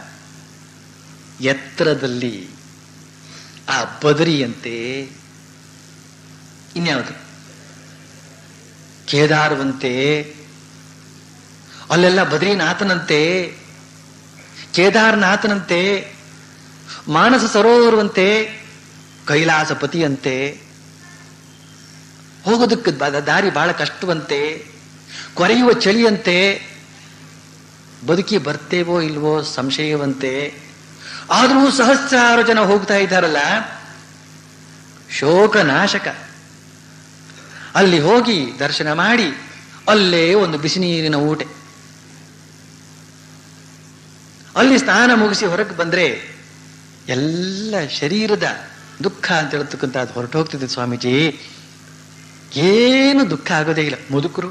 ಎತ್ತರದಲ್ಲಿ ಆ ಬದರಿಯಂತೆ ಇನ್ಯಾವುದು ಕೇದಾರವಂತೆ ಅಲ್ಲೆಲ್ಲ ಬದ್ರಿನಾಥನಂತೆ ಕೇದಾರನಾಥನಂತೆ ಮಾನಸ ಸರೋವರವಂತೆ ಕೈಲಾಸಪತಿಯಂತೆ ಹೋಗೋದಕ್ಕೆ ಬ- ದಾರಿ ಬಹಳ ಕಷ್ಟವಂತೆ ಕೊರೆಯುವ ಚಳಿಯಂತೆ ಬದುಕಿ ಬರ್ತೇವೋ ಇಲ್ವೋ ಸಂಶಯವಂತೆ ಆದರೂ ಸಹಸ್ರಾರು ಜನ ಹೋಗ್ತಾ ಇದ್ದಾರಲ್ಲ ಶೋಕನಾಶಕ ಅಲ್ಲಿ ಹೋಗಿ ದರ್ಶನ ಮಾಡಿ ಅಲ್ಲೇ ಒಂದು ಬಿಸಿ ನೀರಿನ ಊಟೆ ಅಲ್ಲಿ ಸ್ನಾನ ಮುಗಿಸಿ ಹೊರಗೆ ಬಂದ್ರೆ ಎಲ್ಲ ಶರೀರದ ದುಃಖ ಅಂತ ಹೇಳ್ತಕ್ಕಂಥದ್ದು ಹೊರಟು ಹೋಗ್ತಿದೆ ಸ್ವಾಮೀಜಿ ಏನು ದುಃಖ ಆಗೋದೇ ಇಲ್ಲ ಮುದುಕರು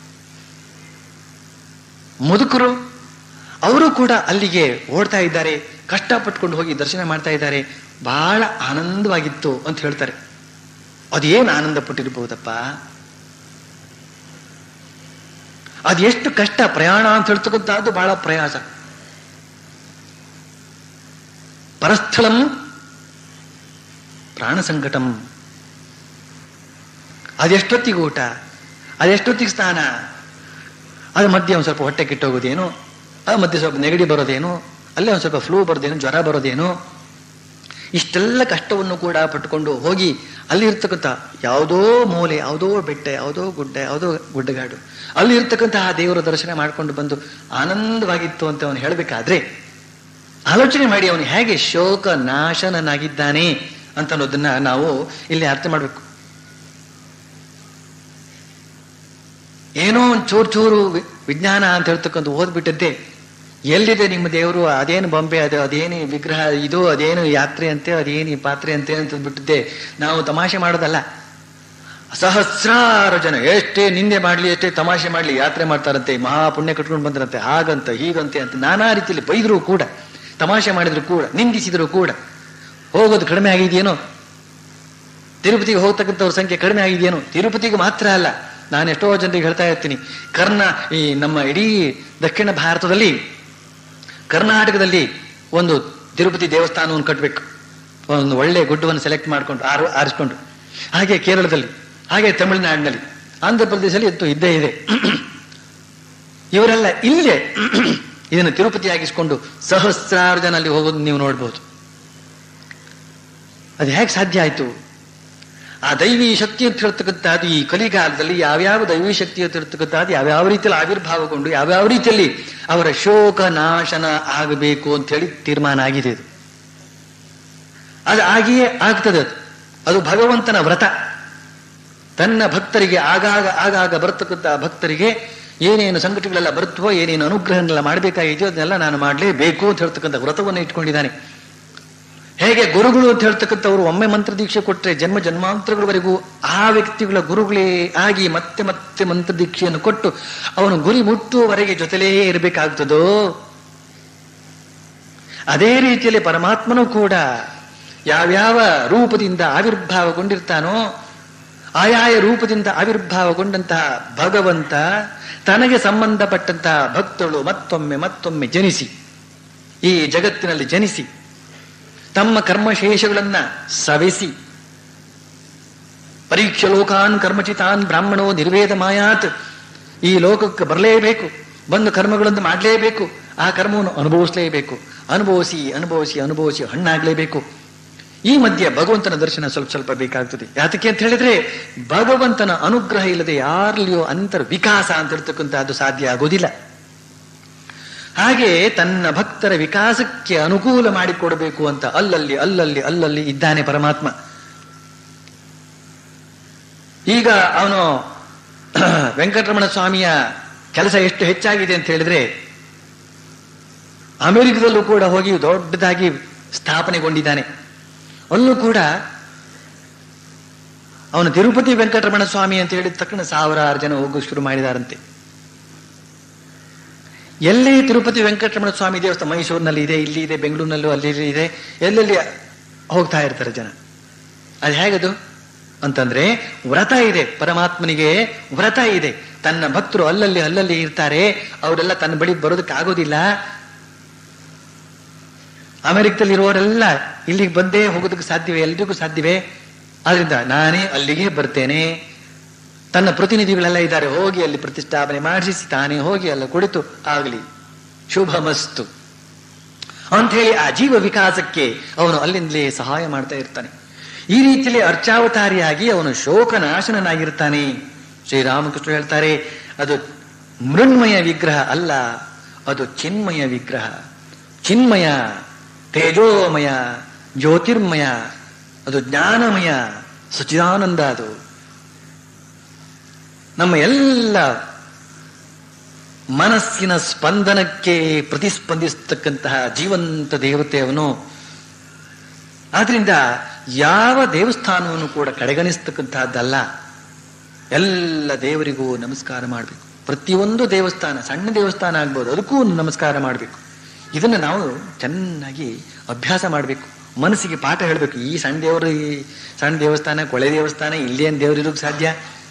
ಮುದುಕರು ಅವರು ಕೂಡ ಅಲ್ಲಿಗೆ ಓಡ್ತಾ ಇದ್ದಾರೆ ಕಷ್ಟಪಟ್ಕೊಂಡು ಹೋಗಿ ದರ್ಶನ ಮಾಡ್ತಾ ಇದ್ದಾರೆ ಬಹಳ ಆನಂದವಾಗಿತ್ತು ಅಂತ ಹೇಳ್ತಾರೆ ಅದೇನು ಆನಂದ ಪಟ್ಟಿರ್ಬಹುದಪ್ಪ ಅದೆಷ್ಟು ಕಷ್ಟ ಪ್ರಯಾಣ ಅಂತ ಹೇಳ್ತಕ್ಕಂಥದ್ದು ಬಹಳ ಪ್ರಯಾಸ ಪರಸ್ಥಳಂ ಪ್ರಾಣ ಸಂಕಟಂ ಅದೆಷ್ಟೊತ್ತಿಗೆ ಊಟ ಅದೆಷ್ಟೊತ್ತಿಗೆ ಸ್ನಾನ ಅದು ಮಧ್ಯೆ ಒಂದು ಸ್ವಲ್ಪ ಹೊಟ್ಟೆ ಕೆಟ್ಟೋಗೋದೇನು ಅದು ಮಧ್ಯೆ ಸ್ವಲ್ಪ ನೆಗಡಿ ಬರೋದೇನು ಅಲ್ಲೇ ಒಂದು ಸ್ವಲ್ಪ ಫ್ಲೂ ಬರೋದೇನು ಜ್ವರ ಬರೋದೇನು ಇಷ್ಟೆಲ್ಲ ಕಷ್ಟವನ್ನು ಕೂಡ ಪಟ್ಟುಕೊಂಡು ಹೋಗಿ ಅಲ್ಲಿ ಇರ್ತಕ್ಕಂಥ ಯಾವುದೋ ಮೂಲೆ ಯಾವುದೋ ಬೆಟ್ಟ ಯಾವುದೋ ಗುಡ್ಡ ಯಾವುದೋ ಗುಡ್ಡಗಾಡು ಅಲ್ಲಿ ಇರ್ತಕ್ಕಂತಹ ದೇವರ ದರ್ಶನ ಮಾಡ್ಕೊಂಡು ಬಂದು ಆನಂದವಾಗಿತ್ತು ಅಂತ ಅವನು ಹೇಳಬೇಕಾದ್ರೆ ಆಲೋಚನೆ ಮಾಡಿ ಅವನು ಹೇಗೆ ಶೋಕ ನಾಶನನಾಗಿದ್ದಾನೆ ಅಂತ ಅನ್ನೋದನ್ನ ನಾವು ಇಲ್ಲಿ ಅರ್ಥ ಮಾಡಬೇಕು ಏನೋ ಒಂದು ಚೂರು ಚೂರು ವಿ- ವಿಜ್ಞಾನ ಅಂತ ಹೇಳ್ತಕ್ಕಂಥ ಓದ್ಬಿಟ್ಟದ್ದೇ ಎಲ್ಲಿದೆ ನಿಮ್ಮ ದೇವರು ಅದೇನು ಬೊಂಬೆ ಅದು ಅದೇನು ವಿಗ್ರಹ ಇದು ಅದೇನು ಯಾತ್ರೆ ಅಂತೆ ಅದೇನು ಈ ಪಾತ್ರೆ ಅಂತೆ ಅಂತ ಬಿಟ್ಟಿದ್ದೆ ನಾವು ತಮಾಷೆ ಮಾಡೋದಲ್ಲ ಸಹಸ್ರಾರು ಜನ ಎಷ್ಟೇ ನಿಂದೆ ಮಾಡ್ಲಿ ಎಷ್ಟೇ ತಮಾಷೆ ಮಾಡ್ಲಿ ಯಾತ್ರೆ ಮಾಡ್ತಾರಂತೆ ಮಹಾ ಪುಣ್ಯ ಕಟ್ಕೊಂಡು ಬಂದ್ರಂತೆ ಹಾಗಂತ ಹೀಗಂತೆ ಅಂತ ನಾನಾ ರೀತಿಯಲ್ಲಿ ಬೈದ್ರು ಕೂಡ ತಮಾಷೆ ಮಾಡಿದ್ರು ಕೂಡ ನಿಂದಿಸಿದ್ರು ಕೂಡ ಹೋಗೋದು ಕಡಿಮೆ ಆಗಿದೆಯೇನೋ ತಿರುಪತಿಗೆ ಹೋಗ್ತಕ್ಕಂಥವ್ರ ಸಂಖ್ಯೆ ಕಡಿಮೆ ಆಗಿದೆಯೇನೋ ತಿರುಪತಿಗೆ ಮಾತ್ರ ಅಲ್ಲ ನಾನು ಎಷ್ಟೋ ಜನರಿಗೆ ಹೇಳ್ತಾ ಇರ್ತೀನಿ ಕರ್ನ ಈ ನಮ್ಮ ಇಡೀ ದಕ್ಷಿಣ ಭಾರತದಲ್ಲಿ ಕರ್ನಾಟಕದಲ್ಲಿ ಒಂದು ತಿರುಪತಿ ದೇವಸ್ಥಾನವನ್ನು ಕಟ್ಟಬೇಕು ಒಂದು ಒಳ್ಳೆ ಗುಡ್ಡವನ್ನು ಸೆಲೆಕ್ಟ್ ಮಾಡ್ಕೊಂಡು ಆರು ಆರಿಸ್ಕೊಂಡು ಹಾಗೆ ಕೇರಳದಲ್ಲಿ ಹಾಗೆ ತಮಿಳುನಾಡಿನಲ್ಲಿ ಆಂಧ್ರ ಪ್ರದೇಶದಲ್ಲಿ ಅಂತೂ ಇದ್ದೇ ಇದೆ ಇವರೆಲ್ಲ ಇಲ್ಲೇ ಇದನ್ನು ತಿರುಪತಿ ಆಗಿಸ್ಕೊಂಡು ಸಹಸ್ರಾರು ಜನ ಅಲ್ಲಿ ಹೋಗೋದು ನೀವು ನೋಡ್ಬೋದು ಅದು ಹೇಗೆ ಸಾಧ್ಯ ಆಯ್ತು ಆ ದೈವಿ ಶಕ್ತಿ ಅಂತ ಹೇಳ್ತಕ್ಕಂಥದ್ದು ಈ ಕಲಿಗಾಲದಲ್ಲಿ ಯಾವ್ಯಾವ ದೈವಿ ಶಕ್ತಿ ಅಂತ ಹೇಳ್ತಕ್ಕಂಥದ್ದು ಯಾವ್ಯಾವ ರೀತಿಯಲ್ಲಿ ಆವಿರ್ಭಾವಗೊಂಡು ಯಾವ್ಯಾವ ರೀತಿಯಲ್ಲಿ ಅವರ ಶೋಕ ನಾಶನ ಆಗಬೇಕು ಅಂತ ಹೇಳಿ ತೀರ್ಮಾನ ಆಗಿದೆ ಇದು ಅದು ಆಗಿಯೇ ಆಗ್ತದೆ ಅದು ಅದು ಭಗವಂತನ ವ್ರತ ತನ್ನ ಭಕ್ತರಿಗೆ ಆಗಾಗ ಆಗಾಗ ಬರ್ತಕ್ಕಂಥ ಭಕ್ತರಿಗೆ ಏನೇನು ಸಂಕಟಗಳೆಲ್ಲ ಬರುತ್ತವೋ ಏನೇನು ಅನುಗ್ರಹನೆಲ್ಲ ಮಾಡಬೇಕಾಗಿದೆಯೋ ಅದನ್ನೆಲ್ಲ ನಾನು ಮಾಡಲೇಬೇಕು ಅಂತ ಹೇಳ್ತಕ್ಕಂಥ ವ್ರತವನ್ನು ಇಟ್ಕೊಂಡಿದ್ದಾನೆ ಹೇಗೆ ಗುರುಗಳು ಅಂತ ಹೇಳ್ತಕ್ಕಂಥವ್ರು ಒಮ್ಮೆ ಮಂತ್ರ ದೀಕ್ಷೆ ಕೊಟ್ಟರೆ ಜನ್ಮ ಜನ್ಮಾಂತರಗಳವರೆಗೂ ಆ ವ್ಯಕ್ತಿಗಳ ಗುರುಗಳೇ ಆಗಿ ಮತ್ತೆ ಮತ್ತೆ ಮಂತ್ರ ದೀಕ್ಷೆಯನ್ನು ಕೊಟ್ಟು ಅವನು ಗುರಿ ಮುಟ್ಟುವವರೆಗೆ ಜೊತೆಲೇ ಇರಬೇಕಾಗ್ತದೋ ಅದೇ ರೀತಿಯಲ್ಲಿ ಪರಮಾತ್ಮನೂ ಕೂಡ ಯಾವ್ಯಾವ ರೂಪದಿಂದ ಆವಿರ್ಭಾವಗೊಂಡಿರ್ತಾನೋ ಆಯಾಯ ರೂಪದಿಂದ ಆವಿರ್ಭಾವಗೊಂಡಂತಹ ಭಗವಂತ ತನಗೆ ಸಂಬಂಧಪಟ್ಟಂತಹ ಭಕ್ತಳು ಮತ್ತೊಮ್ಮೆ ಮತ್ತೊಮ್ಮೆ ಜನಿಸಿ ಈ ಜಗತ್ತಿನಲ್ಲಿ ಜನಿಸಿ ತಮ್ಮ ಕರ್ಮಶೇಷಗಳನ್ನ ಸವೆಸಿ ಪರೀಕ್ಷ ಲೋಕಾನ್ ಕರ್ಮಚಿತಾನ್ ಬ್ರಾಹ್ಮಣೋ ನಿರ್ವೇದ ಮಾಯಾತ್ ಈ ಲೋಕಕ್ಕೆ ಬರಲೇಬೇಕು ಬಂದು ಕರ್ಮಗಳನ್ನು ಮಾಡಲೇಬೇಕು ಆ ಕರ್ಮವನ್ನು ಅನುಭವಿಸಲೇಬೇಕು ಅನುಭವಿಸಿ ಅನುಭವಿಸಿ ಅನುಭವಿಸಿ ಹಣ್ಣಾಗ್ಲೇಬೇಕು ಈ ಮಧ್ಯೆ ಭಗವಂತನ ದರ್ಶನ ಸ್ವಲ್ಪ ಸ್ವಲ್ಪ ಬೇಕಾಗ್ತದೆ ಯಾತಕ್ಕೆ ಅಂತ ಹೇಳಿದ್ರೆ ಭಗವಂತನ ಅನುಗ್ರಹ ಇಲ್ಲದೆ ಯಾರಲ್ಲಿಯೋ ಅಂತರ್ ವಿಕಾಸ ಅಂತ ಹೇಳ್ತಕ್ಕಂಥದ್ದು ಸಾಧ್ಯ ಆಗೋದಿಲ್ಲ ಹಾಗೆ ತನ್ನ ಭಕ್ತರ ವಿಕಾಸಕ್ಕೆ ಅನುಕೂಲ ಮಾಡಿಕೊಡಬೇಕು ಅಂತ ಅಲ್ಲಲ್ಲಿ ಅಲ್ಲಲ್ಲಿ ಅಲ್ಲಲ್ಲಿ ಇದ್ದಾನೆ ಪರಮಾತ್ಮ ಈಗ ಅವನು ವೆಂಕಟರಮಣ ಸ್ವಾಮಿಯ ಕೆಲಸ ಎಷ್ಟು ಹೆಚ್ಚಾಗಿದೆ ಅಂತ ಹೇಳಿದ್ರೆ ಅಮೆರಿಕದಲ್ಲೂ ಕೂಡ ಹೋಗಿ ದೊಡ್ಡದಾಗಿ ಸ್ಥಾಪನೆಗೊಂಡಿದ್ದಾನೆ ಅಲ್ಲೂ ಕೂಡ ಅವನು ತಿರುಪತಿ ವೆಂಕಟರಮಣ ಸ್ವಾಮಿ ಅಂತ ಹೇಳಿದ ತಕ್ಷಣ ಸಾವಿರಾರು ಜನ ಹೋಗು ಶುರು ಮಾಡಿದಾರಂತೆ ಎಲ್ಲೇ ತಿರುಪತಿ ವೆಂಕಟರಮಣ ಸ್ವಾಮಿ ದೇವಸ್ಥಾನ ಮೈಸೂರಿನಲ್ಲಿ ಇದೆ ಇಲ್ಲಿ ಇದೆ ಬೆಂಗಳೂರಿನಲ್ಲೂ ಅಲ್ಲಿ ಇಲ್ಲಿ ಇದೆ ಎಲ್ಲೆಲ್ಲಿ ಹೋಗ್ತಾ ಇರ್ತಾರೆ ಜನ ಅದು ಹೇಗದು ಅಂತಂದ್ರೆ ವ್ರತ ಇದೆ ಪರಮಾತ್ಮನಿಗೆ ವ್ರತ ಇದೆ ತನ್ನ ಭಕ್ತರು ಅಲ್ಲಲ್ಲಿ ಅಲ್ಲಲ್ಲಿ ಇರ್ತಾರೆ ಅವರೆಲ್ಲ ತನ್ನ ಬಳಿ ಬರೋದಕ್ಕೆ ಆಗೋದಿಲ್ಲ ಅಮೆರಿಕದಲ್ಲಿ ಇರುವವರೆಲ್ಲ ಇಲ್ಲಿಗೆ ಬಂದೇ ಹೋಗೋದಕ್ಕೆ ಸಾಧ್ಯವೇ ಎಲ್ರಿಗೂ ಸಾಧ್ಯವೇ ಆದ್ರಿಂದ ನಾನೇ ಅಲ್ಲಿಗೆ ಬರ್ತೇನೆ ತನ್ನ ಪ್ರತಿನಿಧಿಗಳೆಲ್ಲ ಇದ್ದಾರೆ ಹೋಗಿ ಅಲ್ಲಿ ಪ್ರತಿಷ್ಠಾಪನೆ ಮಾಡಿಸಿ ತಾನೇ ಹೋಗಿ ಎಲ್ಲ ಕುಳಿತು ಆಗಲಿ ಶುಭಮಸ್ತು ಅಂತ ಹೇಳಿ ಆ ಜೀವ ವಿಕಾಸಕ್ಕೆ ಅವನು ಅಲ್ಲಿಂದಲೇ ಸಹಾಯ ಮಾಡ್ತಾ ಇರ್ತಾನೆ ಈ ರೀತಿಯಲ್ಲಿ ಅರ್ಚಾವತಾರಿಯಾಗಿ ಅವನು ಶೋಕನಾಶನನಾಗಿರ್ತಾನೆ ಶ್ರೀರಾಮಕೃಷ್ಣ ಹೇಳ್ತಾರೆ ಅದು ಮೃಣ್ಮಯ ವಿಗ್ರಹ ಅಲ್ಲ ಅದು ಚಿನ್ಮಯ ವಿಗ್ರಹ ಚಿನ್ಮಯ ತೇಜೋಮಯ ಜ್ಯೋತಿರ್ಮಯ ಅದು ಜ್ಞಾನಮಯ ಸಚಿದಾನಂದ ಅದು ನಮ್ಮ ಎಲ್ಲ ಮನಸ್ಸಿನ ಸ್ಪಂದನಕ್ಕೆ ಪ್ರತಿಸ್ಪಂದಿಸತಕ್ಕಂತಹ ಜೀವಂತ ದೇವತೆ ಅವನು ಆದ್ರಿಂದ ಯಾವ ದೇವಸ್ಥಾನವನ್ನು ಕೂಡ ಕಡೆಗಣಿಸ್ತಕ್ಕಂತಹದ್ದಲ್ಲ ಎಲ್ಲ ದೇವರಿಗೂ ನಮಸ್ಕಾರ ಮಾಡಬೇಕು ಪ್ರತಿಯೊಂದು ದೇವಸ್ಥಾನ ಸಣ್ಣ ದೇವಸ್ಥಾನ ಆಗ್ಬೋದು ಅದಕ್ಕೂ ನಮಸ್ಕಾರ ಮಾಡಬೇಕು ಇದನ್ನು ನಾವು ಚೆನ್ನಾಗಿ ಅಭ್ಯಾಸ ಮಾಡಬೇಕು ಮನಸ್ಸಿಗೆ ಪಾಠ ಹೇಳಬೇಕು ಈ ಸಣ್ಣ ದೇವರು ಈ ಸಣ್ಣ ದೇವಸ್ಥಾನ ಕೊಳೆ ದೇವಸ್ಥಾನ ಇಲ್ಲೇನು ದೇವರಿರೋಕೆ ಸಾಧ್ಯ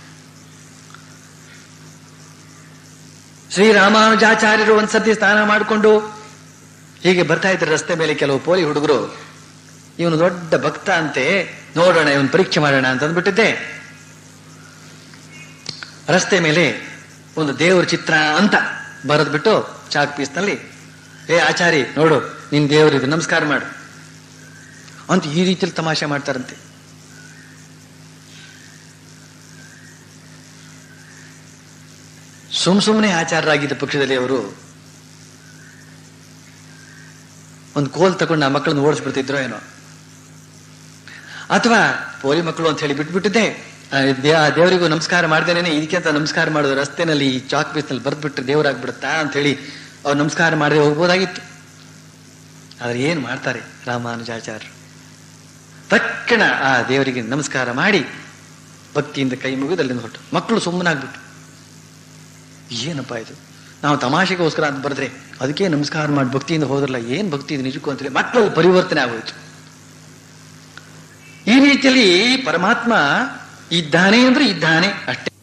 ಶ್ರೀರಾಮಾನುಜಾಚಾರ್ಯರು ಒಂದ್ಸತಿ ಸ್ನಾನ ಮಾಡಿಕೊಂಡು ಹೀಗೆ ಬರ್ತಾ ಇದ್ರು ರಸ್ತೆ ಮೇಲೆ ಕೆಲವು ಪೋಲಿ ಹುಡುಗರು ಇವನು ದೊಡ್ಡ ಭಕ್ತ ಅಂತೆ ನೋಡೋಣ ಇವನು ಪರೀಕ್ಷೆ ಮಾಡೋಣ ಅಂತ ಅಂದ್ಬಿಟ್ಟಿದ್ದೆ ರಸ್ತೆ ಮೇಲೆ ಒಂದು ದೇವರ ಚಿತ್ರ ಅಂತ ಬರೆದ್ಬಿಟ್ಟು ಚಾಕ್ ಪೀಸ್ನಲ್ಲಿ ಏ ಆಚಾರಿ ನೋಡು ನಿನ್ ದೇವರಿದು ನಮಸ್ಕಾರ ಮಾಡು ಅಂತ ಈ ರೀತಿಯಲ್ಲಿ ತಮಾಷೆ ಮಾಡ್ತಾರಂತೆ ಸುಮ್ ಸುಮ್ಮನೆ ಆಚಾರರಾಗಿದ್ದ ಪಕ್ಷದಲ್ಲಿ ಅವರು ಒಂದು ಕೋಲ್ ತಗೊಂಡು ಆ ಮಕ್ಕಳನ್ನ ಓಡಿಸ್ಬಿಡ್ತಿದ್ರೋ ಏನೋ ಅಥವಾ ಪೋಲಿ ಮಕ್ಕಳು ಅಂತ ಹೇಳಿ ಬಿಟ್ಬಿಟ್ಟಿದ್ದೆ ಆ ದೇ- ಆ ದೇವರಿಗೂ ನಮಸ್ಕಾರ ಮಾಡ್ದೇನೆ ಇದಕ್ಕೆ ಅಂತ ನಮಸ್ಕಾರ ಮಾಡೋದು ರಸ್ತೆನಲ್ಲಿ ಈ ಚಾಕ್ ಪೀಸ್ನಲ್ಲಿ ಬರ್ದ್ಬಿಟ್ರೆ ದೇವರಾಗ್ಬಿಡುತ್ತಾ ಅಂತ ಹೇಳಿ ಅವ್ರು ನಮಸ್ಕಾರ ಮಾಡದೆ ಹೋಗ್ಬೋದಾಗಿತ್ತು ಆದ್ರೆ ಏನ್ ಮಾಡ್ತಾರೆ ರಾಮಾನುಜಾಚಾರ್ಯರು ತಕ್ಷಣ ಆ ದೇವರಿಗೆ ನಮಸ್ಕಾರ ಮಾಡಿ ಭಕ್ತಿಯಿಂದ ಕೈ ಮುಗಿದು ಅಲ್ಲಿಂದ ಹೊರಟು ಮಕ್ಕಳು ಸುಮ್ಮನಾಗ್ಬಿಟ್ಟು ಏನಪ್ಪ ಇದು ನಾವು ತಮಾಷೆಗೋಸ್ಕರ ಅಂತ ಬರೆದ್ರೆ ಅದಕ್ಕೆ ನಮಸ್ಕಾರ ಮಾಡಿ ಭಕ್ತಿಯಿಂದ ಹೋದ್ರಲ್ಲ ಏನ್ ಭಕ್ತಿ ಇದು ನಿಜಕ್ಕೂ ಅಂತೇಳಿ ಮಕ್ಕಳು ಪರಿವರ್ತನೆ ಆಗೋಯ್ತು ಈ ರೀತಿಯಲ್ಲಿ ಪರಮಾತ್ಮ ಇದ್ದಾನೆ ಅಂದ್ರೆ ಇದ್ದಾನೆ ಅಷ್ಟೇ